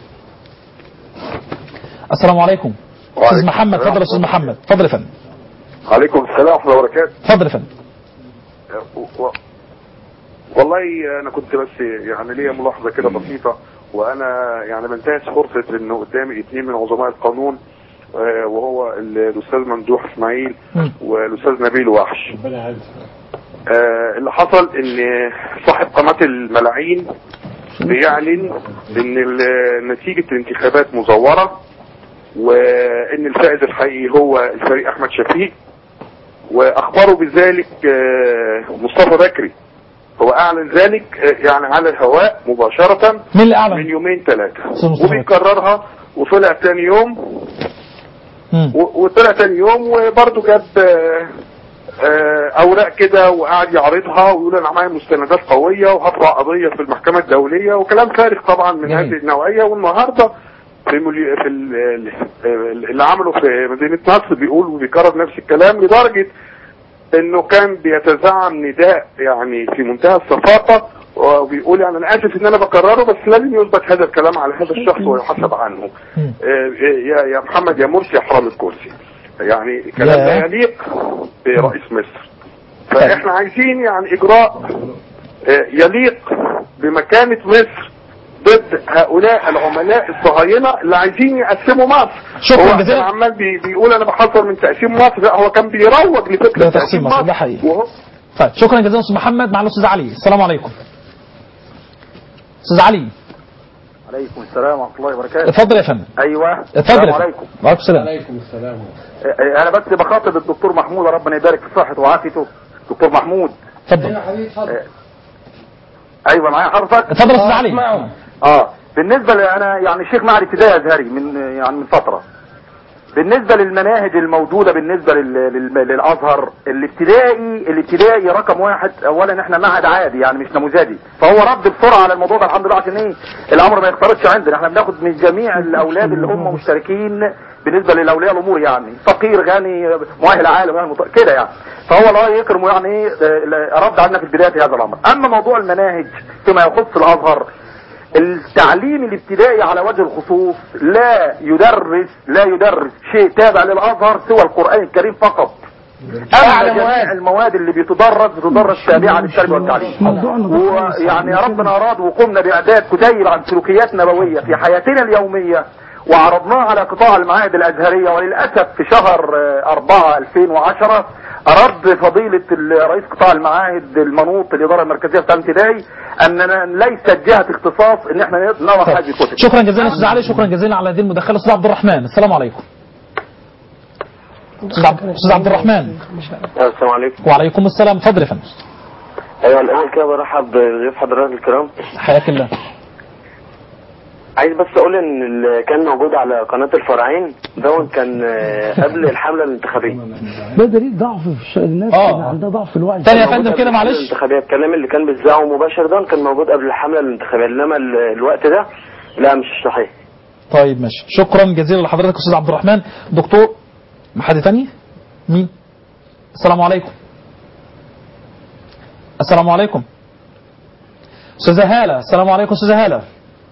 السلام عليكم أستاذ محمد تفضل أستاذ محمد تفضل يا فندم عليكم السلام ورحمة الله وبركاته تفضل يا فندم و- و- والله أنا كنت بس يعني ليا ملاحظة كده بسيطة وأنا يعني بنتهز فرصة إنه قدامي اتنين من عظماء القانون آه، وهو ال- الأستاذ ممدوح إسماعيل مم. والأستاذ نبيل وحش آه، اللي حصل إن صاحب قناة الملاعين بيعلن إن ال- نتيجة الانتخابات مزورة وإن الفائز الحقيقي هو الفريق أحمد شفيق واخبره بذلك آه، مصطفى بكري هو اعلن ذلك آه، يعني على الهواء مباشرة مين اللي من أعلن؟ يومين ثلاثة أستاذ مصطفى. وبيكررها وطلع تاني يوم مم. و- وطلع تاني يوم وبرضه جاب آه، آه، اوراق كده وقعد يعرضها ويقول انا معايا مستندات قويه وهطلع قضيه في المحكمه الدوليه وكلام فارغ طبعا من جميل. هذه النوعيه والنهارده في ملي... في ال... ال- اللي عمله في مدينه نصر بيقول وبيكرر نفس الكلام لدرجه انه كان بيتزعم نداء يعني في منتهى الصفاقه وبيقول يعني انا اسف ان انا بكرره بس لازم يثبت هذا الكلام على هذا الشخص ويحاسب عنه مم. آه، يا يا محمد يا مرسي يا حرام الكرسي يعني كلام لا يا. يليق برئيس مصر فاحنا عايزين يعني اجراء آه، يليق بمكانة مصر ضد هؤلاء العملاء الصهاينة اللي عايزين يقسموا مصر شكراً هو جزيلاً. كان عمال بي بيقول انا بحذر من تقسيم مصر لا هو كان بيروج لفكرة لا تقسيم مصر، ده حقيقي. وهو طيب شكرا جزيلا استاذ محمد مع الاستاذ علي السلام عليكم استاذ علي عليكم السلام ورحمة الله وبركاته اتفضل يا فندم أيوة اتفضل السلام يا فندم عليكم وعليكم السلام عليكم السلام إيه، أنا بس بخاطب الدكتور محمود ربنا يبارك في صحته وعافيته دكتور محمود اتفضل أيوة معايا حضرتك اتفضل يا استاذ علي اه بالنسبة لي أنا يعني شيخ معهد ابتدائي أزهري من يعني من فترة بالنسبة للمناهج الموجودة بالنسبة لل... لل... للأزهر الابتدائي الابتدائي رقم واحد أولا احنا معهد عادي يعني مش نموذجي فهو رد بسرعة على الموضوع ده الحمد لله عشان ايه الأمر ما يختلطش عندنا احنا بناخد من جميع الأولاد اللي هم مشتركين بالنسبة للأولياء الأمور يعني فقير غني مؤهل عالم يعني مط- كده يعني فهو الله يكرمه يعني ايه آه، رد عنا في البداية في هذا الأمر أما موضوع المناهج فيما يخص الأزهر التعليم الابتدائي على وجه الخصوص لا يدرس لا يدرس شيء تابع للازهر سوى القران الكريم فقط اما جميع المواد اللي بتدرس بتدرس تابعه للتربيه والتعليم موضوعنا ده خالص. ويعني ربنا اراد وقمنا باعداد كتيب عن سلوكيات نبويه في حياتنا اليوميه وعرضناها على قطاع المعاهد الازهريه وللاسف في شهر آه، 4 2010 أرد فضيلة ال- رئيس قطاع المعاهد المنوط الإدارة المركزية بتاع الابتدائي أننا ليست جهة اختصاص إن احنا نضع هذه الكتب شكرا جزيلا استاذ علي شكرا جزيلا على هذه المداخله استاذ عبد الرحمن السلام عليكم استاذ عبد استاذ عبد الرحمن السلام عليكم وعليكم السلام اتفضل يا فندم ايوه الاول كده برحب بضيوف حضرتك الكرام حياك الله عايز بس اقول ان اللي كان موجود على قناه الفرعين دون كان آه، قبل الحمله الانتخابيه ده دليل ضعف في الش- الناس آه. اللي عندها ضعف في الوعي تاني يا موجود فندم قبل كده الحملة معلش الانتخابيه الكلام اللي كان بيذاعه مباشر ده كان موجود قبل الحمله الانتخابيه انما ال- الوقت ده لا مش صحيح طيب ماشي شكرا جزيلا لحضرتك استاذ عبد الرحمن دكتور ما حد تاني مين السلام عليكم السلام عليكم استاذه هاله السلام عليكم استاذه هاله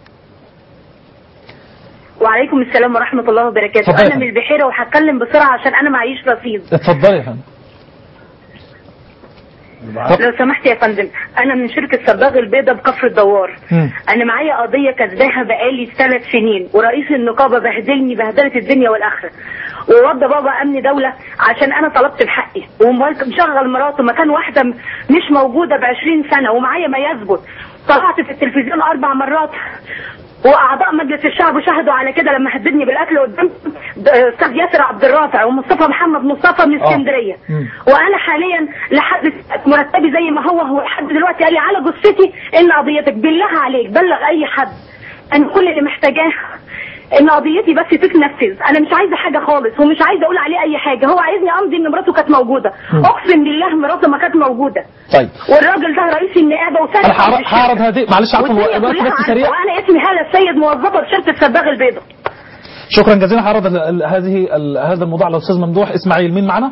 وعليكم السلام ورحمة الله وبركاته اتفضلي. أنا من البحيرة وهتكلم بسرعة عشان أنا معيش رصيد اتفضلي يا فندم لو سمحت يا فندم انا من شركه صباغ البيضه بكفر الدوار انا معايا قضيه كسباها بقالي ثلاث سنين ورئيس النقابه بهدلني بهدله الدنيا والاخره ووضى بابا امن دوله عشان انا طلبت بحقي ومشغل مراته مكان واحده م- مش موجوده ب 20 سنه ومعايا ما يثبت طلعت في التلفزيون اربع مرات واعضاء مجلس الشعب شهدوا على كده لما هددني بالقتل قدام د- استاذ ياسر عبد الرافع ومصطفى محمد مصطفى من اسكندريه وانا حاليا لحد مرتبي زي ما هو هو لحد دلوقتي قال لي على جثتي ان قضيتك بالله عليك بلغ اي حد انا كل اللي محتاجاه ان قضيتي بس تتنفذ انا مش عايزه حاجه خالص ومش عايزه اقول عليه اي حاجه هو عايزني امضي ان مراته كانت موجوده اقسم بالله مراته ما كانت موجوده طيب والراجل ده رئيس النقابه وسنه انا هعرض- هعرض هذه معلش عفوا والدنيا الوقت كلها بس عارفة. سريع وانا اسمي هاله السيد موظفه بشركه صباغ البيضه شكرا جزيلا هعرض ال- ال- هذه ال- هذا الموضوع على الاستاذ ممدوح اسماعيل مين معنا؟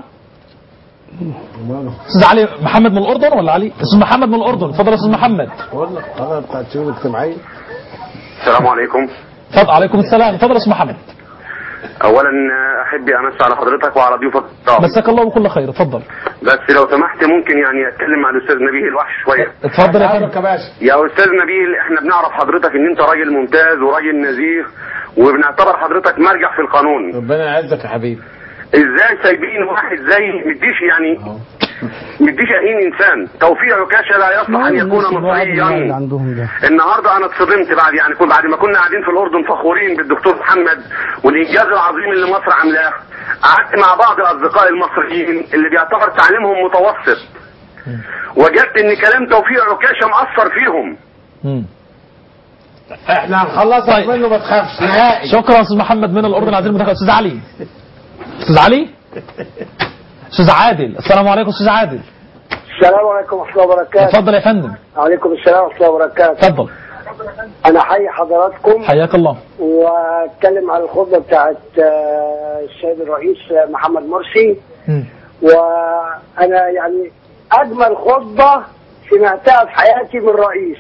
استاذ علي محمد من الاردن ولا علي؟ استاذ محمد من الاردن اتفضل يا استاذ محمد والله انا بتاعت الشؤون الاجتماعيه السلام عليكم اتفضل عليكم السلام اتفضل يا استاذ محمد اولا احب امس على حضرتك وعلى ضيوفك الكرام. مساك الله بكل خير اتفضل بس لو سمحت ممكن يعني اتكلم مع الاستاذ نبيه الوحش شويه اتفضل يا فندم يا استاذ نبيل احنا بنعرف حضرتك ان انت راجل ممتاز وراجل نزيه وبنعتبر حضرتك مرجع في القانون ربنا يعزك يا حبيبي ازاي سايبين واحد زي مديش يعني مديش اهين انسان توفيق عكاشه لا يصلح ان يكون مصريا عندهم ده النهارده انا اتصدمت بعد يعني كل بعد ما كنا قاعدين في الاردن فخورين بالدكتور محمد والانجاز العظيم اللي مصر عاملاه قعدت مع بعض الاصدقاء المصريين اللي بيعتبر تعليمهم متوسط وجدت ان كلام توفيق عكاشه مأثر فيهم احنا هنخلصك منه ما تخافش نهائي شكرا يا استاذ محمد من الاردن عايزين المداخله استاذ علي استاذ علي استاذ عادل السلام عليكم استاذ عادل السلام عليكم ورحمة الله وبركاته اتفضل يا فندم وعليكم السلام ورحمة الله وبركاته اتفضل أنا حي حضراتكم حياك الله وأتكلم عن الخطبة بتاعت آه، السيد الرئيس آه، محمد مرسي وأنا يعني أجمل خطبة سمعتها في حياتي من رئيس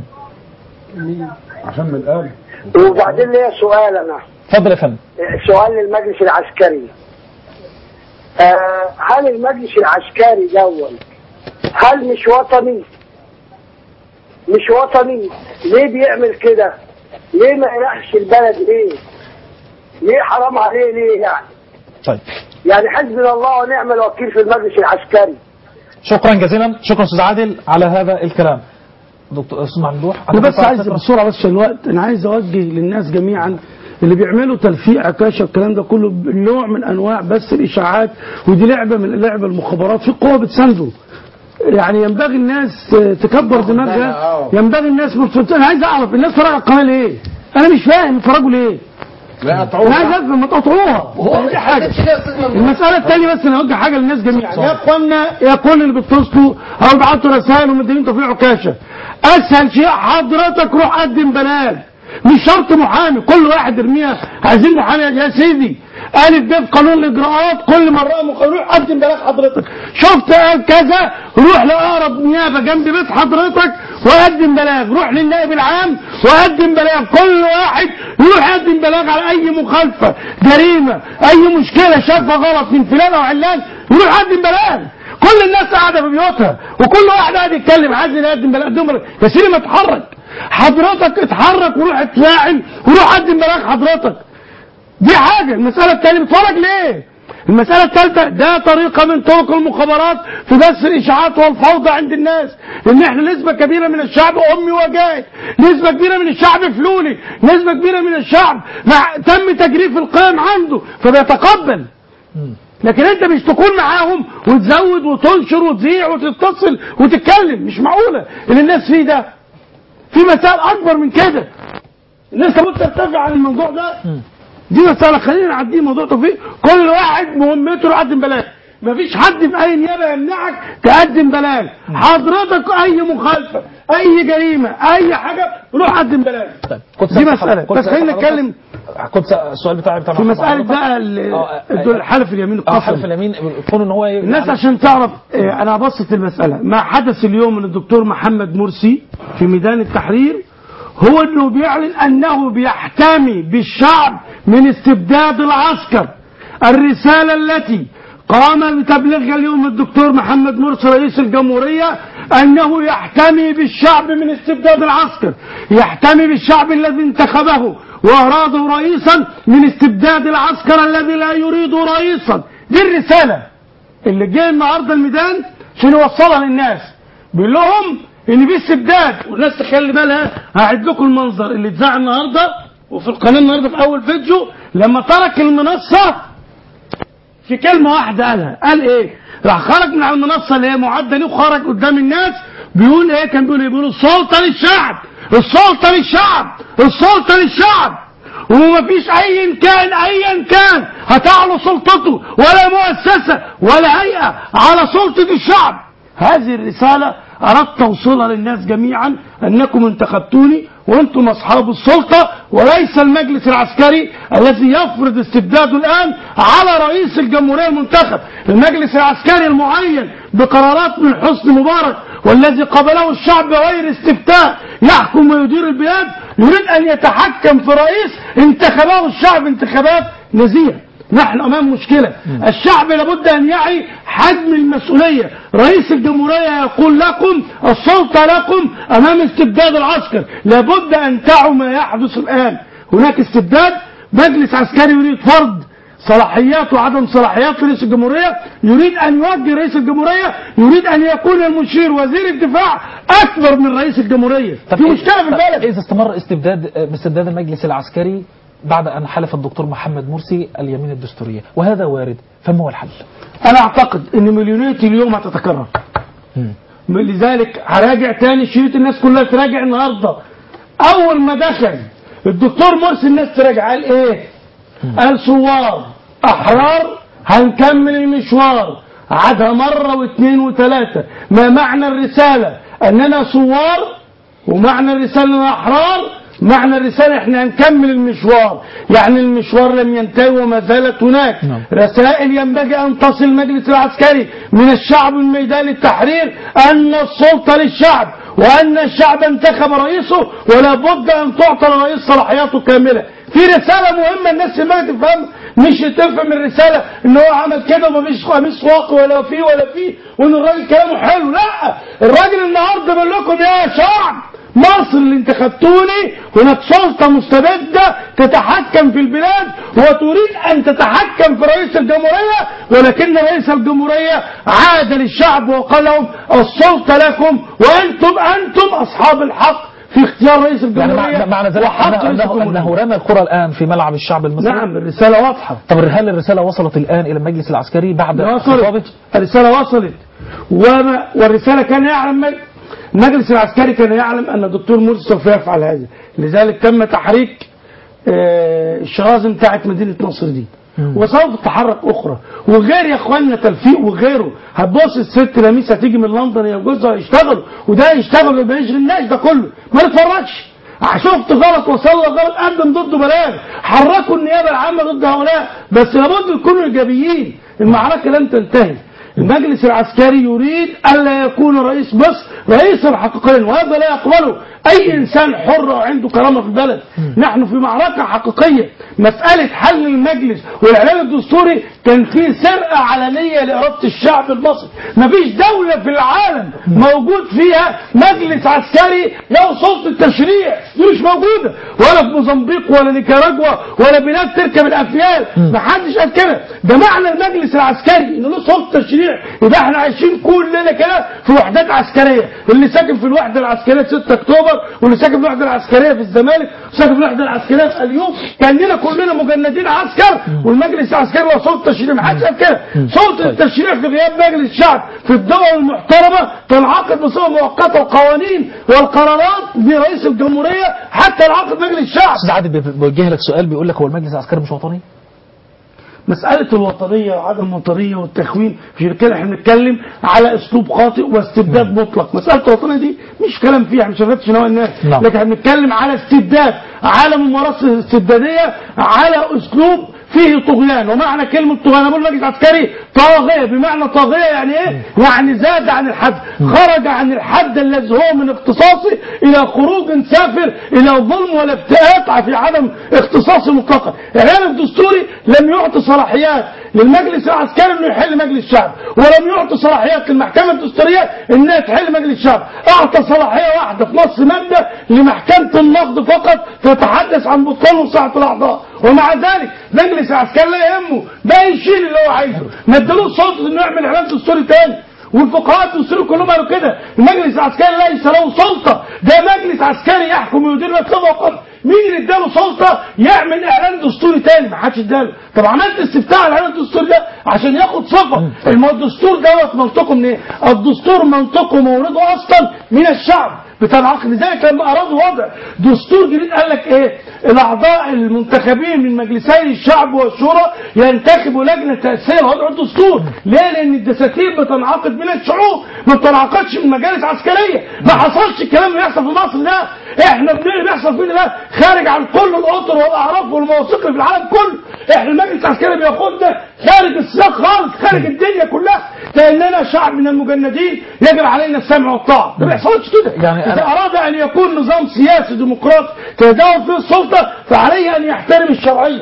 عشان من الآن وبعدين ليا سؤال أنا اتفضل يا فندم سؤال للمجلس العسكري آه، هل المجلس العسكري دول هل مش وطني مش وطني ليه بيعمل كده ليه ما يرحش البلد ليه ليه حرام عليه ليه يعني طيب يعني حسبنا الله ونعم الوكيل في المجلس العسكري شكرا جزيلا شكرا استاذ عادل على هذا الكلام دكتور استاذ ممدوح انا بس عايز بسرعه بس عشان الوقت انا عايز اوجه للناس جميعا اللي بيعملوا تلفيق عكاشه والكلام ده كله نوع من انواع بس الاشاعات ودي لعبه من لعب المخابرات في قوه بتسانده يعني ينبغي الناس تكبر دماغها ينبغي الناس مبسوطين انا عايز اعرف الناس تتفرج على القناه ليه؟ انا مش فاهم اتفرجوا ليه؟ لا انا عايز افهم ما تقطعوها دي حاجه المساله الثانيه بس انا اوجه حاجه للناس جميعا يا اخوانا يا كل اللي بتصلوا او بعتوا رسائل ومدينين توفيق عكاشه اسهل شيء حضرتك روح قدم بلاغ مش شرط محامي كل واحد يرميها عايزين محامي يا سيدي الف ب في قانون الاجراءات كل مره مخ- روح قدم بلاغ حضرتك شفت قال كذا روح لاقرب نيابه جنب بيت حضرتك وقدم بلاغ روح للنائب العام وقدم بلاغ كل واحد يروح يقدم بلاغ على اي مخالفه جريمه اي مشكله شافها غلط من فلان او علان يروح يقدم بلاغ كل الناس قاعده في بيوتها وكل واحد قاعد يتكلم عايز يقدم بلاغ قدم بلاغ يا سيدي ما اتحرك حضرتك اتحرك وروح اتفاعل وروح قدم بلاغ حضرتك دي حاجة المسألة الثانية بتفرج ليه المسألة الثالثة ده طريقة من طرق المخابرات في بث الإشاعات والفوضى عند الناس إن إحنا نسبة كبيرة من الشعب أمي وجاهل نسبة كبيرة من الشعب فلولي نسبة كبيرة من الشعب مع تم تجريف القيم عنده فبيتقبل لكن انت مش تكون معاهم وتزود وتنشر وتذيع وتتصل وتتكلم مش معقولة اللي الناس فيه ده في مسائل اكبر من كده الناس لابد ترتفع عن الموضوع ده دي مسألة خلينا نعديه موضوع توفيق كل واحد مهمته يقدم بلاغ مفيش حد في اي نيابه يمنعك تقدم بلاغ حضرتك اي مخالفه اي جريمه اي حاجه روح قدم بلاغ كنت دي سألت مسألة حضرتك- كنت بس سألت خلينا حضرتك- نتكلم كنت سأ- السؤال بتاعي بتاع في محمد مسألة حضرتك. بقى ال- آه، الدول- حلف اليمين اه القسم حلف اليمين كون ان هو الناس عشان تعرف آه، انا ابسط المسألة ما حدث اليوم من الدكتور محمد مرسي في ميدان التحرير هو انه بيعلن انه بيحتمي بالشعب من استبداد العسكر الرسالة التي قام بتبليغ اليوم الدكتور محمد مرسي رئيس الجمهورية أنه يحتمي بالشعب من استبداد العسكر يحتمي بالشعب الذي انتخبه وأراده رئيسا من استبداد العسكر الذي لا يريد رئيسا دي الرسالة اللي جاي النهارده الميدان عشان يوصلها للناس بيقول لهم ان في استبداد والناس تخلي بالها هعد لكم المنظر اللي اتذاع النهارده وفي القناه النهارده في اول فيديو لما ترك المنصه في كلمه واحده قالها قال ايه راح خرج من على المنصه اللي هي معده ليه وخرج قدام الناس بيقول ايه كان بيقول ايه بيقول السلطه للشعب السلطه للشعب السلطه للشعب ومفيش ايا كان ايا كان هتعلو سلطته ولا مؤسسه ولا هيئه على سلطه الشعب هذه الرساله اردت اوصلها للناس جميعا انكم انتخبتوني وانتم اصحاب السلطه وليس المجلس العسكري الذي يفرض استبداده الان على رئيس الجمهوريه المنتخب المجلس العسكري المعين بقرارات من حسن مبارك والذي قبله الشعب بغير استفتاء يحكم ويدير البلاد يريد ان يتحكم في رئيس انتخبه الشعب انتخابات نزيهه نحن امام مشكله الشعب لابد ان يعي حجم المسؤوليه رئيس الجمهوريه يقول لكم السلطه لكم امام استبداد العسكر لابد ان تعوا ما يحدث الان هناك استبداد مجلس عسكري يريد فرض صلاحيات وعدم صلاحيات رئيس الجمهورية يريد أن يوجه رئيس الجمهورية يريد أن يكون المشير وزير الدفاع أكبر من رئيس الجمهورية في مشكلة في البلد إذا استمر استبداد باستبداد المجلس العسكري بعد أن حلف الدكتور محمد مرسي اليمين الدستورية وهذا وارد فما هو الحل؟ أنا أعتقد أن مليونية اليوم هتتكرر لذلك هراجع تاني شريط الناس كلها تراجع النهارده أول ما دخل الدكتور مرسي الناس تراجع قال إيه؟ قال ثوار أحرار هنكمل المشوار عادها مرة واثنين وثلاثة ما معنى الرسالة أننا ثوار ومعنى الرسالة أننا أحرار معنى الرسالة احنا هنكمل المشوار يعني المشوار لم ينتهي وما زالت هناك نعم. رسائل ينبغي أن تصل المجلس العسكري من الشعب من ميدان التحرير أن السلطة للشعب وأن الشعب انتخب رئيسه ولا بد أن تعطى الرئيس صلاحياته كاملة في رسالة مهمة الناس ما تفهم مش تفهم الرسالة ان هو عمل كده ومفيش قميص واقي ولا فيه ولا فيه وان الراجل كلامه حلو لا الراجل النهارده بيقول لكم يا شعب مصر اللي انتخبتوني هناك سلطة مستبدة تتحكم في البلاد وتريد أن تتحكم في رئيس الجمهورية ولكن رئيس الجمهورية عاد للشعب وقال لهم السلطة لكم وأنتم أنتم أصحاب الحق في اختيار رئيس يعني الجمهورية مع- معنى ذلك وحق رئيس أنه, الجمهورية. أنه رمى الكرة الآن في ملعب الشعب المصري نعم الرسالة واضحة طب هل الرسالة وصلت الآن إلى المجلس العسكري بعد وصلت خطابه؟ الرسالة وصلت وما والرسالة كان يعلم المجلس العسكري كان يعلم أن الدكتور مرسي سوف يفعل هذا لذلك تم تحريك آه، الشرازم بتاعت مدينة نصر دي وسوف تتحرك اخرى وغير يا اخواننا تلفيق وغيره هتبص الست لميس هتيجي من لندن هي وجوزها يشتغلوا وده يشتغل وما يشغلناش ده كله ما نتفرجش شفت غلط وصل غلط قدم ضده بلاغ حركوا النيابه العامه ضد هؤلاء بس لابد يكونوا ايجابيين المعركه لن تنتهي المجلس العسكري يريد الا يكون رئيس مصر رئيسا حقيقيا وهذا لا يقبله اي انسان حر وعنده كرامه في البلد نحن في معركه حقيقيه مساله حل المجلس والاعلان الدستوري كان في سرقه علنيه لاراده الشعب المصري مفيش دوله في العالم موجود فيها مجلس عسكري له سلطه تشريع دي مش موجوده ولا في موزمبيق ولا نيكاراجوا ولا بلاد تركب الافيال محدش قال كده ده معنى المجلس العسكري انه له سلطه تشريع يبقى احنا عايشين كلنا كده في وحدات عسكريه اللي ساكن في الوحده العسكريه 6 اكتوبر واللي ساكن في الوحده العسكريه في الزمالك وساكن في الوحده العسكريه في اليوم كاننا كلنا مجندين عسكر والمجلس العسكري له سلطه تشريع محدش قال كده سلطه التشريع في غياب مجلس الشعب في الدول المحترمه تنعقد بصفه مؤقته القوانين والقرارات برئيس الجمهوريه حتى ينعقد مجلس الشعب أستاذ عادل بي- بيوجه لك سؤال بيقول لك هو المجلس العسكري مش وطني؟ مسألة الوطنية وعدم الوطنية والتخوين في كده احنا بنتكلم على اسلوب خاطئ واستبداد مطلق، مسألة الوطنية دي مش كلام فيها مش شفتش نوع الناس، نعم. لكن احنا بنتكلم على استبداد، على ممارسة استبدادية، على اسلوب فيه طغيان ومعنى كلمة طغيان أقول مجلس عسكري طاغية بمعنى طاغية يعني إيه؟ يعني زاد عن الحد خرج عن الحد الذي هو من اختصاصه إلى خروج سافر إلى ظلم والافتئات في عدم اختصاصه مطلقا الإعلان الدستوري لم يعطي صلاحيات للمجلس العسكري انه يحل مجلس الشعب ولم يعطي صلاحيات للمحكمه الدستوريه انها تحل مجلس الشعب اعطى صلاحيه واحده في نص ماده لمحكمه النقد فقط تتحدث عن بطلان وصحه الاعضاء ومع ذلك مجلس العسكري لا يهمه ده يشيل اللي هو عايزه ما ادالوش سلطه انه يعمل اعلان دستوري تاني والفقهاء الدستوري كلهم قالوا كده المجلس العسكري ليس له سلطه ده مجلس عسكري يحكم ويدير نفسه وقف مين اللي اداله سلطه يعمل اعلان دستوري تاني ما حدش اداله طب عملت استفتاء على الاعلان الدستوري ده عشان ياخد صفه الم- الدستور دوت منطقه من ايه الدستور منطقه مورده اصلا من الشعب بتاع العقل لذلك لما ارادوا وضع دستور جديد قال لك ايه الاعضاء المنتخبين من مجلسي الشعب والشورى ينتخبوا لجنه تاسيسيه لوضع الدستور ليه لان الدساتير بتنعقد من الشعوب ما بتنعقدش من مجالس عسكريه ما حصلش الكلام اللي بيحصل في مصر ده احنا بن- اللي بيحصل فينا ده خارج عن كل الاطر والاعراف والمواثيق اللي في العالم كله احنا المجلس العسكري بياخدنا خارج السياق خالص خارج الدنيا كلها كاننا شعب من المجندين يجب علينا السمع والطاعه ده ما بيحصلش كده يعني اذا أنا- اراد ان يكون نظام سياسي ديمقراطي تداول فيه السلطه فعليه ان يحترم الشرعيه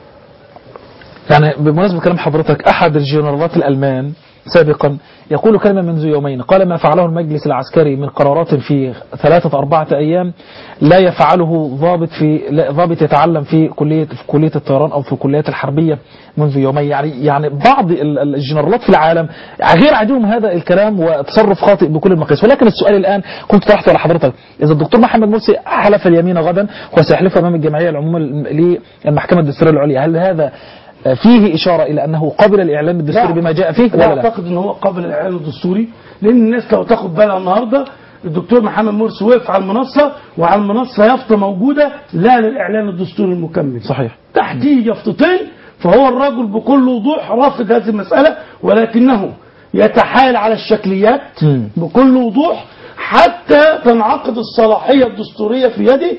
يعني بمناسبة كلام حضرتك أحد الجنرالات الألمان سابقا يقول كلمة منذ يومين قال ما فعله المجلس العسكري من قرارات في ثلاثة أربعة أيام لا يفعله ضابط في لا ضابط يتعلم في كلية في كلية الطيران أو في كليات الحربية منذ يومين يعني يعني بعض ال- ال- الجنرالات في العالم غير عندهم هذا الكلام وتصرف خاطئ بكل المقاييس ولكن السؤال الآن كنت طرحته على حضرتك إذا الدكتور محمد مرسي حلف اليمين غدا وسيحلف أمام الجمعية العمومية للمحكمة الدستورية العليا هل هذا فيه إشارة إلى أنه قبل الإعلان بالدستوري بما جاء فيه لا ولا لا؟ اعتقد ان هو قبل الاعلان الدستوري لان الناس لو تاخد بالها النهارده الدكتور محمد مرسي وقف على المنصه وعلى المنصه يافطه موجوده لا للاعلان الدستوري المكمل صحيح تحتيه يافطتين فهو الرجل بكل وضوح رافض هذه المساله ولكنه يتحايل على الشكليات بكل وضوح حتى تنعقد الصلاحيه الدستوريه في يده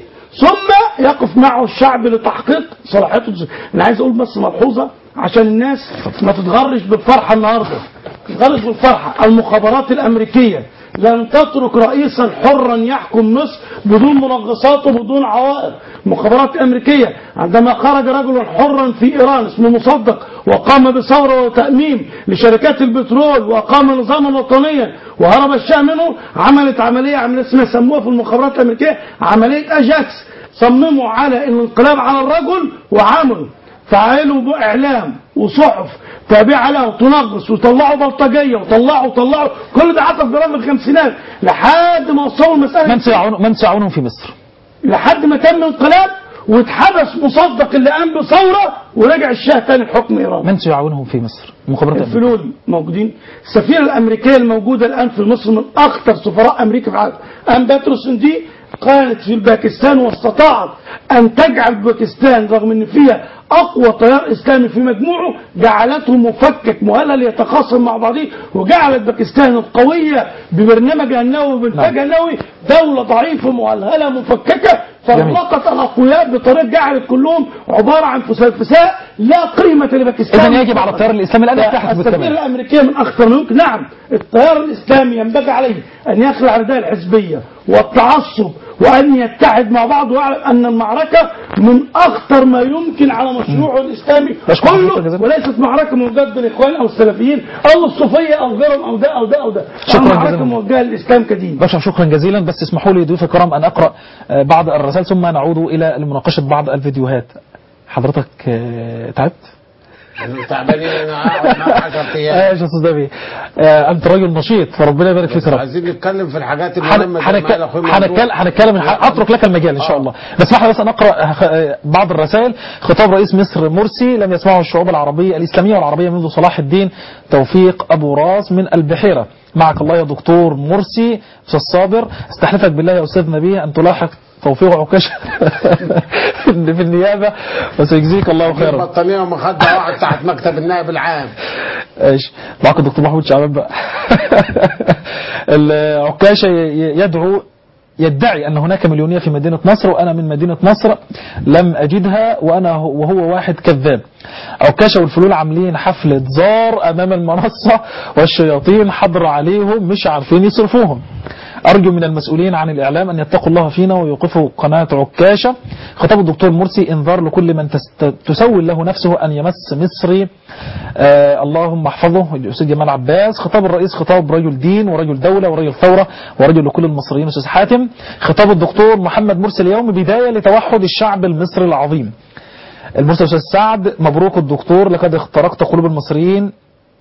ثم يقف معه الشعب لتحقيق صلاحيته الدستورية. انا عايز اقول بس ملحوظه عشان الناس ما تتغرش بالفرحه النهارده تتغرش بالفرحه المخابرات الامريكيه لن تترك رئيسا حرا يحكم مصر بدون منغصات وبدون عوائق المخابرات الامريكيه عندما خرج رجل حرا في ايران اسمه مصدق وقام بثوره وتاميم لشركات البترول واقام نظاما وطنيا وهرب الشاه منه عملت عمليه عمليه اسمها سموها في المخابرات الامريكيه عمليه اجاكس صمموا على الانقلاب على الرجل وعملوا فعملوا باعلام وصحف تابعه له تنغص وطلعوا بلطجيه وطلعوا وطلعوا كل ده حصل في رغم الخمسينات لحد ما وصلوا المساله من سيعون من سيعونهم في مصر؟ لحد ما تم انقلاب واتحبس مصدق اللي قام بثوره ورجع الشاه تاني لحكم ايران من سيعونهم في مصر؟ المخابرات الأمريكية. الفلول موجودين السفيره الامريكيه الموجوده الان في مصر من اخطر سفراء امريكا في العالم ام باتروسون دي كانت في باكستان واستطاعت ان تجعل باكستان رغم ان فيها اقوى تيار اسلامي في مجموعه جعلته مفكك مهلل يتخاصم مع بعضه وجعلت باكستان القويه ببرنامجها النووي وبانتاجها النووي دوله ضعيفه مهلهله مفككه فرقت الاقوياء بطريقه جعلت كلهم عباره عن فسيفساء لا قيمه لباكستان إذا يجب على التيار الإسلامي الآن يتحد السفيرة بالكمال الأمريكية من أخطر ما يمكن نعم التيار الإسلامي ينبغي عليه أن يخلع رداء الحزبية والتعصب وأن يتحد مع بعض ويعلم أن المعركة من أخطر ما يمكن على مشروعه الإسلامي أشكر حضرتك كله جزيلا. وليست معركة موجهة للإخوان أو السلفيين أو الصوفية أو غيرهم أو ده أو ده أو ده شكراً معركة جزيلا. موجهة للإسلام كدين بشر شكرا جزيلا بس اسمحوا لي ضيوف الكرام أن أقرأ آه، بعض الرسائل ثم نعود إلى مناقشة بعض الفيديوهات حضرتك آه، تعبت؟ تعبانين انا اقعد معاك 10 آه، ايام يا أستاذ نبي آه، أنت راجل نشيط فربنا يبارك فيك يا رب عايزين نتكلم في الحاجات هن- المهمه زي ما قال أخوي ممدوح. هنتكلم هنتكلم اترك لك المجال ان شاء الله بس اسمح لي بس ان اقرا خ- بعض الرسائل خطاب رئيس مصر مرسي لم يسمعه الشعوب العربيه الاسلاميه والعربيه منذ صلاح الدين توفيق ابو راس من البحيره معك الله يا دكتور مرسي استاذ صابر استحلفك بالله يا استاذ نبيه ان تلاحق توفيق عكاشه في النيابه وسيجزيك الله خيرا بطانيه ومخده واحد تحت مكتب النائب العام ايش معك الدكتور محمود شعبان بقى العكاشة ي- يدعو يدعي أن هناك مليونية في مدينة نصر وأنا من مدينة نصر لم أجدها وأنا هو- وهو واحد كذاب عكاشة والفلول عاملين حفلة زار أمام المنصة والشياطين حضر عليهم مش عارفين يصرفوهم أرجو من المسؤولين عن الإعلام أن يتقوا الله فينا ويوقفوا قناة عكاشة خطاب الدكتور مرسي إنذار لكل من تست- تسول له نفسه أن يمس مصري آه اللهم احفظه الأستاذ جمال عباس خطاب الرئيس خطاب رجل دين ورجل دولة ورجل ثورة ورجل لكل المصريين أستاذ حاتم خطاب الدكتور محمد مرسي اليوم بداية لتوحد الشعب المصري العظيم المرسي أستاذ سعد مبروك الدكتور لقد اخترقت قلوب المصريين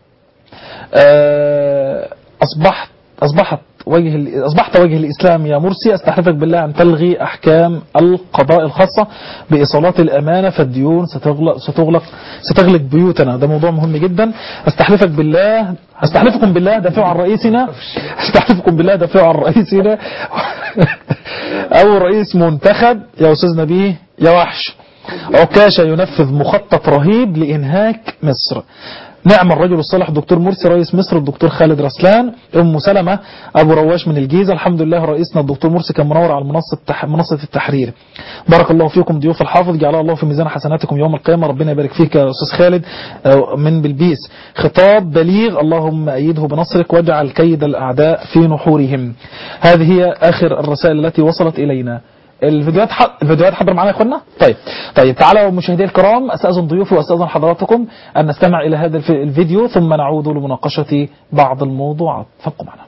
آه، أصبحت أصبحت وجه ال- أصبحت وجه الإسلام يا مرسي أستحلفك بالله أن تلغي أحكام القضاء الخاصة بإيصالات الأمانة فالديون ستغلق ستغلق ستغلق بيوتنا ده موضوع مهم جدا أستحلفك بالله أستحلفكم بالله دافعوا عن رئيسنا أستحلفكم بالله دافعوا عن رئيسنا أول رئيس منتخب يا أستاذ نبيه يا وحش عكاشة ينفذ مخطط رهيب لإنهاك مصر نعم الرجل الصالح الدكتور مرسي رئيس مصر الدكتور خالد رسلان ام سلمة ابو رواش من الجيزة الحمد لله رئيسنا الدكتور مرسي كان منور على منصة التح... منصة التحرير بارك الله فيكم ضيوف الحافظ جعل الله في ميزان حسناتكم يوم القيامة ربنا يبارك فيك يا استاذ خالد آه، من بلبيس خطاب بليغ اللهم ايده بنصرك واجعل كيد الاعداء في نحورهم هذه هي اخر الرسائل التي وصلت الينا الفيديوهات ح... الفيديوهات حضر معانا يا اخوانا طيب طيب تعالوا مشاهدي الكرام استاذن ضيوفي واستاذن حضراتكم ان نستمع الى هذا الف- الفيديو ثم نعود لمناقشه بعض الموضوعات فابقوا معنا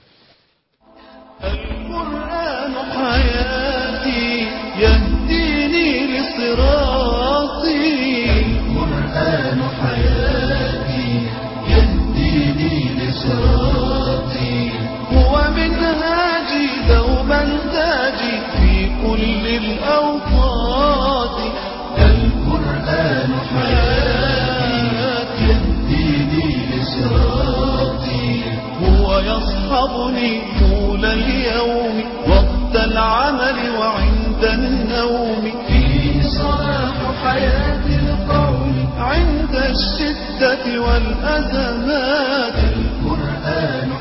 القرآن حياتي يهديني لصراطي القرآن حياتي يهديني لصراطي هو منهاجي دوما تاجي في كل الأوقات القرآن حياتي يهديني لصراطي هو يصحبني طول اليوم وقت العمل وعند النوم فيه صلاح حياة القوم عند الشدة والأزمات القرآن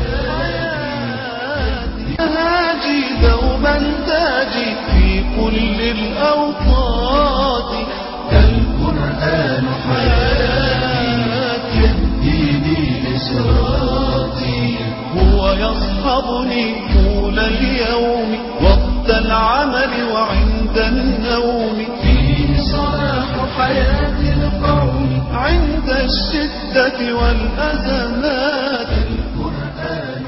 حياتي هاجي دوما تاجي في كل الأوقات القرآن حياتي يهديني لصراطي هو يصحبني طول اليوم وقت العمل وعند النوم فيه صلاح حياة القوم عند الشدة والأزمات القرآن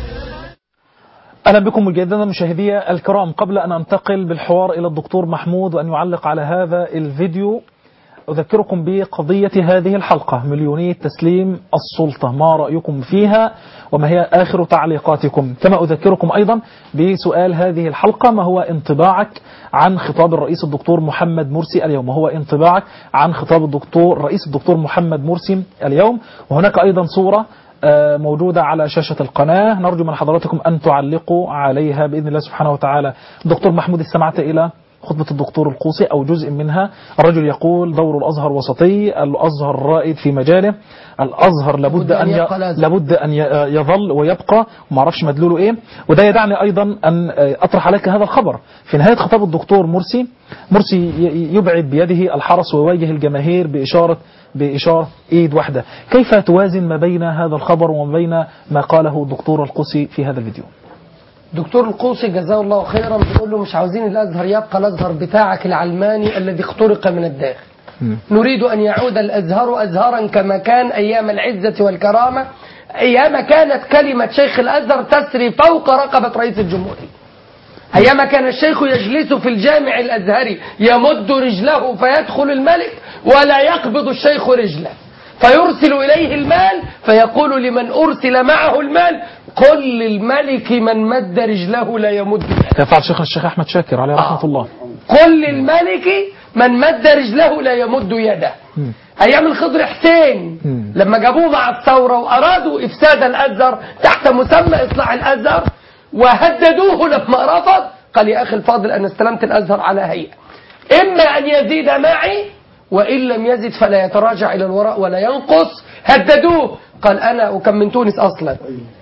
اهلا بكم مجددا مشاهدي الكرام قبل ان انتقل بالحوار الى الدكتور محمود وان يعلق على هذا الفيديو أذكركم بقضية هذه الحلقة مليونية تسليم السلطة ما رأيكم فيها وما هي آخر تعليقاتكم كما أذكركم أيضا بسؤال هذه الحلقة ما هو انطباعك عن خطاب الرئيس الدكتور محمد مرسي اليوم وهو انطباعك عن خطاب الدكتور رئيس الدكتور محمد مرسي اليوم وهناك أيضا صورة آه، موجودة على شاشة القناة نرجو من حضراتكم أن تعلقوا عليها بإذن الله سبحانه وتعالى دكتور محمود استمعت إلى خطبة الدكتور القوسي أو جزء منها الرجل يقول دور الأزهر وسطي الأزهر رائد في مجاله الأزهر لابد أن ي... لابد أن ي- يظل ويبقى وما اعرفش مدلوله إيه وده يدعني أيضا أن أطرح عليك هذا الخبر في نهاية خطاب الدكتور مرسي مرسي ي- يبعد بيده الحرس ويواجه الجماهير بإشارة بإشارة إيد واحدة كيف توازن ما بين هذا الخبر وما بين ما قاله الدكتور القوسي في هذا الفيديو دكتور القوسي جزاه الله خيرا بيقول له مش عاوزين الازهر يبقى الازهر بتاعك العلماني الذي اخترق من الداخل نريد ان يعود الازهر ازهرا كما كان ايام العزه والكرامه ايام كانت كلمه شيخ الازهر تسري فوق رقبه رئيس الجمهوريه أيام كان الشيخ يجلس في الجامع الأزهري يمد رجله فيدخل الملك ولا يقبض الشيخ رجله فيرسل إليه المال فيقول لمن أرسل معه المال قل للملك من مد رجله لا يمد يده يفعل شيخنا الشيخ أحمد شاكر عليه رحمة الله قل للملك من مد رجله لا يمد يده أيام الخضر حسين لما جابوه مع الثورة وأرادوا إفساد الأزهر تحت مسمى إصلاح الأزهر وهددوه لما رفض قال يا أخي الفاضل أنا استلمت الأزهر على هيئة إما أن يزيد معي وإن لم يزد فلا يتراجع إلى الوراء ولا ينقص هددوه قال أنا وكم من تونس أصلا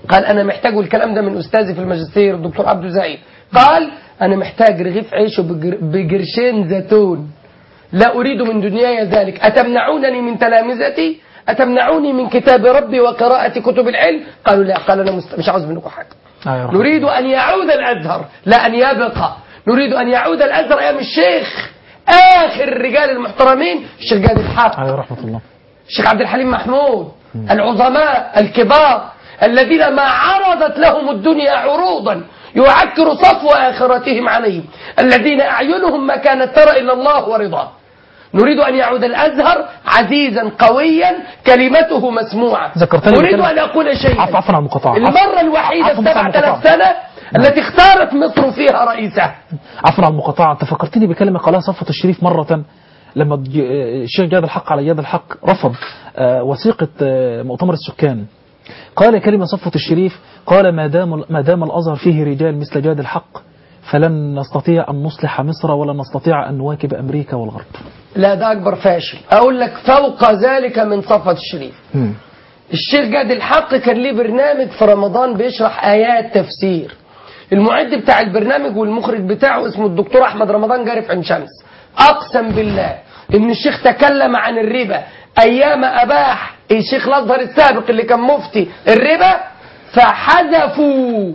قال أنا محتاج والكلام ده من أستاذي في الماجستير الدكتور عبد زعيم قال أنا محتاج رغيف عيش وبجر- بجرشين زيتون لا أريد من دنياي ذلك أتمنعونني من تلامذتي أتمنعوني من كتاب ربي وقراءة كتب العلم قالوا لا قال أنا مست... مش عاوز منكم حاجة نريد أن يعود الأزهر لا أن يبقى نريد أن يعود الأزهر أيام الشيخ آخر الرجال المحترمين الشيخ جاد الحق عليه رحمة الله الشيخ عبد الحليم محمود العظماء الكبار الذين ما عرضت لهم الدنيا عروضا يعكر صفو آخرتهم عليهم الذين أعينهم ما كانت ترى إلا الله ورضاه نريد أن يعود الأزهر عزيزا قويا كلمته مسموعة ذكرتني أريد بكلمة- أن أقول شيئا عفوا عفوا عن المقاطعة المرة الوحيدة عفوا في عن 7000 المقاطعة. سنة التي اختارت مصر فيها رئيسها عفوا عن المقاطعة أنت فكرتني بكلمة قالها صفوة الشريف مرة لما الج- الشيخ جاد الحق على جاد الحق رفض آه، وثيقة آه، مؤتمر السكان قال كلمة صفوة الشريف قال ما دام ما دام الأزهر فيه رجال مثل جاد الحق فلن نستطيع أن نصلح مصر ولا نستطيع أن نواكب أمريكا والغرب لا ده أكبر فاشل أقول لك فوق ذلك من صفوة الشريف الشيخ جاد الحق كان ليه برنامج في رمضان بيشرح آيات تفسير المعد بتاع البرنامج والمخرج بتاعه اسمه الدكتور أحمد رمضان جاري في عين شمس أقسم بالله إن الشيخ تكلم عن الربا أيام أباح الشيخ الأزهر السابق اللي كان مفتي الربا فحذفوا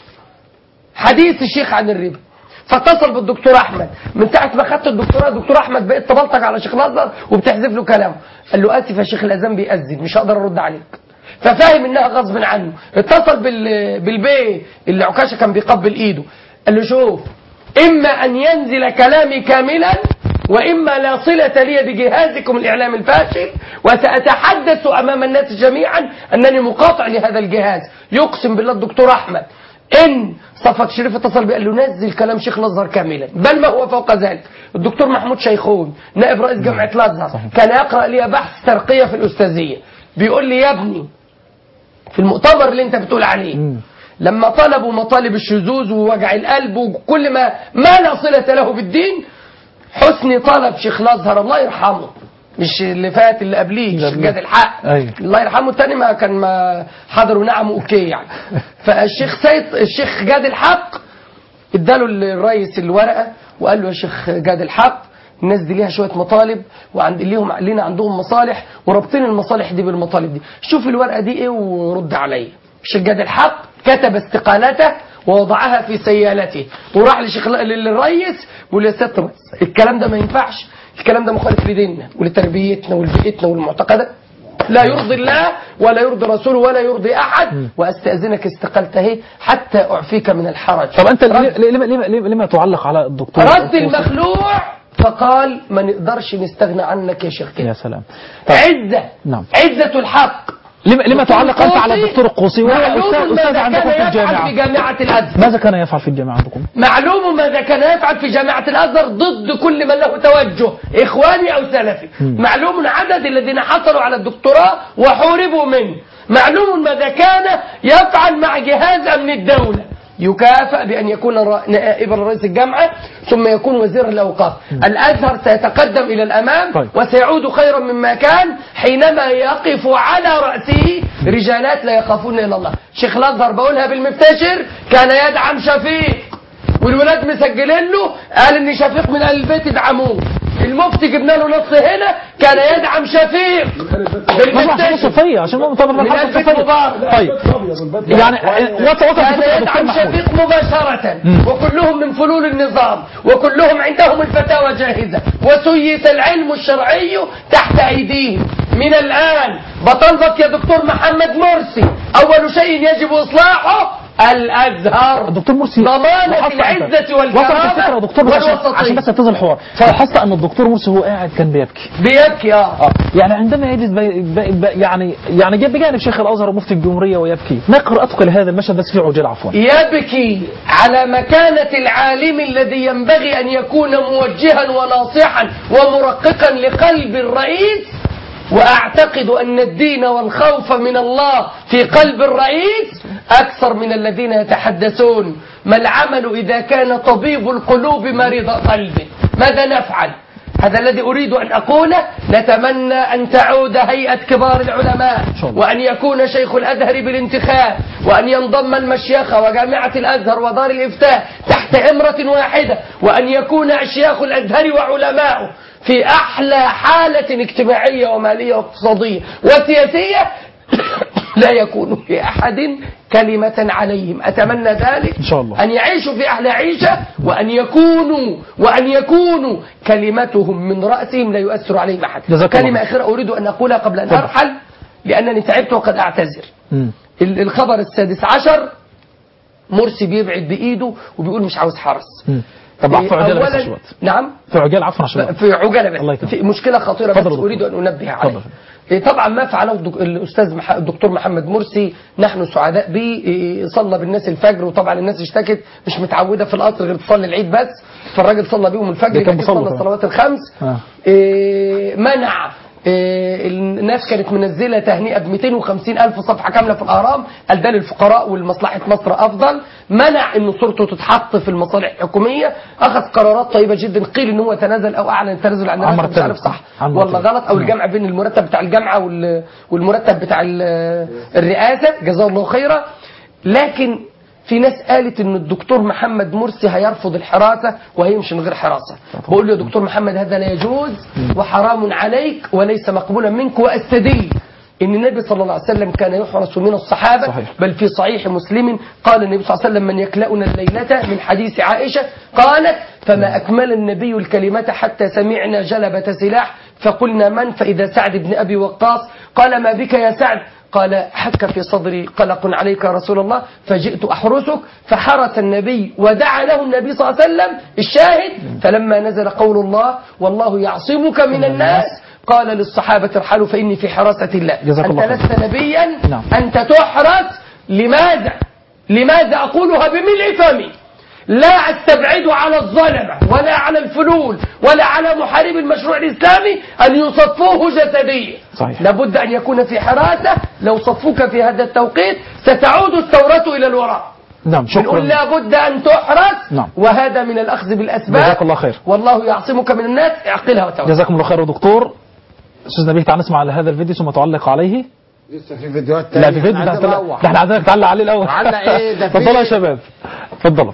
حديث الشيخ عن الربا فاتصل بالدكتور احمد من ساعه ما خدت الدكتوراه دكتور احمد بقيت تبلطج على شيخ الازهر وبتحذف له كلامه قال له اسف يا شيخ الاذان بيأذن مش هقدر ارد عليك ففاهم انها غصب عنه اتصل بال بالبي اللي عكاشه كان بيقبل ايده قال له شوف اما ان ينزل كلامي كاملا واما لا صله لي بجهازكم الاعلام الفاشل وساتحدث امام الناس جميعا انني مقاطع لهذا الجهاز يقسم بالله الدكتور احمد ان صفوت شريف اتصل بيه قال له نزل كلام شيخ الازهر كاملا بل ما هو فوق ذلك الدكتور محمود شيخون نائب رئيس جامعه الازهر كان يقرا لي بحث ترقيه في الاستاذيه بيقول لي يا ابني في المؤتمر اللي انت بتقول عليه لما طلبوا مطالب الشذوذ ووجع القلب وكل ما ما لا صله له بالدين حسني طلب شيخ الازهر الله يرحمه مش اللي فات اللي قبليه الشيخ جاد الحق أيوة. الله يرحمه التاني ما كان ما حضروا نعم اوكي يعني فالشيخ سيد الشيخ جاد الحق اداله الرئيس الورقه وقال له يا شيخ جاد الحق الناس دي ليها شويه مطالب وعند ليهم لينا عندهم مصالح ورابطين المصالح دي بالمطالب دي شوف الورقه دي ايه ورد عليا الشيخ جاد الحق كتب استقالته ووضعها في سيالته وراح لشيخ للرئيس وقال يا سياده الرئيس الكلام ده ما ينفعش الكلام ده مخالف لديننا ولتربيتنا ولبيئتنا والمعتقدات لا يرضي الله ولا يرضي رسوله ولا يرضي احد واستاذنك استقالته اهي حتى اعفيك من الحرج طب أنت ليه- ليه- لما, لما, لما, لما تعلق على الدكتور رد المخلوع فقال ما نقدرش نستغنى عنك يا شيخ كده يا سلام عزة نعم عزة الحق لما, لما دكتور تعلق أنت على القوسي الدكتور القوسي وهو معلوم أستاذ, ماذا أستاذ كان عندكم في يفعل الجامعة في جامعة الأزهر ماذا كان يفعل في الجامعة عندكم؟ معلوم ماذا كان يفعل في جامعة الأزهر ضد كل من له توجه إخواني أو سلفي معلوم عدد الذين حصلوا على الدكتوراه وحوربوا منه معلوم ماذا كان يفعل مع جهاز أمن الدولة يكافأ بأن يكون را- نائبا رئيس الجامعة ثم يكون وزير الأوقاف الأزهر سيتقدم إلى الأمام طيب. وسيعود خيرا مما كان حينما يقف على رأسه رجالات لا يخافون إلا الله شيخ الأزهر بقولها بالمفتشر كان يدعم شفيق والولاد مسجلين له قال ان شفيق من اهل البيت يدعموه المفتي جبنا له نص هنا كان يدعم شفيق مصلحة بالمفتشر صفية عشان ما مطابق من الحركة البيت الصفية مبارك طيب يعني وصل وصل كان الفكرة يا دكتور يدعم محمود. شفيق مباشرة وكلهم من فلول النظام وكلهم عندهم الفتاوى جاهزة وسيس العلم الشرعي تحت أيديهم من الآن بطلبك يا دكتور محمد مرسي أول شيء يجب إصلاحه الأزهر الدكتور مرسي ضمانة لاحظت أنت. العزة وصلت الفكرة يا والكرامة دكتور بس عشان, عشان والوسطية بس انتظر الحوار لاحظت ان الدكتور مرسي وهو قاعد كان بيبكي بيبكي اه اه يعني عندما يجلس بي بي بي يعني يعني جنب بجانب شيخ الازهر ومفتي الجمهوريه ويبكي ما قراءتك لهذا المشهد بس في عجاله عفوا يبكي على مكانة العالم الذي ينبغي أن يكون موجها وناصحا ومرققا لقلب الرئيس وأعتقد أن الدين والخوف من الله في قلب الرئيس أكثر من الذين يتحدثون ما العمل إذا كان طبيب القلوب مريض قلبه ماذا نفعل هذا الذي أريد أن أقوله نتمنى أن تعود هيئة كبار العلماء وأن يكون شيخ الأزهر بالانتخاب وأن ينضم المشيخة وجامعة الأزهر ودار الإفتاء تحت إمرة واحدة وأن يكون أشياخ الأزهر وعلماؤه في أحلى حالة اجتماعية ومالية واقتصادية وسياسية لا يكون لأحد كلمة عليهم أتمنى ذلك إن شاء الله أن يعيشوا في أحلى عيشة وأن يكونوا وأن يكونوا كلمتهم من رأسهم لا يؤثر عليهم أحد جزاك الله كلمة أخيرة أريد أن أقولها قبل أن أرحل لأنني تعبت وقد أعتذر مم. ال- الخبر السادس عشر مرسي بيبعد بإيده وبيقول مش عاوز حرس مم. طب إيه، في عجاله بس أولاً- عشان الوقت نعم في عجاله عفوا عشان الوقت في عجاله بس الله يكرمك. في مشكله خطيره بس اتفضل يا دكتور. اريد ان انبه عليها اتفضل. إيه، طبعا ما فعله الدك- الاستاذ مح- الدكتور محمد مرسي نحن سعداء به إيه، صلى بالناس الفجر وطبعا الناس اشتكت مش متعوده في القطر غير تصلي العيد بس فالراجل صلى بيهم الفجر ده كان يبقى بيصلوا صلى كمان. الصلوات الخمس آه. إيه، منع إيه، الناس كانت منزله تهنئه ب 250 الف صفحه كامله في الاهرام قال ده للفقراء ولمصلحه مصر افضل منع ان صورته تتحط في المصالح الحكوميه اخذ قرارات طيبه جدا قيل ان هو تنازل او اعلن التنازل عن عن الراتب مش عارف مرتبه. صح عن ولا مرتبه. غلط او نعم. الجمع بين المرتب بتاع الجامعه وال- والمرتب بتاع ال- الرئاسه جزاه الله خيرا لكن في ناس قالت ان الدكتور محمد مرسي هيرفض الحراسه وهيمشي من غير حراسه بقول له يا دكتور محمد هذا لا يجوز وحرام عليك وليس مقبولا منك واستدل ان النبي صلى الله عليه وسلم كان يحرس من الصحابه صحيح. بل في صحيح مسلم قال النبي صلى الله عليه وسلم من يكلأنا الليله من حديث عائشه قالت فما اكمل النبي الكلمه حتى سمعنا جلبه سلاح فقلنا من فاذا سعد بن ابي وقاص قال ما بك يا سعد قال حك في صدري قلق عليك يا رسول الله فجئت أحرسك فحرس النبي ودعا له النبي صلى الله عليه وسلم الشاهد فلما نزل قول الله والله يعصمك من الناس قال للصحابة ارحلوا فإني في حراسة الله جزاك أنت الله خير. لست نبيا نعم. أنت تحرس لماذا لماذا أقولها بملء فمي لا أستبعد على الظلمة ولا على الفلول ولا على محارب المشروع الإسلامي أن يصفوه جسديا صحيح. لابد أن يكون في حراسة لو صفوك في هذا التوقيت ستعود الثورة إلى الوراء نعم شكرا نقول لابد أن تحرس نعم. وهذا من الأخذ بالأسباب جزاك الله خير. والله يعصمك من الناس اعقلها وتوكل جزاكم الله خير يا دكتور استاذ نبيه تعال نسمع على هذا الفيديو ثم تعلق عليه لسه في فيديوهات لا تانية في فيديو احنا ده عايزين ده نروح. احنا عايزينك تعلق عليه الاول تعلق ايه ده في- اتفضلوا يا شباب اتفضلوا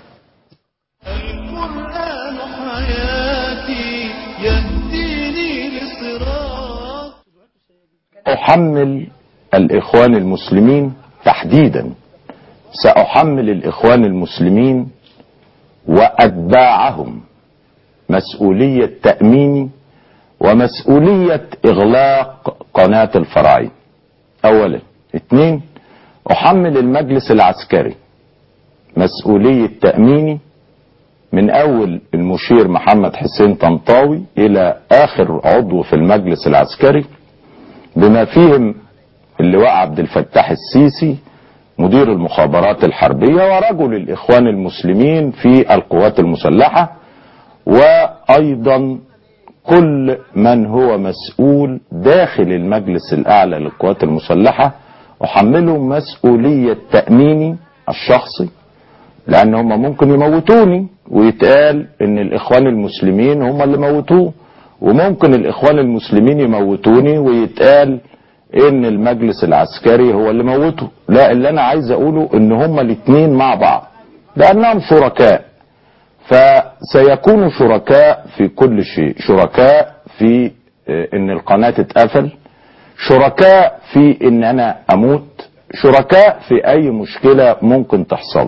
القرآن حياتي يهديني لصراط أحمل الإخوان المسلمين تحديدا سأحمل الإخوان المسلمين وأتباعهم مسؤولية تأمين ومسؤولية إغلاق قناة الفراعين أولا اثنين أحمل المجلس العسكري مسؤولية تأميني من أول المشير محمد حسين طنطاوي إلى آخر عضو في المجلس العسكري بما فيهم اللواء عبد الفتاح السيسي مدير المخابرات الحربية ورجل الإخوان المسلمين في القوات المسلحة وأيضا كل من هو مسؤول داخل المجلس الأعلى للقوات المسلحة أحمله مسؤولية تأميني الشخصي لأن هم ممكن يموتوني ويتقال إن الإخوان المسلمين هم اللي موتوه وممكن الإخوان المسلمين يموتوني ويتقال إن المجلس العسكري هو اللي موته لا اللي أنا عايز أقوله إن هم الاتنين مع بعض لأنهم شركاء فسيكونوا شركاء في كل شيء شركاء في آه، ان القناة تتقفل شركاء في ان انا اموت شركاء في اي مشكلة ممكن تحصل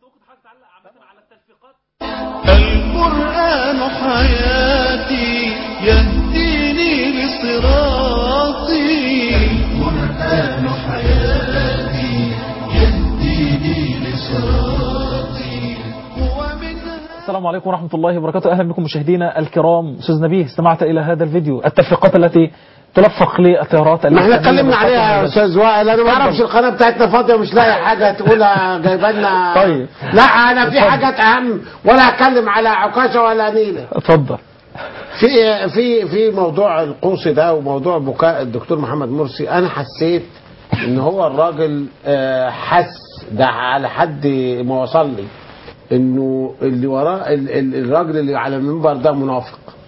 القرآن حياتي يهديني لصراطي القرآن حياتي يهديني لصراطي هو منها السلام عليكم ورحمة الله وبركاته أهلا بكم مشاهدينا الكرام أستاذ نبيه استمعت إلى هذا الفيديو التفريقات التي تلفق للطيارات ما احنا الإسلامية اتكلمنا عليها يا بالخطر استاذ وائل انا ما اعرفش القناه بتاعتنا فاضيه مش لاقي حاجه تقولها جايبه لنا طيب. لا انا في حاجات اهم ولا هتكلم على عكاشه ولا نيله اتفضل في في في موضوع القوس ده وموضوع بكاء الدكتور محمد مرسي انا حسيت ان هو الراجل آه، حس ده على حد ما وصل لي انه اللي وراه ال- ال- الراجل اللي على المنبر ده منافق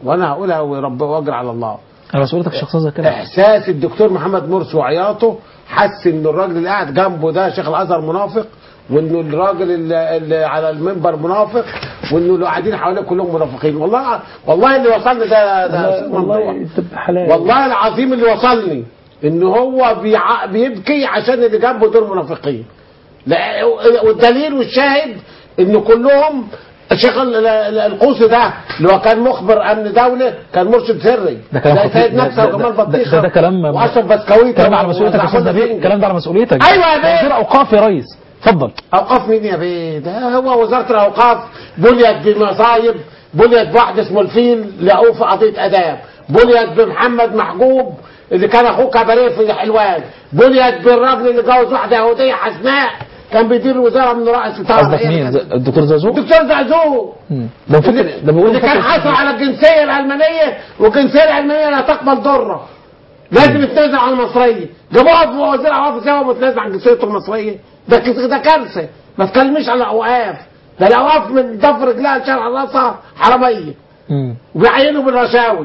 وانا هقولها ورب واجر على الله على مسؤوليتك الشخصيه زي كده احساس الدكتور محمد مرسي وعياطه حس ان الراجل اللي قاعد جنبه ده شيخ الازهر منافق وانه الراجل اللي, اللي على المنبر منافق وانه اللي قاعدين حواليه كلهم منافقين والله والله اللي وصلني ده ده أستاذ ممدوح. والله تبقى حلال والله العظيم اللي وصلني ان هو بيع... بيبكي عشان اللي جنبه دول منافقين لا والدليل والشاهد ان كلهم الشيخ ال- ال- القوسي ده اللي هو كان مخبر امن دوله كان مرشد سري ده كلام زي خطير. سيد ده- نفسه ده- وجمال ده- بطيخه ده- ده كلام- واشرف بسكويت كلام على مسؤوليتك يا استاذ نبيل الكلام ده على مسؤوليتك ايوه يا بيه. وزير اوقاف يا ريس اتفضل اوقاف مين يا بيه ده هو وزاره الاوقاف بنيت بمصايب بنيت بواحد اسمه الفيل لقوه في قضيه اداب بنيت بمحمد محجوب اللي كان اخوه كباريه في حلوان بنيت بالراجل اللي جوز واحده يهوديه حسناء كان بيدير الوزاره من رئيس بتاع قصدك مين ز- الدكتور زازو الدكتور زعزوع مم. ده مفكر ده بيقول اللي كان مفكر- حاصل على الجنسيه الالمانيه والجنسيه الالمانيه لا تقبل ضره لازم يتنازل عن المصريه جابوها في وزير عواطف سوا متنازل عن جنسيته المصريه ده ك- ده كارثه ما تكلميش على الاوقاف ده الاوقاف من ضفر رجلها لشارع راسها حراميه مم. وبيعينوا بالرشاوي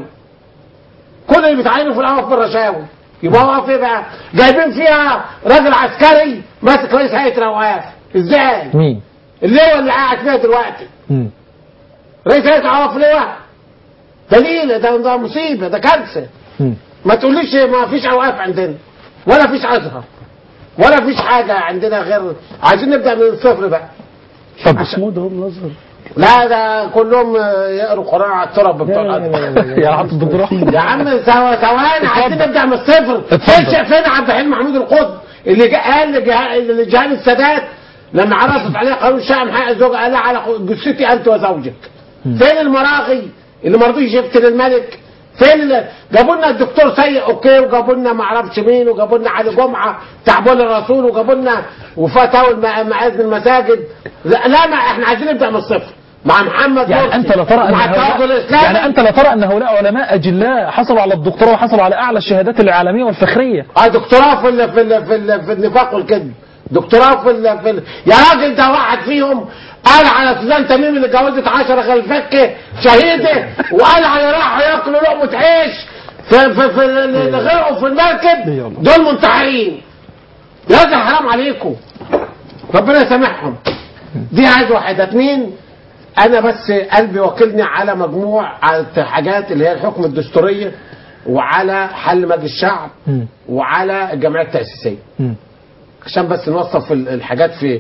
كل اللي بيتعينوا في الاوقاف بالرشاوي يبقى اوقاف ايه بقى؟ جايبين فيها راجل عسكري ماسك رئيس هيئه الاوقاف ازاي؟ مين اللواء اللي قاعد فيها دلوقتي مم. رئيس هيئه الاوقاف لواء دليل ده ده مصيبه ده كارثه مم. ما تقوليش ما فيش اوقاف عندنا ولا فيش ازهر ولا فيش حاجه عندنا غير عايزين نبدا من الصفر بقى محمود هو الازهر لا ده كلهم يقروا قران على التراب بتوع الازهر يا عبد الدكتور احمد يا عم سوا ثواني عايزين نبدا من الصفر اتفضل. فين فين عبد الحليم محمود القطب اللي جا- قال لجه- لجهان السادات لما عرضت عليه قانون شقه من حق الزوجه قال لها على جثتي انت وزوجك فين المراغي اللي ما رضيش يفتن الملك فين اللي جابوا لنا الدكتور سيء اوكي وجابوا لنا ما اعرفش مين وجابوا لنا علي جمعه بتاع بول الرسول وجابوا لنا وفتاوى الم- مآذن المساجد لا, لا ما احنا عايزين نبدا من الصفر مع محمد يعني مرسي انت لا ترى ان مع التوغل هؤلاء الاسلامي يعني انت لا ترى ان هؤلاء علماء اجلاء حصلوا على الدكتوراه وحصلوا على اعلى الشهادات العالميه والفخريه اه دكتوراه في ال في ال في, ال في النفاق والكذب دكتوراه في ال في ال يا راجل ده واحد فيهم قال على سوزان تميم اللي اتجوزت 10 خلفك شهيده وقال على راحوا ياكلوا لقمه عيش في في في اللي غرقوا في المركب دول منتحرين يا ده حرام عليكم ربنا يسامحهم دي عايز واحده اتنين انا بس قلبي واكلني على مجموع حاجات اللي هي الحكم الدستوريه وعلى حل مجلس الشعب مم. وعلى الجمعيه التاسيسيه مم. عشان بس نوصف ال- الحاجات في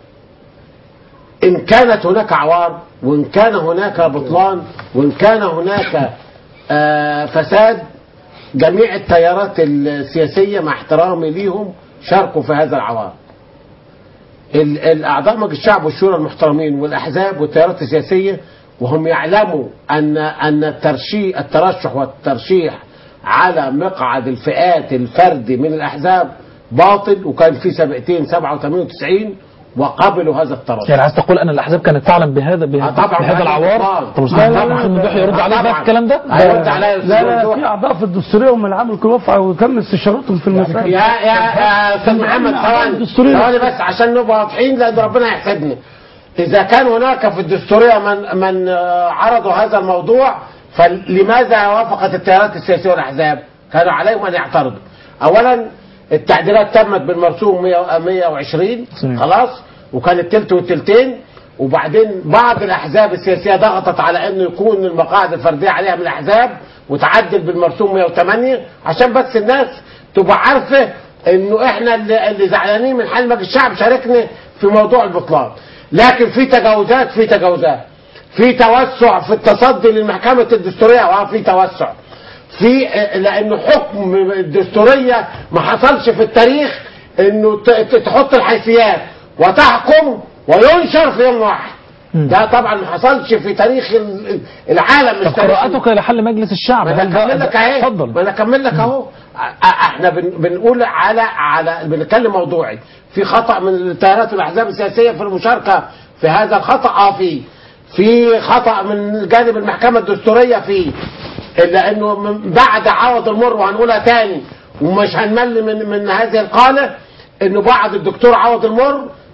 ان كانت هناك عوار وان كان هناك بطلان وان كان هناك آه، فساد جميع التيارات السياسيه مع احترامي ليهم شاركوا في هذا العوار ال- الاعضاء مجلس الشعب والشورى المحترمين والاحزاب والتيارات السياسيه وهم يعلموا ان ان الترشيح الترشح والترشيح على مقعد الفئات الفردي من الاحزاب باطل وكان في سبقتين 87 و90 وقبلوا هذا الترشح يعني عايز تقول ان الاحزاب كانت تعلم بهذا به- آه طبعا بهذا بهذا العوار الإطلاق. طب لا، استاذ لا، لا، محمد ممدوح لا، يرد لا، عليه بقى طبعاً. في الكلام ده هيرد عليا لا لا في اعضاء في الدستوريه هم اللي عملوا كل وفعه وتم استشارتهم في المسائل يا يا يا استاذ محمد ثواني الدستورية. ثواني بس عشان نبقى واضحين لان ربنا يحسدنا اذا كان هناك في الدستوريه من من آه، عرضوا هذا الموضوع فلماذا وافقت التيارات السياسيه والاحزاب؟ كانوا عليهم ان يعترضوا. اولا التعديلات تمت بالمرسوم 100 120 خلاص وكانت تلت والتلتين وبعدين بعض الاحزاب السياسيه ضغطت على انه يكون المقاعد الفرديه عليها من الاحزاب وتعدل بالمرسوم 108 عشان بس الناس تبقى عارفه انه احنا اللي, اللي زعلانين من حل مجلس الشعب شاركنا في موضوع البطلان لكن في تجاوزات في تجاوزات في توسع في التصدي للمحكمة الدستورية اه في توسع في لانه حكم الدستورية ما حصلش في التاريخ انه ت- ت- تحط الحيثيات وتحكم وينشر في يوم واحد ده طبعا ما حصلش في تاريخ ال- العالم طب مش تاريخ قراءتك لحل مجلس الشعب ما انا هل ده- اكمل لك اهي اتفضل ما انا اكمل لك اهو ا- احنا بن بنقول على على بنتكلم موضوعي في خطا من التيارات والاحزاب السياسيه في المشاركه في هذا الخطا اه في في خطا من جانب المحكمه الدستوريه في الا انه من بعد عوض المر وهنقولها تاني ومش هنمل من من هذه القاله انه بعد الدكتور عوض المر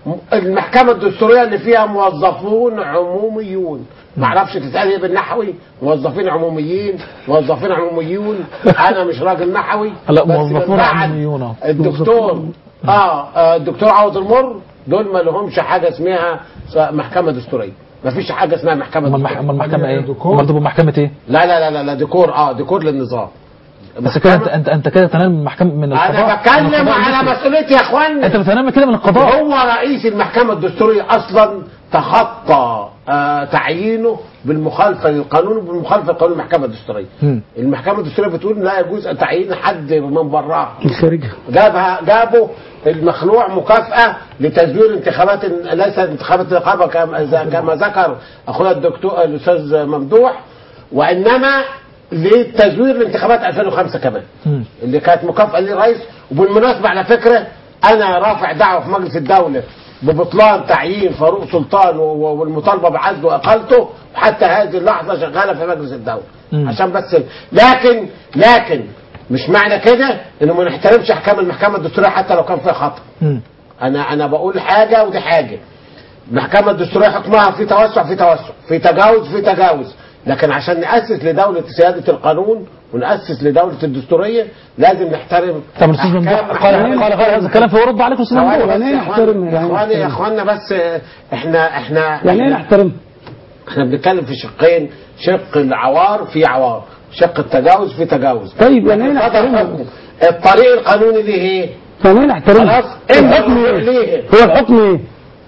المحكمة الدستورية اللي فيها موظفون عموميون ما اعرفش تتقال ايه بالنحوي موظفين عموميين موظفين عموميون انا مش راجل نحوي لا بس من موظفون بعد عموميون آه. الدكتور اه آه، الدكتور عوض المر دول ما لهمش حاجه اسمها س- محكمه دستوريه ما فيش حاجه اسمها محكمه امال دستوريه المح- أمال المحكمه ايه؟ امال تبقى محكمه ايه؟ لا لا لا لا, لا ديكور اه ديكور للنظام بس كده انت انت انت كده تنام من المحكمه من القضاء انا من بتكلم القضاء على المصري. مسؤوليتي يا اخوانا انت بتنام كده من القضاء هو رئيس المحكمة الدستورية أصلا تخطى آه تعيينه بالمخالفة للقانون وبالمخالفة لقانون المحكمة الدستورية مم. المحكمة الدستورية بتقول لا يجوز تعيين حد من براها الخارجي جابها جابوا المخلوع مكافأة لتزوير انتخابات ليست انتخابات النقابة كما كما ذكر أخونا الدكتور الأستاذ ممدوح وإنما لتزوير الانتخابات 2005 كمان مم. اللي كانت مكافأة للرئيس وبالمناسبة على فكرة أنا رافع دعوة في مجلس الدولة ببطلان تعيين فاروق سلطان و- و- والمطالبة بعزله وإقالته وحتى هذه اللحظة شغالة في مجلس الدولة مم. عشان بس لكن لكن مش معنى كده انه ما نحترمش احكام المحكمة الدستورية حتى لو كان فيها خطأ مم. انا انا بقول حاجة ودي حاجة المحكمة الدستورية حكمها في توسع في توسع في تجاوز في تجاوز لكن عشان نأسس لدولة سيادة القانون ونأسس لدولة الدستورية لازم نحترم طب الاستاذ ممدوح أحكام قال المحكمة قال قال هذا الكلام فيرد عليكم الاستاذ ثواني ممدوح بس يعني يا ايه نحترم؟ اخواني يعني يا اخواني يا نحترم؟ اخواننا بس آه، احنا احنا يعني ايه نحترم؟ احنا بنتكلم في شقين شق العوار في عوار شق التجاوز في تجاوز طيب يعني ايه لكن هذا نحترمه؟ الحكم. الطريق القانوني ليه ايه؟ يعني ايه نحترم؟ خلاص الحكم انت ايه؟ ليه؟ هو الحكم ايه؟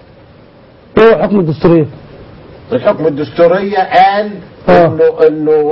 ايه هو حكم الدستورية؟ الحكم الدستورية قال آه. انه انه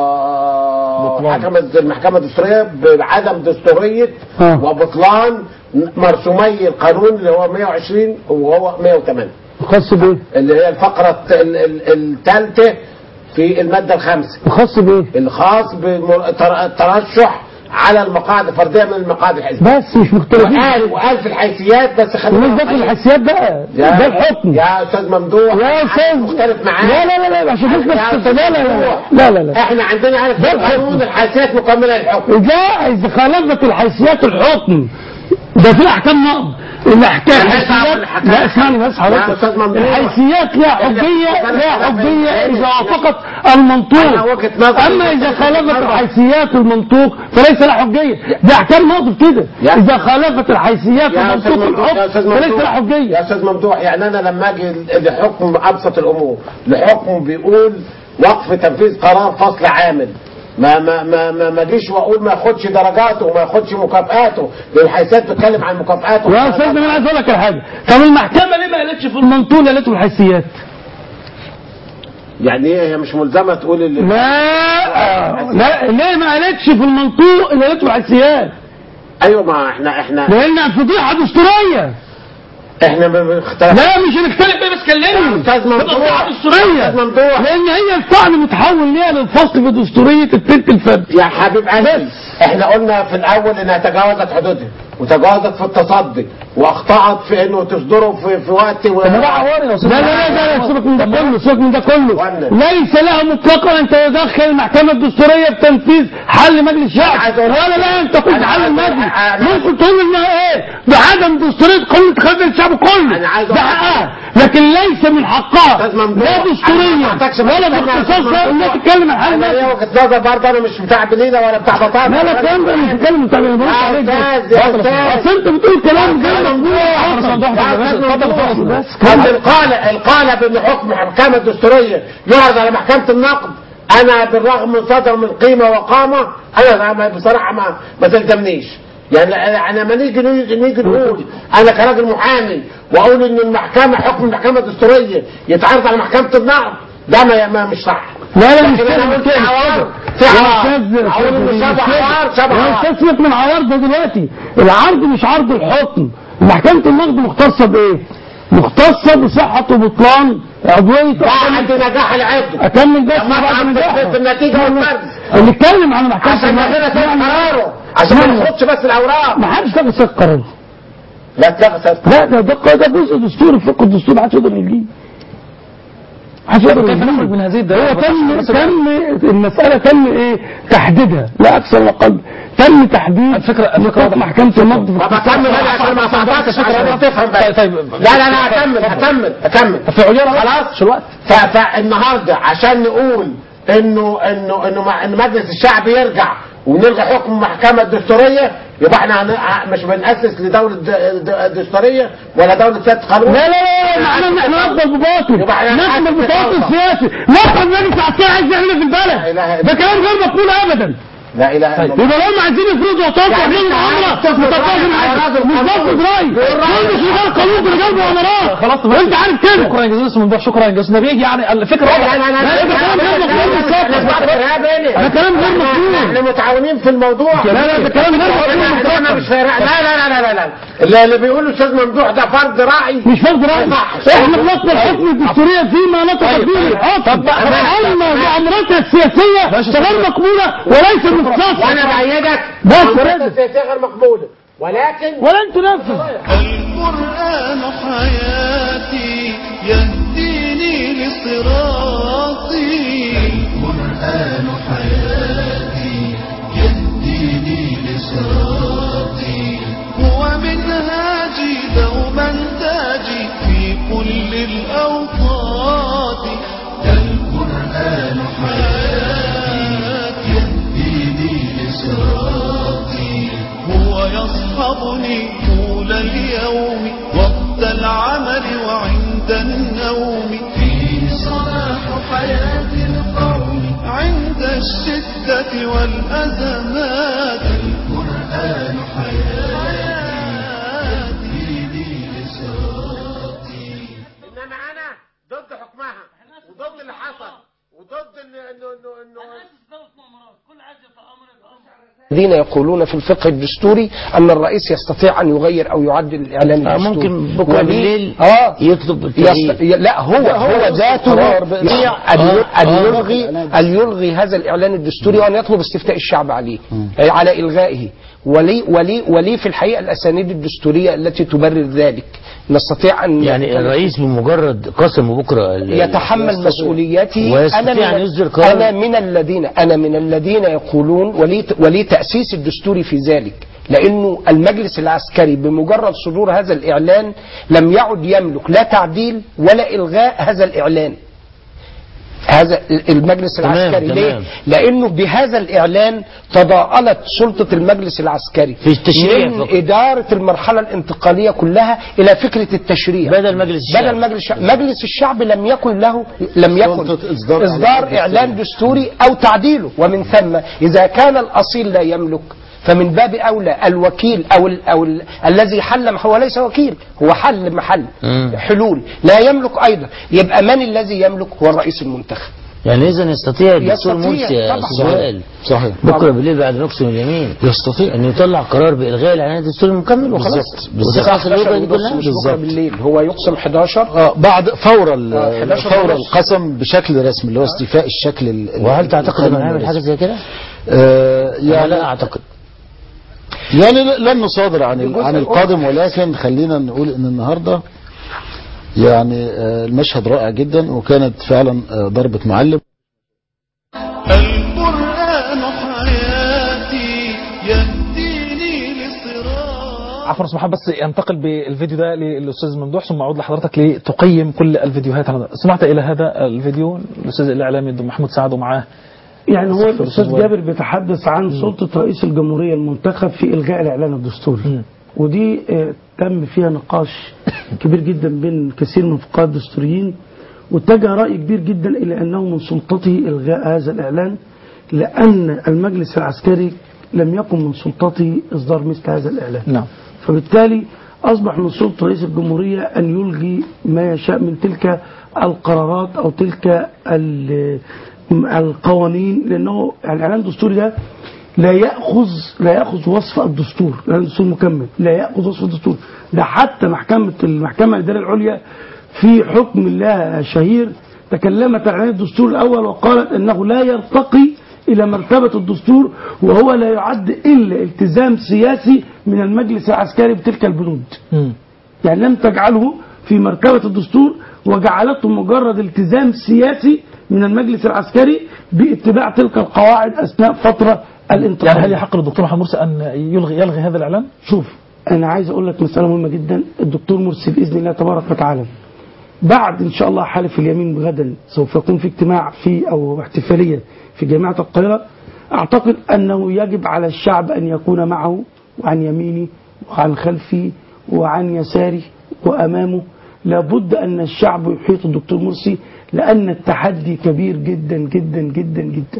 آه بطلان. حكمت المحكمة الدستورية بعدم دستورية آه. وبطلان مرسومي القانون اللي هو 120 وهو 108 خاص بايه؟ اللي هي الفقرة الثالثة في المادة الخامسة خاص بايه؟ الخاص بالترشح على المقاعد الفردية من المقاعد الحزبية بس مش مختلفين وقال وقال في الحيثيات بس خلينا الناس داخل الحسيات بقى يا- ده الحكم يا استاذ ممدوح يا أنا استاذ مختلف معاك لا لا لا لا عشان يا بس أستاذ لا لا لا ممدوح. لا لا لا احنا عندنا عارف ده القانون الحكم. الحيثيات مكمله للحكم إذا إذا خالفت الحيثيات الحكم ده في أحكام نقض الأحكام أنا الحيثيات أسمع الحكام. لا اسمعني بس يا حضرتك أستاذ ممدوح. الحيثيات لها حجية أنا- لها أنا- حجية أنا- إذا وافقت أنا المنطوق وجهة نظري أما إذا مختلفة خالفت مرة. الحيثيات المنطوق فليس لها حجية ده أحكام نقض كده يا- إذا خالفت الحيثيات يا استاذ المنطوق ممدوح يا الحكم استاذ فليس ممدوح لها حجية يا استاذ ممدوح يعني انا لما اجي لحكم ابسط الامور لحكم بيقول وقف تنفيذ قرار فصل عامل ما ما ما ما ما اجيش واقول ما ياخدش درجاته وما ياخدش مكافآته لان الحيثيات بتتكلم عن مكافآته يا أستاذ أنا عايز أقول لك على حاجة طب المحكمة ليه ما قالتش في المنطوق اللي قالته الحيثيات؟ يعني ايه هي مش ملزمه تقول اللي لا لا ليه ما قالتش في المنطوق اللي قالته الحيثيات؟ ايوه ما احنا احنا لان فضيحه دستوريه احنا ب- ب- اختلفنا لا مش هنختلف بيه بس كلمني يا أستاذ ممدوح. فضيحه دستوريه يا أستاذ ممدوح. لان هي الطعن متحول ليها للفصل في دستوريه التلك الفردي يا حبيب قلبي احنا قلنا في الاول انها تجاوزت حدودها وتجاوزت في التصدي واخطأت في انه تصدره في في وقت و... طب ما ده عواري يا استاذ لا لا لا لا سيبك من ده كله سيبك من ده كله ولا. ليس لها مطلقا ان تتدخل المحكمه الدستوريه بتنفيذ حل مجلس الشعب عايز أقول- ولا لا انت قلت أنا حل عايز أقول- المجلس أنا- ممكن تقول انها ايه بعدم دستوريه قانون انتخابات الشعب كله أنا عايز ده أقول- حقها لكن ليس من حقها أستاذ ممدوح، لا أنا ما دستوريا أعطاكش ولا مجلس الشعب. باختصاص انها تتكلم عن حل انا ليا المجلس وجهه نظر برضه انا مش بتاع بليله ولا بتاع بطاطا لا لا الكلام ده مش بتكلم انت انا برد يا عليك أستاذ، يا بس. أستاذ. اصل انت بتقول كلام غير مقبول بس قبل القالة القالة بان حكم محكمة دستورية يعرض على محكمة النقد انا بالرغم من صدر من قيمة وقامة انا ما- بصراحة ما ما تلزمنيش يعني انا ما نيجي نيجي, نيجي نقول انا كراجل محامي واقول ان المحكمة حكم المحكمة الدستورية يتعرض على محكمة النقد ده ما, ما مش صح لا لا مش لكن كده انا مش قلت كده عوار يا في عوار استاذ اقول انه شبه عوار شبه يا عوار استاذ سيبك من عوار ده دلوقتي العرض مش عرض الحكم محكمة النقد مختصة بايه؟ مختصة بصحة وبطلان عضوية بعد نجاح العضو اكمل بس لما بعد تعرف نجاحها. في النتيجة والفرز نتكلم عن محكمة عشان النقد. كده تاخد يعني- قراره عشان ما يعني- ياخدش بس الاوراق ما حدش تاخد سيد قرار لا تاخد لا ده ده ده جزء دستوري في فقه الدستور ما حدش يقدر يلغيه ما حدش يقدر كيف نخرج من يلغيه هذه الدائرة هو تم بس- تم المسألة تم ايه تحديدها لا أكثر ولا أقل تم تحديد الفكره نقاط محكمة النقد في طب اكمل بقى عشان ما قطعتش عشان تفهم بقى طيب لا لا لا اكمل اكمل اكمل في عجاله خلاص شو الوقت ف- فالنهارده عشان نقول انه انه انه مع- ان مجلس الشعب يرجع ونلغي حكم المحكمه الدستوريه يبقى احنا هن- مش بنأسس لدوله د- د- دستوريه ولا دوله سياده قانون لا لا لا معناه ان احنا نقبل بباطل يبقى احنا نقبل نحكم بباطل بالأوضاع. سياسي نقبل مجلس عسكري عايز يعمل في البلد ده كلام غير مقبول ابدا لا اله الا الله يبقى هم عايزين يفرضوا عطاف يعني ويعملوا انت معامله عايز تفرض متفاهم رأي على معاك راجل مش قانون. بفرض راي غير رأي. دول مش رجال قانون دول رجال مؤامرات خلاص وانت عارف كده شكرا جزيلا اسم الموضوع شكرا جزيلا نبيه يعني الفكره لا لا لا لا لا، ده كلام غير مقبول بالظبط. ده كلام غير مقبول. احنا متعاونين في الموضوع لا، لا، ده كلام غير مقبول احنا بالظبط. احنا مش فارق لا لا لا لا لا لا اللي, اللي بيقوله الاستاذ ممدوح ده فرض راي مش فرض راي صح. احنا بنطلب الحكم الدستوريه فيما نطق طيب، به طيب. الحكم طب بقى- اما مؤامراتها السياسيه غير مقبوله وليس مختصه وانا بايدك بس المؤامرات كده. السياسيه غير مقبوله ولكن ولن تنفذ القرآن حياتي يهديني لصراطي القرآن حياتي يهديني لصراطي هو منهاجي دوما تاجي في كل الأوقات القرآن حياتي يهديني لصراطي هو يصحبني طول اليوم وقت العمل وعند النوم فيه صلاح حياة القوم عند الشدة والأزمات القرآن حياتي يهديني لصراطي انما انا ضد حكمها وضد اللي حصل وضد انه انه انه الذين يقولون في الفقه الدستوري أن الرئيس يستطيع أن يغير أو يعدل الإعلان آه، الدستوري ممكن بكرة وليه- بالليل آه يطلب يست... التغيير ي- لا هو لا، هو هو يصدر ذاته قرار ب- يستطيع أن آه، ي- أن آه. يلغي أن يلغي هذا الإعلان الدستوري وأن يطلب استفتاء الشعب عليه أي على إلغائه ولي ولي ولي في الحقيقة الأسانيد الدستورية التي تبرر ذلك نستطيع أن يعني الرئيس بمجرد قسم بكره ال- يتحمل يستطيع- مسؤولياته ويستطيع أنا ان من, يصدر قرار أنا من الذين أنا من الذين يقولون ولي ولي تأسيس الدستوري في ذلك لأنه المجلس العسكري بمجرد صدور هذا الإعلان لم يعد يملك لا تعديل ولا إلغاء هذا الإعلان هذا المجلس تمام، العسكري تمام. ليه؟ لأنه بهذا الإعلان تضاءلت سلطة المجلس العسكري في التشريع من فقط. إدارة المرحلة الانتقالية كلها إلى فكرة التشريع بدل مجلس الشعب. بدل مجلس الشعب مجلس الشعب لم يكن له لم يكن سلطة إصدار إصدار إعلان إعلان دستوري أو تعديله ومن ثم إذا كان الأصيل لا يملك فمن باب أولى الوكيل أو ال أو ال الذي حل مح- هو ليس وكيل هو حل محل مم. حلول لا يملك أيضا يبقى من الذي يملك هو الرئيس المنتخب يعني اذا يستطيع الدكتور يستطيع، مرسي يا طبعا. استاذ وائل صحيح بكره بالليل بعد نقسم اليمين يستطيع انه يطلع قرار بالغاء الاعلان الدستوري المكمل وخلاص بالظبط، بالظبط. وتخلص الوضع دي 11 كلها مش بكرة بالليل هو يقسم 11 اه بعد فور ال- آه، 11 فور ونص. القسم بشكل رسمي اللي هو استيفاء الشكل ال- ال- وهل تعتقد انه القانوني هيعمل حاجه الرسمي. زي كده؟ آه يعني يعني لا اعتقد يعني لن نصادر عن ال- عن القادم ولكن خلينا نقول ان النهارده يعني آه، المشهد رائع جدا وكانت فعلا آه، ضربة معلم القرآن حياتي يهديني لصراط عفوا استاذ محمد بس ينتقل بالفيديو ده للاستاذ ممدوح ثم اعود لحضرتك لتقيم كل الفيديوهات على سمعت الى هذا الفيديو الاستاذ الاعلامي الدكتور محمود سعد ومعاه يعني هو الصفر الاستاذ الصغير. جابر بيتحدث عن سلطه رئيس الجمهوريه المنتخب في الغاء الاعلان الدستوري ودي آه، تم فيها نقاش كبير جدا بين كثير من الفقهاء الدستوريين واتجه راي كبير جدا الى انه من سلطته الغاء هذا الاعلان لان المجلس العسكري لم يكن من سلطته اصدار مثل هذا الاعلان نعم فبالتالي أصبح من سلطة رئيس الجمهورية أن يلغي ما يشاء من تلك القرارات أو تلك ال- القوانين لأنه الإعلان الدستوري ده لا يأخذ لا يأخذ وصف الدستور الإعلان الدستور مكمل لا يأخذ وصف الدستور ده حتى محكمة المحكمة الإدارية العليا في حكم الله شهير تكلمت عن الدستور الأول وقالت أنه لا يرتقي إلى مرتبة الدستور وهو لا يعد إلا التزام سياسي من المجلس العسكري بتلك البنود يعني لم تجعله في مرتبة الدستور وجعلته مجرد التزام سياسي من المجلس العسكري باتباع تلك القواعد أثناء فترة الانتقالية يعني هل يحق للدكتور محمد مرسي أن يلغي يلغي هذا الإعلان؟ شوف انا عايز اقول لك مساله مهمه جدا الدكتور مرسي باذن الله تبارك وتعالى بعد ان شاء الله حالف اليمين غدا سوف يكون في اجتماع في او احتفاليه في جامعه القاهره اعتقد انه يجب على الشعب ان يكون معه وعن يمينه وعن خلفه وعن يساره وامامه لابد ان الشعب يحيط الدكتور مرسي لان التحدي كبير جدا جدا جدا جدا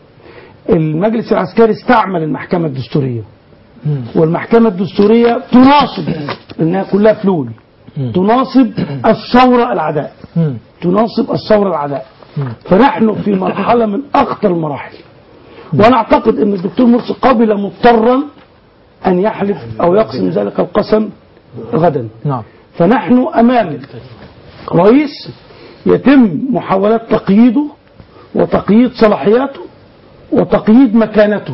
المجلس العسكري استعمل المحكمه الدستوريه والمحكمة الدستورية تناصب انها كلها فلول تناصب الثورة العداء تناصب الثورة العداء فنحن في مرحلة من أخطر المراحل وأنا أعتقد أن الدكتور مرسي قبل مضطرا أن يحلف أو يقسم ذلك القسم غدا نعم فنحن أمام رئيس يتم محاولات تقييده وتقييد صلاحياته وتقييد مكانته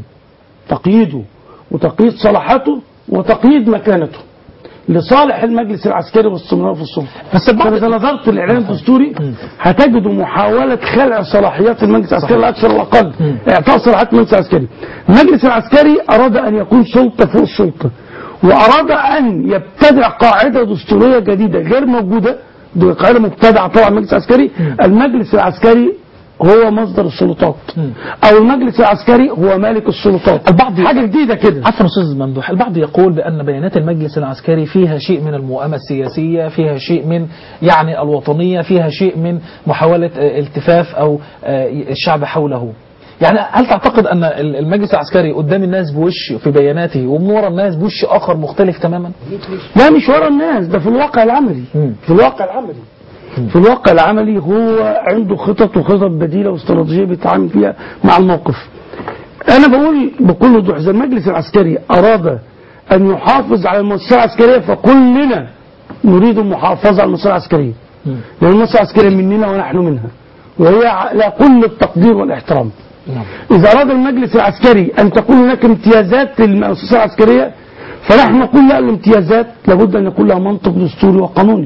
تقييده وتقييد صلاحاته وتقييد مكانته لصالح المجلس العسكري والاستمرار في السلطه بس اذا نظرت الاعلان الدستوري هتجد محاوله خلع صلاحيات المجلس العسكري الاكثر والاقل اعطاء صلاحيات المجلس العسكري المجلس العسكري اراد ان يكون سلطه فوق السلطه واراد ان يبتدع قاعده دستوريه جديده غير موجوده دي قاعده مبتدعه طبعا المجلس العسكري المجلس العسكري هو مصدر السلطات او المجلس العسكري هو مالك السلطات البعض حاجه جديده كده عفوا استاذ ممدوح البعض يقول بان بيانات المجلس العسكري فيها شيء من المؤامره السياسيه فيها شيء من يعني الوطنيه فيها شيء من محاوله آه، التفاف او آه، الشعب حوله يعني هل تعتقد ان المجلس العسكري قدام الناس بوش في بياناته ومن ورا الناس بوش اخر مختلف تماما لا مش ورا الناس ده في الواقع العملي في الواقع العملي في الواقع العملي هو عنده خطط وخطط بديلة واستراتيجية بيتعامل فيها مع الموقف أنا بقول بكل وضوح إذا المجلس العسكري أراد أن يحافظ على المؤسسة العسكرية فكلنا نريد المحافظة على المؤسسة العسكرية لأن المؤسسة العسكرية مننا ونحن منها وهي على كل التقدير والاحترام إذا أراد المجلس العسكري أن تكون هناك امتيازات للمؤسسة العسكرية فنحن نقول لا الامتيازات لابد أن يكون لها منطق دستوري وقانوني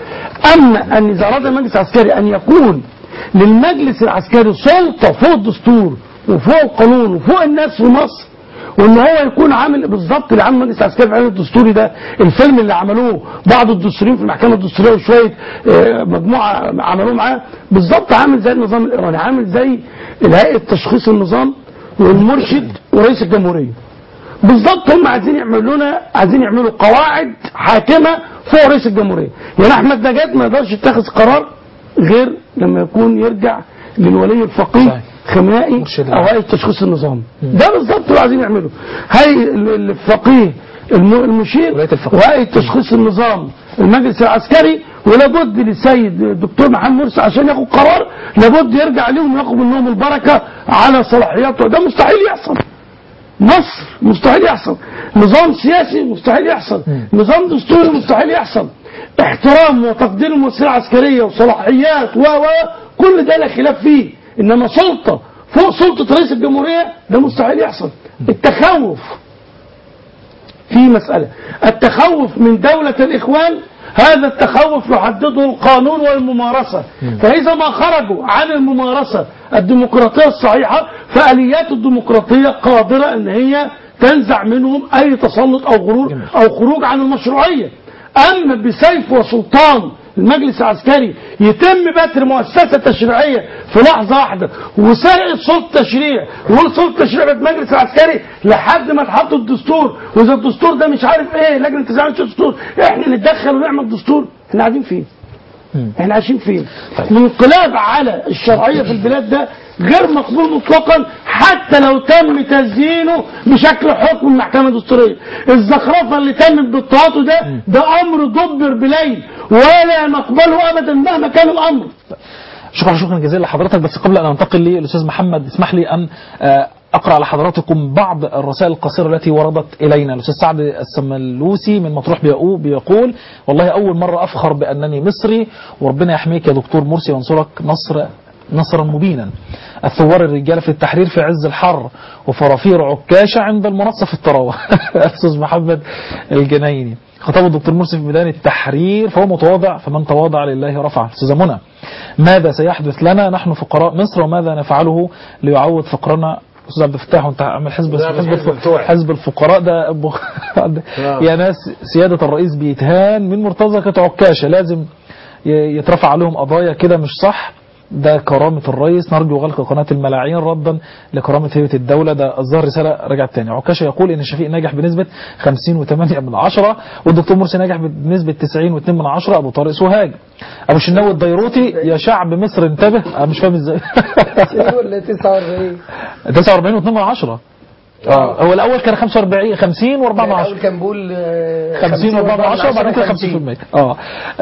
أما أن إذا أراد المجلس العسكري أن يكون للمجلس العسكري سلطة فوق الدستور وفوق القانون وفوق الناس في مصر وان هو يكون عامل بالظبط اللي عامل المجلس العسكري في الإعلان الدستوري ده الفيلم اللي عملوه بعض الدستوريين في المحكمه الدستوريه وشويه آه، مجموعه عملوه معاه بالظبط عامل زي النظام الايراني عامل زي هيئه تشخيص النظام والمرشد ورئيس الجمهوريه بالظبط هم عايزين يعملوا لنا عايزين يعملوا قواعد حاكمه فوق رئيس الجمهوريه يعني احمد نجاد ما يقدرش يتخذ قرار غير لما يكون يرجع للولي الفقيه خمائي او هيئه تشخيص النظام ده بالظبط اللي عايزين يعملوا هيئه ال- الفقيه الم- المشير وهيئه تشخيص النظام المجلس العسكري ولابد للسيد الدكتور محمد مرسي عشان ياخد قرار لابد يرجع لهم وياخد منهم البركه على صلاحياته ده مستحيل يحصل مصر مستحيل يحصل نظام سياسي مستحيل يحصل نظام دستوري مستحيل يحصل احترام وتقدير المؤسسة العسكرية وصلاحيات و و كل ده لا خلاف فيه انما سلطة فوق سلطة رئيس الجمهورية ده مستحيل يحصل التخوف في مسألة التخوف من دولة الإخوان هذا التخوف يحدده القانون والممارسة فإذا ما خرجوا عن الممارسة الديمقراطية الصحيحة فآليات الديمقراطية قادرة أن هي تنزع منهم أي تسلط أو غرور أو خروج عن المشروعية أما بسيف وسلطان المجلس العسكري يتم بتر مؤسسة تشريعية في لحظة واحدة وسرقة سلطة تشريع وسلطة تشريع في المجلس العسكري لحد ما تحط الدستور وإذا الدستور ده مش عارف إيه لجنة تزعيم الدستور إحنا نتدخل ونعمل دستور إحنا قاعدين فين؟ احنا عايشين فين الانقلاب على الشرعية في البلاد ده غير مقبول مطلقا حتى لو تم تزيينه بشكل حكم المحكمة الدستورية الزخرفة اللي تمت بالتواطؤ ده ده امر دبر بليل ولا نقبله ابدا مهما كان الامر شكرا شكرا جزيلا لحضرتك بس قبل ان انتقل للاستاذ محمد اسمح لي ان آه، اقرا على حضراتكم بعض الرسائل القصيره التي وردت الينا الاستاذ سعد السملوسي من مطروح بيقو- بيقول والله اول مره افخر بانني مصري وربنا يحميك يا دكتور مرسي وينصرك نصر نصرا مبينا الثوار الرجال في التحرير في عز الحر وفرافير عكاشة عند المنصة في الطراوة أستاذ محمد الجنايني خطاب الدكتور مرسي في ميدان التحرير فهو متواضع فمن تواضع لله رفعه أستاذة منى ماذا سيحدث لنا نحن فقراء مصر وماذا نفعله ليعوض فقرنا استاذ عبد الفتاح وانت عامل حزب ده حزب, حزب الف- مفتوح. حزب الفقراء ده أبو يا ناس سياده الرئيس بيتهان من مرتزقه عكاشه لازم ي- يترفع عليهم قضايا كده مش صح ده كرامة الرئيس نرجو غلق قناة الملاعين ردا لكرامة هيئة الدولة ده الظاهر رسالة رجعت تاني عكاشة يقول إن شفيق ناجح بنسبة 50.8 من عشرة والدكتور مرسي ناجح بنسبة 90.2 من عشرة أبو طارق سوهاج أبو شناوي الديروتي يا شعب مصر انتبه أنا مش فاهم ازاي ولا 49 49 و2 من عشرة اه هو الاول كان 45 50 و4 من عشرة الاول كان بيقول آه، 50 و4 من عشرة وبعد كده 50% اه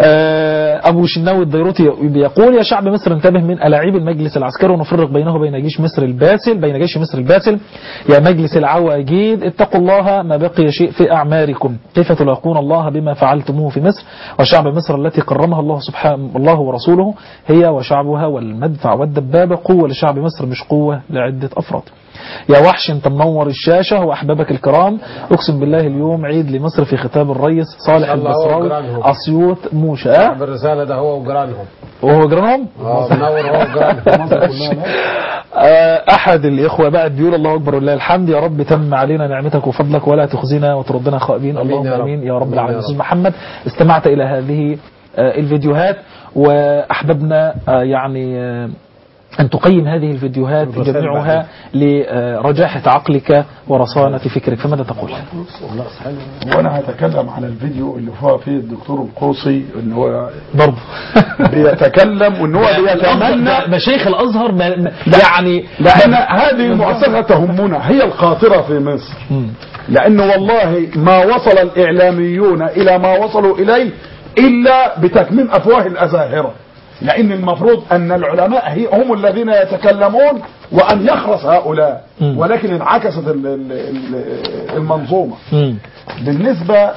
آه، ابو شناوي الديروتي بيقول يا شعب مصر انتبه من الاعيب المجلس العسكري ونفرق بينه وبين جيش مصر الباسل بين جيش مصر الباسل يا مجلس العواجيد اتقوا الله ما بقي شيء في اعماركم كيف تلاقون الله بما فعلتموه في مصر وشعب مصر التي كرمها الله سبحانه الله ورسوله هي وشعبها والمدفع والدبابه قوه لشعب مصر مش قوه لعده افراد يا وحش انت منور الشاشة واحبابك الكرام اقسم بالله اليوم عيد لمصر في خطاب الرئيس صالح الله هو البصراوي وجيرانهم. اسيوط موشى اه بالرسالة ده هو وجيرانهم وهو جيرانهم اه منور هو وجيرانهم آه، احد الاخوه بقى بيقول الله اكبر ولله الحمد يا رب تم علينا نعمتك وفضلك ولا تخزنا وتردنا خائبين اللهم يا رب. امين يا رب آمين العالمين يا استاذ رب. محمد استمعت الى هذه آه، الفيديوهات واحببنا آه، يعني آه، أن تقيم هذه الفيديوهات الرسائل جميعها لرجاحة عقلك ورصانة فكرك فماذا تقول؟ وانا هتكلم على الفيديو اللي هو فيه الدكتور القوصي ان هو برضه بيتكلم وان هو بيتمنى مشايخ الازهر ما ما- يعني لان هذه المؤسسه تهمنا هي القاطره في مصر لان والله ما وصل الاعلاميون الى ما وصلوا اليه الا بتكميم افواه الازاهره لان المفروض ان العلماء هي هم الذين يتكلمون وان يخرس هؤلاء ولكن انعكست ال- ال- ال- المنظومه بالنسبه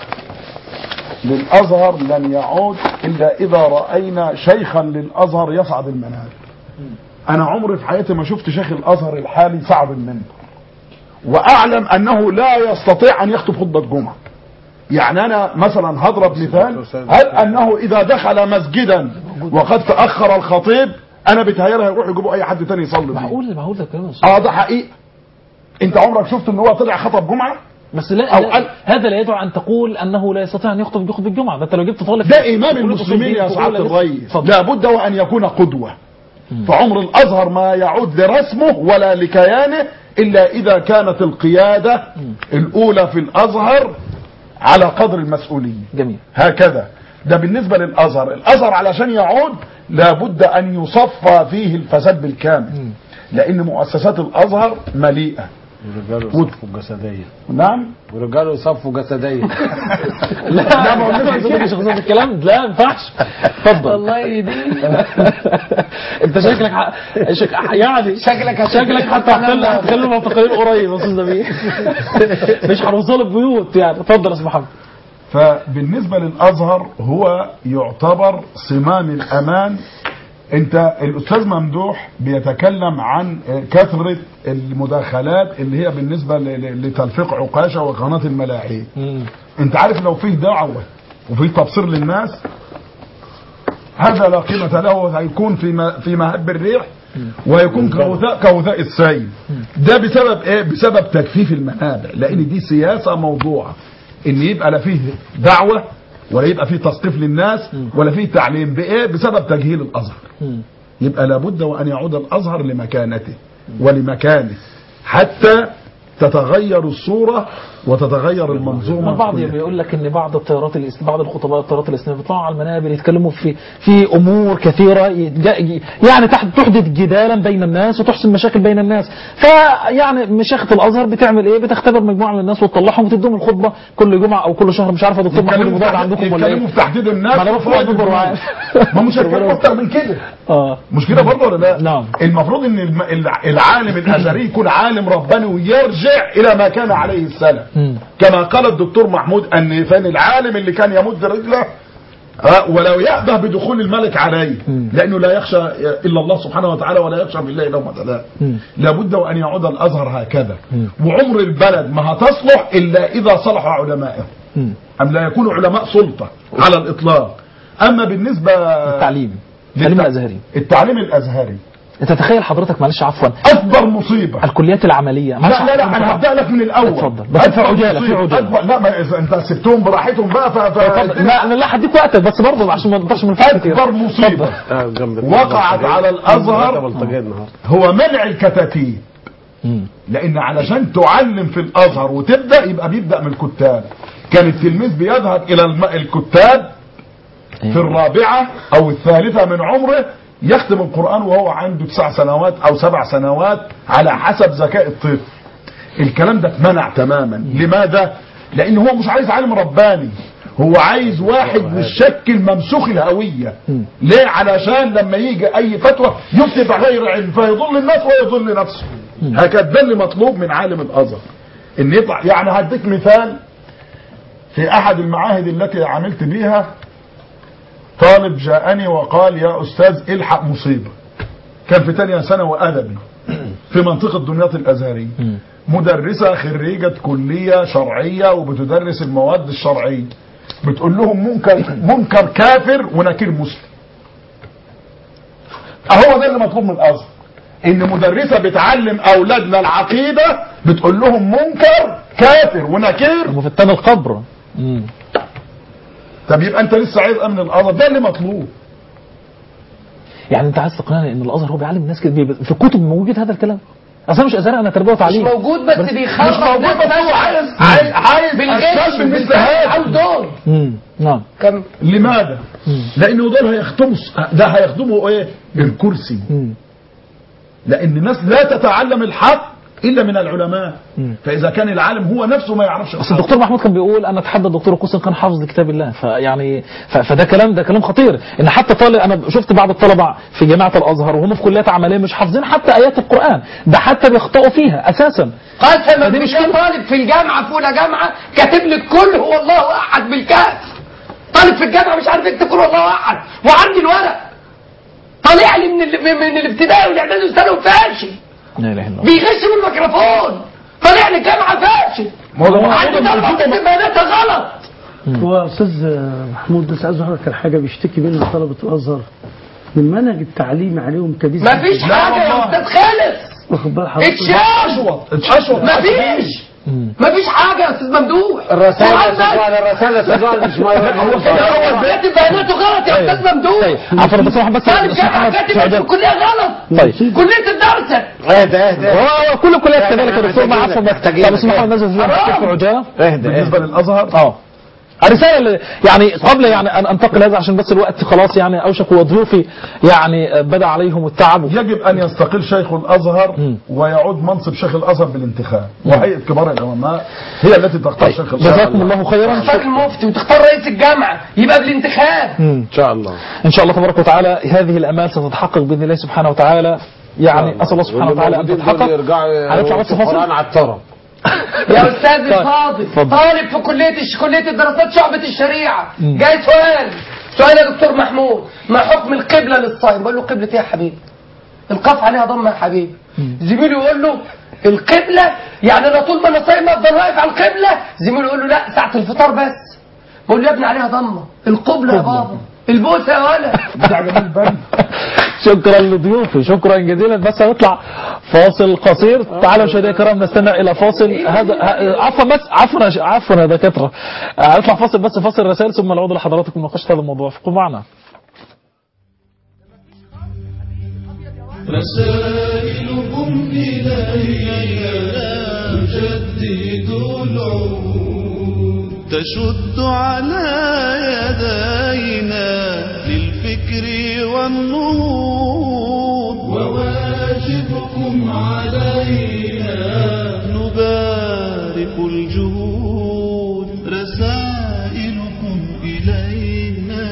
للازهر لن يعود الا اذا راينا شيخا للازهر يصعد المنابر انا عمري في حياتي ما شفت شيخ الازهر الحالي صعد المنبر واعلم انه لا يستطيع ان يخطب خطبه جمعه يعني انا مثلا هضرب مثال هل انه اذا دخل مسجدا وقد تاخر الخطيب انا بتهيألي هيروح يجيبوا اي حد تاني يصلي بيه. معقول معقول ده كلام اه ده حقيقي انت عمرك شفت ان هو طلع خطب جمعه بس لا, أو لا قال- هذا لا يدعو ان تقول انه لا يستطيع ان يخطب بخطبه الجمعه ده انت لو جبت طالب ده امام في كل أصول المسلمين الدين يا تقول سعاده لا الرئيس اتفضل. لابد وان يكون قدوه فعمر الازهر ما يعود لرسمه ولا لكيانه الا اذا كانت القياده الاولى في الازهر على قدر المسؤوليه جميل هكذا ده بالنسبه للازهر الازهر علشان يعود لابد ان يصفى فيه الفساد بالكامل لان مؤسسات الازهر مليئه ورجاله يصفوا جسديا نعم ورجاله يصفوا جسديا لا لا ما قلناش ما قلناش الكلام لا ما ينفعش اتفضل والله يدين انت شكلك ح... شك... يعني شكلك شكلك حتى هتخلي هتخلي معتقلين قريب يا استاذ نبيل مش هنوصل البيوت يعني اتفضل يا استاذ محمد فبالنسبة للأزهر هو يعتبر صمام الأمان أنت الأستاذ ممدوح بيتكلم عن كثرة المداخلات اللي هي بالنسبة ل- ل- لتلفيق عكاشة وقناة الملاعين أنت عارف لو فيه دعوة وفيه تبصير للناس هذا لا قيمة له هيكون في م- في مهب الريح ويكون كوثاء كوثاء السيل ده بسبب ايه بسبب تجفيف المنابع لان دي سياسة موضوعة ان يبقى لا فيه دعوة ولا يبقى فيه تثقيف للناس ولا فيه تعليم بايه بسبب تجهيل الازهر يبقى لابد وان يعود الازهر لمكانته ولمكانه حتى تتغير الصورة وتتغير المنظومة البعض كلها. بيقول لك ان بعض التيارات الإس... بعض الخطباء التيارات الاسلاميه بيطلعوا على المنابر يتكلموا في في امور كثيره يتج... يعني تحت تحدث جدالا بين الناس وتحسن مشاكل بين الناس فيعني مشيخه الازهر بتعمل ايه بتختبر مجموعه من الناس وتطلعهم وتديهم الخطبه كل جمعه او كل شهر مش عارف يا دكتور محمود يتكلموا في الموضوع ده تحديد- عندكم ولا يتكلموا ايه في تحديد الناس ما انا بفرق وفوائد اكبر الناس. ما مش هيتكلموا اكتر من كده اه مش كده برضه ولا لا؟ نعم المفروض ان الم- الع- العالم الازهري يكون عالم رباني ويرجع الى ما كان عليه السلف كما قال الدكتور محمود ان فان العالم اللي كان يمد رجله آه، ولو يأبه بدخول الملك عليه لانه لا يخشى الا الله سبحانه وتعالى ولا يخشى بالله لومة لائم لابد وان يعود الازهر هكذا وعمر البلد ما هتصلح الا اذا صلح علمائه ام لا يكون علماء سلطه على الاطلاق اما بالنسبه التعليم التعليم الازهري التعليم الازهري انت تخيل حضرتك معلش عفوا اكبر مصيبه الكليات العمليه معلش لا لا لا عفواً، انا هبدا لك من الاول اتفضل بس في عجاله في عجاله أكبر- لا ما إذا انت سبتهم براحتهم بقى ف... ف... اتفضل لا انا لا هديك وقتك بس برضه عشان ما نطرش من الفكره كتير اكبر مصيبه وقعت على الازهر هو منع الكتاتيب لان علشان تعلم في الازهر وتبدا يبقى بيبدا من الكتاب كان التلميذ بيذهب الى الم... الكتاب في الرابعه او الثالثه من عمره يختم القران وهو عنده تسع سنوات او سبع سنوات على حسب ذكاء الطفل الكلام ده اتمنع تماما لماذا لان هو مش عايز عالم رباني هو عايز واحد بالشكل ممسوخ الهويه ليه علشان لما يجي اي فتوى يفتي بغير علم فيضل الناس ويضل نفسه هكذا ده اللي مطلوب من عالم الازهر ان يطلع يعني هديك مثال في احد المعاهد التي عملت بيها طالب جاءني وقال يا استاذ الحق مصيبه كان في تانية سنه وادبي في منطقه دمياط الازهريه مدرسه خريجه كليه شرعيه وبتدرس المواد الشرعيه بتقول لهم منكر منكر كافر ونكير مسلم اهو ده اللي مطلوب من الازهر ان مدرسه بتعلم اولادنا العقيده بتقول لهم منكر كافر ونكير وفتان القبر طب يبقى انت لسه عايز امن الازهر ده اللي مطلوب يعني انت عايز تقنعني ان الازهر هو بيعلم الناس كده بي- في الكتب موجود هذا الكلام اصلا مش ازهر انا تربيه وتعليم مش موجود بس بيخرب مش موجود ناس بس هو ناس. عايز عايز عايز بالغش أشكال من مثل هذا عاوز دول امم نعم كم لماذا؟ لانه دول هيخدموا ده هيخدموا ايه؟ الكرسي لان الناس لا تتعلم الحق الا من العلماء فاذا كان العالم هو نفسه ما يعرفش بس الدكتور محمود كان بيقول انا اتحدى الدكتور القوسي كان حافظ كتاب الله فيعني ف- فده كلام ده كلام خطير ان حتى طالب انا شفت بعض الطلبه في جامعه الازهر وهم في كليات عمليه مش حافظين حتى ايات القران ده حتى بيخطئوا فيها اساسا قسما فدي بالله مشكلة. طالب في الجامعه في اولى جامعه كاتب لي الكل هو الله احد بالكاف طالب في الجامعه مش عارف يكتب كل هو الله احد وعندي الورق طالع لي من ال- من من الابتدائي والاعدادي والثانوي فاشل لا اله الا الله بيغش من الميكروفون طالع لي الجامعه فاشل ما هو ده عنده المفروض ضربات بياناتها غلط هو استاذ محمود بس عايز اقول لك على حاجه بيشتكي منها طلبه الازهر من منهج التعليم عليهم كبير مفيش حاجه يا استاذ خالد واخد بال حضرتك اتشاف اشوط مفيش مفيش حاجه يا استاذ ممدوح الرسائل يا وعندك- استاذ وائل، الرسائل يا استاذ وائل مش هو كاتب بياناته غلط يا استاذ ممدوح عفوا بس محمد بس طالب بس جامعه محمد كاتب سعدان. في الكليه غلط طيب كليه الدرس اهدى اهدى هو كل الكليات كذلك يا دكتور ما عفوا بس محتاجينك. طب بس محمد نزل في حرام. عجاله اهدى بالنسبه للازهر اه الرسالة اللي يعني قبل يعني أن أنتقل هذا عشان بس الوقت خلاص يعني أوشك وضيوفي يعني بدأ عليهم التعب يجب ان يستقيل شيخ الازهر ويعود منصب شيخ الازهر بالانتخاب وهيئه كبار العلماء هي التي تختار شيخ الازهر جزاكم الله خيرا تختار المفتي وتختار رئيس الجامعه يبقى بالانتخاب ان شاء الله ان شاء الله تبارك وتعالى هذه الامال ستتحقق باذن الله سبحانه وتعالى يعني اسال الله سبحانه وتعالى ان تتحقق هنطلع بس فاصل القرآن على الطرب يا استاذ طيب. الفاضل اتفضل. طالب في كليه الش... كليه الدراسات شعبه الشريعه مم. جاي سؤال سؤال يا دكتور محمود ما حكم القبله للصائم بقول له قبله ايه يا حبيبي القاف عليها ضمه يا حبيبي زميله يقول له القبله يعني انا طول ما انا صايم افضل واقف على القبله زميله يقول له لا ساعه الفطار بس بقول له يا ابني عليها ضمه القبله يا بابا البوسه يا ولد شكرا لضيوفي شكرا جزيلا بس هنطلع فاصل قصير تعالوا مشاهدينا الكرام نستمع الى فاصل هذا ه- عفوا بس عفوا يا ش- عفوا يا دكاتره هنطلع فاصل بس فاصل رسائل ثم نعود لحضراتكم مناقشه هذا الموضوع فابقوا معنا رسائلكم إلينا تجدد العهود تشد على يدينا للفكر والنهوض وواجبكم علينا نبارك الجهود رسائلكم إلينا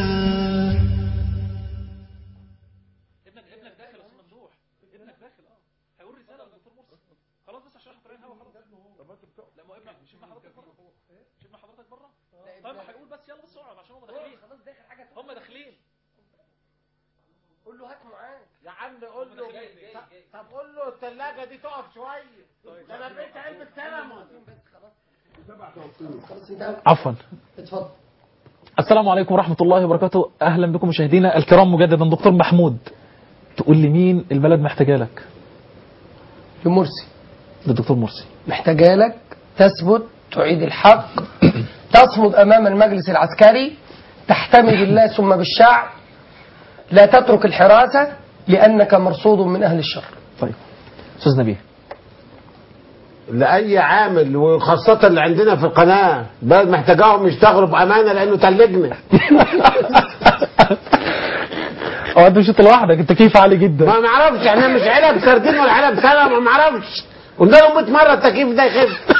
طيب هيقول بس يلا بس اقعد عشان هم داخلين خلاص داخل حاجه هم داخلين قول له هات معاك يا عم قول له طب قول له الثلاجه دي تقف شويه ده انا بقيت علبه سلمون عفوا اتفضل السلام عليكم ورحمة الله وبركاته أهلا بكم مشاهدينا الكرام مجددا دكتور محمود تقول لي مين البلد محتاجه لك لمرسي للدكتور مرسي محتاجة لك تثبت تعيد الحق تصمد أمام المجلس العسكري تحتمي بالله ثم بالشعب لا تترك الحراسة لأنك مرصود من أهل الشر طيب استاذ نبيه لاي عامل وخاصه اللي عندنا في القناه بلد محتاجاهم يشتغلوا بامانه لانه تلجنا اه انت مش انت لوحدك انت كيف عالي جدا ما نعرفش احنا مش علب سردين ولا علب سلمه ما نعرفش قلنا لهم 100 مره التكييف ده يخف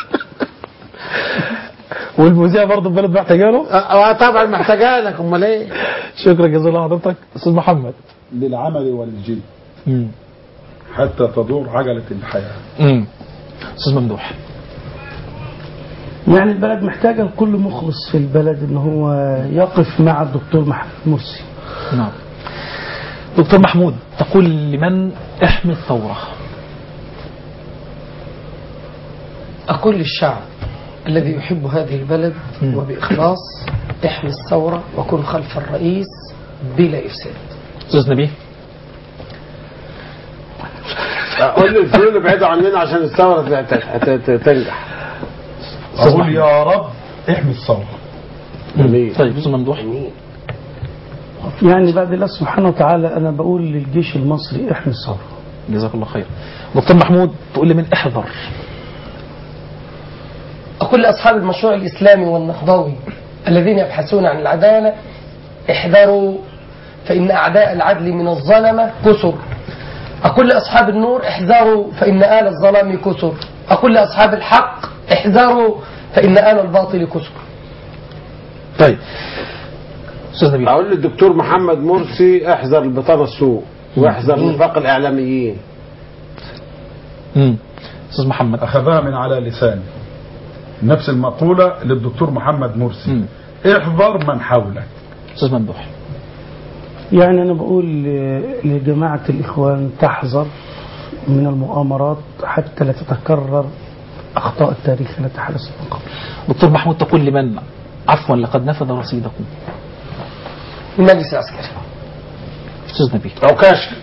والمذيع برضه البلد محتاجه له اه طبعا محتاجه لك امال ايه شكرا جزيلا لحضرتك استاذ محمد للعمل والجد امم حتى تدور عجلة الحياة امم استاذ ممدوح يعني البلد محتاجة لكل مخلص في البلد ان هو يقف مع الدكتور محمد مرسي نعم دكتور محمود تقول لمن احمي الثورة أقول للشعب الذي يحب هذه البلد وبإخلاص احمي الثورة وكن خلف الرئيس بلا إفساد استاذ نبيه قول لي الفلول اللي بعيدوا عننا عشان الثوره ت- ت- ت- تنجح أقول يا رب احمي الثورة طيب استاذ ممدوح يعني بعد الله سبحانه وتعالى انا بقول للجيش المصري احمي الثورة جزاك الله خير دكتور محمود تقول لمن احذر أقول لأصحاب المشروع الإسلامي والنهضوي الذين يبحثون عن العدالة احذروا فإن أعداء العدل من الظلمة كثر أقول لأصحاب النور احذروا فإن آل الظلام كثر أقول لأصحاب الحق احذروا فإن آل الباطل كثر طيب استاذ نبيل اقول للدكتور محمد مرسي احذر البطانه السوء واحذر نفاق الاعلاميين امم استاذ محمد أخذها من على لساني نفس المقولة للدكتور محمد مرسي احذر من حولك استاذ ممدوح يعني انا بقول ل- لجماعة الاخوان تحذر من المؤامرات حتى لا تتكرر اخطاء التاريخ التي حدثت من قبل دكتور محمود تقول لمن عفوا لقد نفذ رصيدكم المجلس العسكري استاذ نبيل او كشف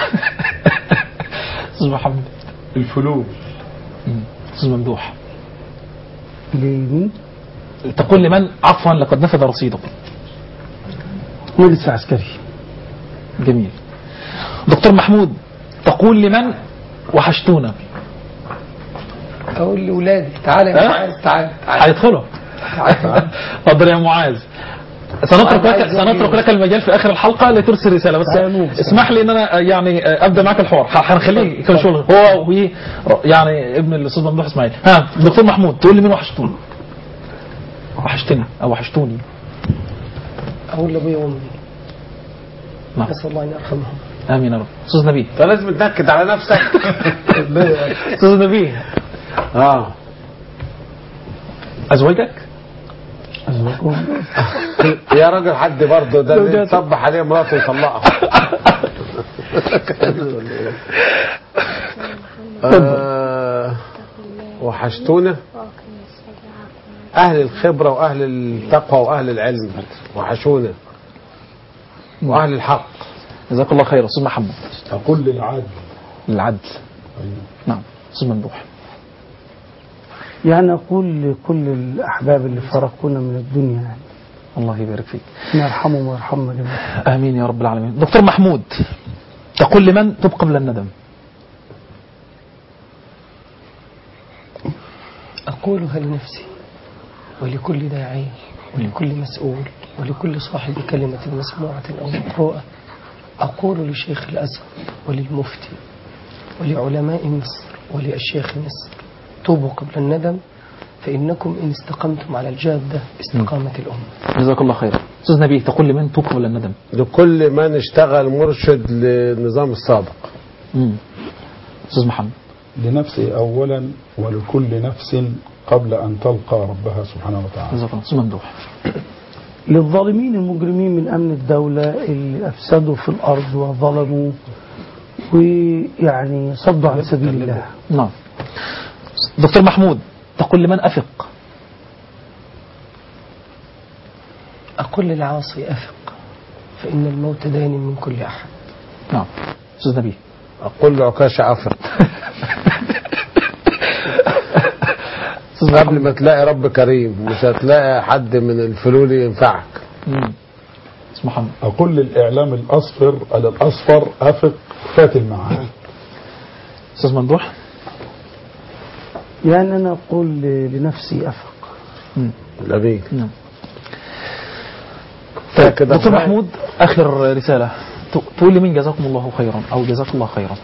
استاذ محمد الفلوس مم. استاذ ممدوح لمين؟ تقول لمن عفوا لقد نفذ رصيدكم مجلس العسكري جميل دكتور محمود تقول لمن وحشتونا أقول لأولادي تعالى يا ها؟ معاذ تعالى تعالى هيدخلوا اتفضل يا معاذ سنترك لك سنترك لك المجال في اخر الحلقه لترسل رساله بس اسمح لي ان انا يعني ابدا معك الحوار ح- هنخليه كل شغل هو و يعني ابن الاستاذ ممدوح اسماعيل ها دكتور محمود تقول لي مين وحشتوني وحشتني او وحشتوني أقول لأبويا وأمي نعم. نسأل الله أن يرحمهم امين يا رب استاذ نبيل انت لازم تنكد على نفسك استاذ نبيل اه ازواجك يا راجل حد برضه ده اللي يتصبح عليه مراته يطلقها آه، وحشتونا اهل الخبره واهل التقوى واهل العلم وحشونا واهل الحق جزاك الله خير استاذ محمد أقول للعدل العدل نعم استاذ ممدوح يعني أقول لكل الأحباب اللي فرقونا من الدنيا يعني الله يبارك فيك نرحمهم ويرحمنا جميعا امين يا رب العالمين دكتور محمود تقول لمن تب قبل الندم أقولها لنفسي ولكل داعي ولكل مسؤول ولكل صاحب كلمة مسموعة أو مقروءة أقول لشيخ الأزهر وللمفتي ولعلماء مصر ولأشياخ مصر توبوا قبل الندم فإنكم إن استقمتم على الجادة استقامت الأمة جزاك الله خير استاذ نبيه تقول لمن تب قبل الندم لكل من اشتغل مرشد للنظام السابق مم. استاذ محمد لنفسي أولا ولكل نفس قبل أن تلقى ربها سبحانه وتعالى جزاك الله استاذ ممدوح للظالمين المجرمين من أمن الدولة اللي أفسدوا في الأرض وظلموا ويعني صدوا عن سبيل الله نعم دكتور محمود تقول لمن افق أقول للعاصي أفق فإن الموت دان من كل أحد نعم استاذ نبيل اقول له عكاشة افرق قبل ما تلاقي رب كريم مش هتلاقي حد من الفلول ينفعك اسمه محمد أقول للإعلام الأصفر على الأصفر أفق فات المعاد استاذ ممدوح يعني أنا أقول لنفسي أفق لبيك نعم طيب دكتور محمود اخر رساله ت- تقول لي مين جزاكم الله خيرا او جزاك الله خيرا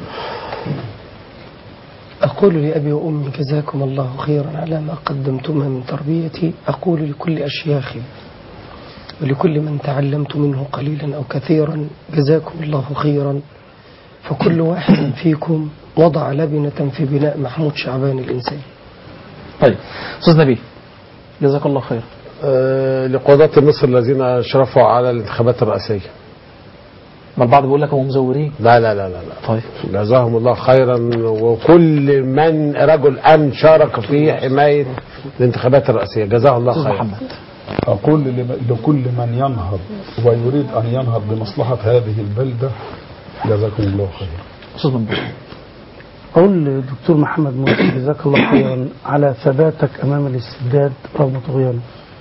أقول لأبي وأمي جزاكم الله خيرا على ما قدمتما من تربيتي أقول لكل أشياخي ولكل من تعلمت منه قليلا أو كثيرا جزاكم الله خيرا فكل واحد فيكم وضع لبنة في بناء محمود شعبان الإنسان طيب استاذ نبيل جزاك الله خير آه، لقضاة مصر الذين اشرفوا على الانتخابات الرئاسية ما البعض بيقول لك هم مزورين لا لا لا لا, لا. طيب جزاهم الله خيرا وكل من رجل أمن شارك في حماية الانتخابات الرئاسية جزاه الله استاذ خيرا محمد أقول لم- لكل من ينهض ويريد أن ينهض بمصلحة هذه البلدة جزاكم الله خيرا استاذ ممدوح أقول للدكتور محمد مرسي جزاك الله خيرا على ثباتك أمام الاستبداد رغم طغيانه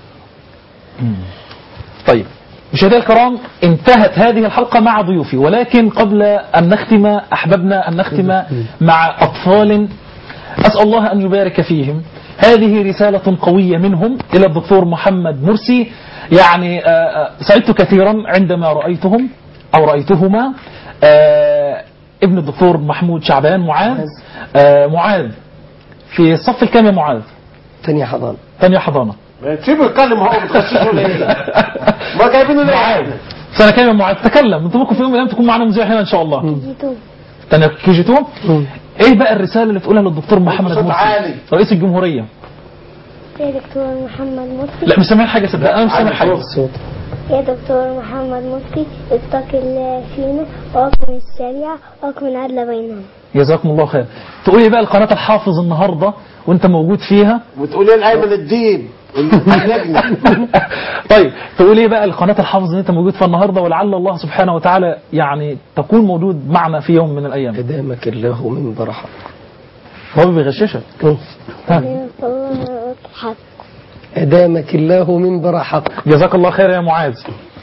طيب مشاهدينا الكرام انتهت هذه الحلقة مع ضيوفي ولكن قبل أن نختم أحببنا أن نختم مع أطفال أسأل الله أن يبارك فيهم هذه رسالة قوية منهم إلى الدكتور محمد مرسي يعني آه، آه، سعدت كثيرا عندما رأيتهم أو رأيتهما آه، ابن الدكتور محمود شعبان معاذ آه، معاذ في الصف الكام يا معاذ تانية حضانة ثانية حضانة سيبه يتكلم هو بتغششه ليه؟ ما جايبينه ليه؟ سنة كام يا معاذ تكلم انت ممكن في يوم من الايام تكون معانا مذيع هنا ان شاء الله تانية كي جي 2 ايه بقى الرسالة اللي تقولها للدكتور محمد بصوت مرسي عالي. رئيس الجمهورية يا دكتور محمد مرسي لا مش سامعين حاجة صدق انا مش سامع حاجة يا دكتور محمد مرسي اتق الله فينا واقم الشريعة واقم العدل بيننا جزاكم الله خير تقول ايه بقى القناة الحافظ النهاردة وانت موجود فيها وتقول ايه لايمن الدين اللجنة طيب تقول ايه بقى القناة الحافظ اللي انت موجود فيها النهاردة ولعل الله سبحانه وتعالى يعني تكون موجود معنا في يوم من الايام أدامك الله من برحق هو بيغششك ها. حق أدامك الله من برحق جزاك الله خير يا معاذ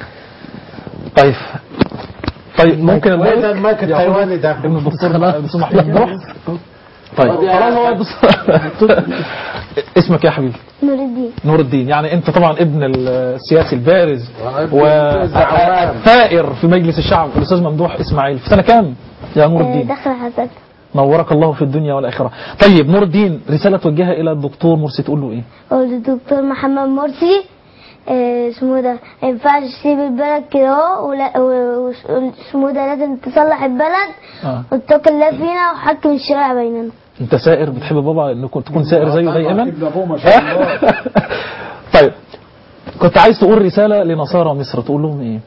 طيب طيب ممكن وايه ده المايك المايك التايواني ده؟ ابن الدكتور الدكتور محمد نروح طيب خلاص هو الدكتور- اسمك يا حبيبي نور الدين نور الدين يعني انت طبعا ابن السياسي البارز وابن والثائر في مجلس الشعب الاستاذ ممدوح اسماعيل في سنه كام يا نور آه، الدين دخل حسد نورك الله في الدنيا والاخره طيب نور الدين رساله توجهها الى الدكتور مرسي تقول له ايه قول للدكتور محمد مرسي آه، اسمه ده ما ينفعش تسيب البلد كده اهو ولا- و- و- اسمه ده لازم تصلح البلد آه. واتق الله فينا وحكم الشريعة بيننا انت سائر بتحب بابا انك تكون سائر زيه دائما ابن أبوه ما شاء الله طيب كنت عايز تقول رساله لنصارى مصر تقول لهم ايه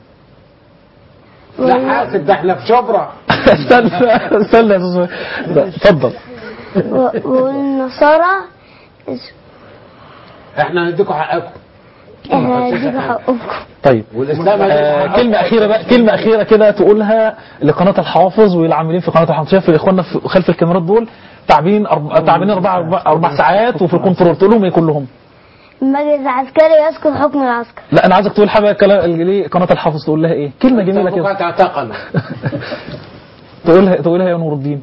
لا حاسب ده احنا في شبرا استنى استنى يا استاذ لا، اتفضل و- والنصارى اس- احنا هنديكم حقكم احنا هنديكم حقكم طيب والاسلام آه كلمة أخيرة بقى كلمة أخيرة كده تقولها لقناة الحافظ والعاملين في قناة الحافظ شايف إخواننا في خلف الكاميرات دول تعبين أربع تعبين أربع أربع, أربع ساعات وفي الكنترول تقول لهم إيه كلهم؟ المجلس العسكري يسقط حكم العسكر لا أنا عايزك تقول حاجة كلام ليه قناة الحافظ تقول لها إيه؟ كلمة جميلة كده تعتقل تقولها تقولها يا نور الدين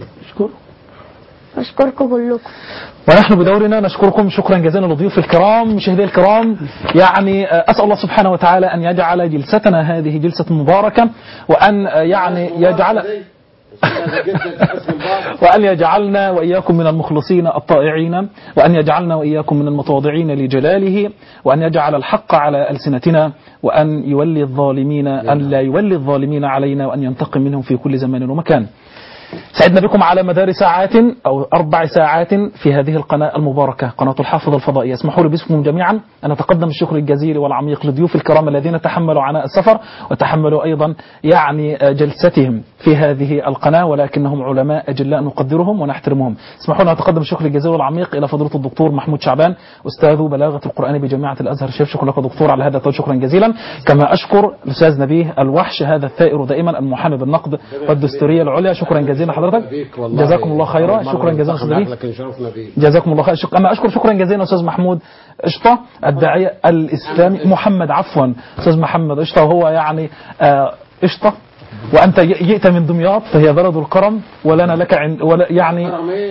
أشكركم كلكم ونحن بدورنا نشكركم شكرا جزيلا لضيوف الكرام مشاهدي الكرام يعني آه، أسأل الله سبحانه وتعالى أن يجعل جلستنا هذه جلسة مباركة وأن آه، يعني يجعل وأن يجعلنا وإياكم من المخلصين الطائعين وأن يجعلنا وإياكم من المتواضعين لجلاله وأن يجعل الحق على ألسنتنا وأن يولي الظالمين أن لا يولي الظالمين علينا وأن ينتقم منهم في كل زمان ومكان سعدنا بكم على مدار ساعات أو أربع ساعات في هذه القناة المباركة قناة الحافظ الفضائية اسمحوا لي باسمكم جميعا أن أتقدم الشكر الجزيل والعميق لضيوف الكرام الذين تحملوا عناء السفر وتحملوا أيضا يعني جلستهم في هذه القناة ولكنهم علماء أجلاء نقدرهم ونحترمهم اسمحوا لي أن أتقدم الشكر الجزيل والعميق إلى فضيلة الدكتور محمود شعبان أستاذ بلاغة القرآن بجامعة الأزهر الشريف شكرا لك دكتور على هذا التوجه شكرا جزيلا كما أشكر الأستاذ نبيه الوحش هذا الثائر دائما المحامي بالنقد والدستورية العليا شكرا جزيلا حضرتك جزاكم الله خيرا شكرا جزيلا أستاذ نبيه لكن شرفنا بيك جزاكم الله خير شك... أما أشكر شكرا جزيلا أستاذ محمود قشطة الداعية الإسلامي محمد عفوا أستاذ محمد قشطة وهو يعني آه، قشطة وأنت ي- جئت من دمياط فهي بلد الكرم ولنا لك عند ولا يعني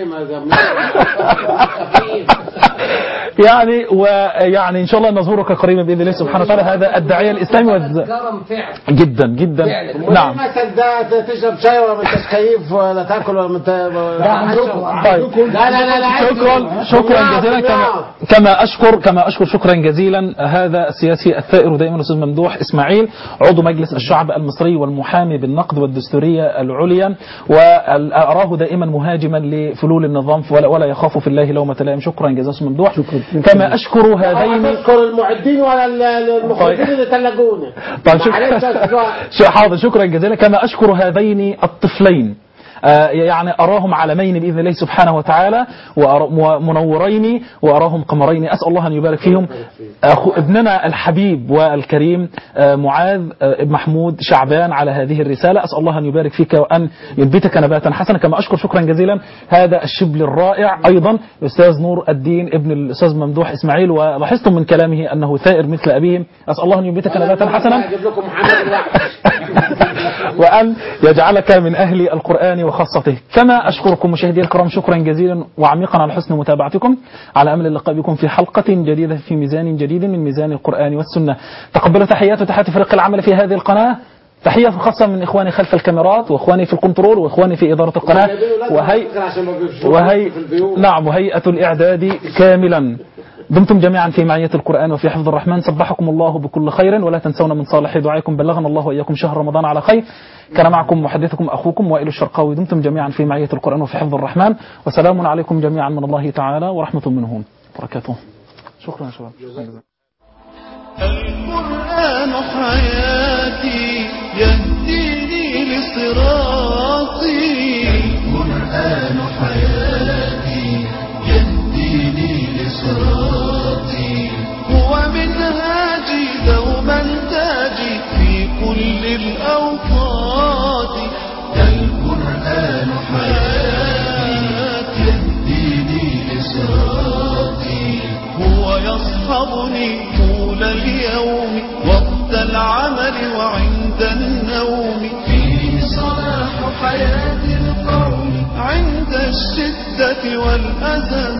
يعني ويعني ان شاء الله نزورك قريبا باذن الله سبحانه وتعالى هذا الداعيه الاسلامي والز... كرم فعل جدا جدا نعم مثل ده تشرب شاي ولا ما انتش كيف ولا تاكل ولا ما انت طيب لا لا لا لا شكرا شكرا جزيلا كما كما اشكر كما اشكر شكرا جزيلا هذا السياسي الثائر دائما الاستاذ ممدوح اسماعيل عضو مجلس الشعب المصري والمحامي بالنقد والدستوريه العليا واراه دائما مهاجما لفلول النظام ولا, ولا يخاف في الله لومه لائم شكرا جزيلا استاذ ممدوح كما اشكر هذين تذكر المعدين ولا ال- المخرجين اللي تلقونا طيب معلش يا أستاذ وائل. شكرا حاضر شكرا جزيلا كما أشكر هذين الطفلين آه، يعني أراهم علمين بإذن الله سبحانه وتعالى وأر- ومنورين وأراهم قمرين أسأل الله أن يبارك فيهم أخو ابننا الحبيب والكريم آه، معاذ آه، محمود شعبان على هذه الرسالة أسأل الله أن يبارك فيك وأن ينبتك نباتا حسنا كما أشكر شكرا جزيلا هذا الشبل الرائع أيضا الأستاذ نور الدين ابن الأستاذ ممدوح إسماعيل ولاحظتم من كلامه أنه ثائر مثل أبيهم أسأل الله أن ينبتك نباتا حسنا اجيب لكم محمد الوحش وأن يجعلك من أهل القرآن وخاصته كما أشكركم مشاهدي الكرام شكرا جزيلا وعميقا على حسن متابعتكم على أمل اللقاء بكم في حلقة جديدة في ميزان جديد من ميزان القرآن والسنة تقبلوا تحيات وتحيات فريق العمل في هذه القناة تحية خاصة من إخواني خلف الكاميرات وإخواني في الكنترول وإخواني في إدارة القناة وهي عشان ما بيشوفوش وهي في البيوت نعم وهيئة الإعداد كاملا دمتم جميعا في معية القرآن وفي حفظ الرحمن سبحكم الله بكل خير ولا تنسون من صالح دعائكم بلغنا الله وإياكم شهر رمضان على خير كان معكم محدثكم أخوكم وائل الشرقاوي دمتم جميعا في معية القرآن وفي حفظ الرحمن وسلام عليكم جميعا من الله تعالى ورحمة منه وبركاته شكرا يا شباب القرآن حياتي يهديني لصراطي القرآن حياتي يهديني لصراطي هو منهاجي دوما تاجي في كل الأوقات القرآن حياتي يهديني لصراطي هو يصحبني طول اليوم وقت العمل وعند النوم فيه صلاح حياة القوم عند الشدة والأذى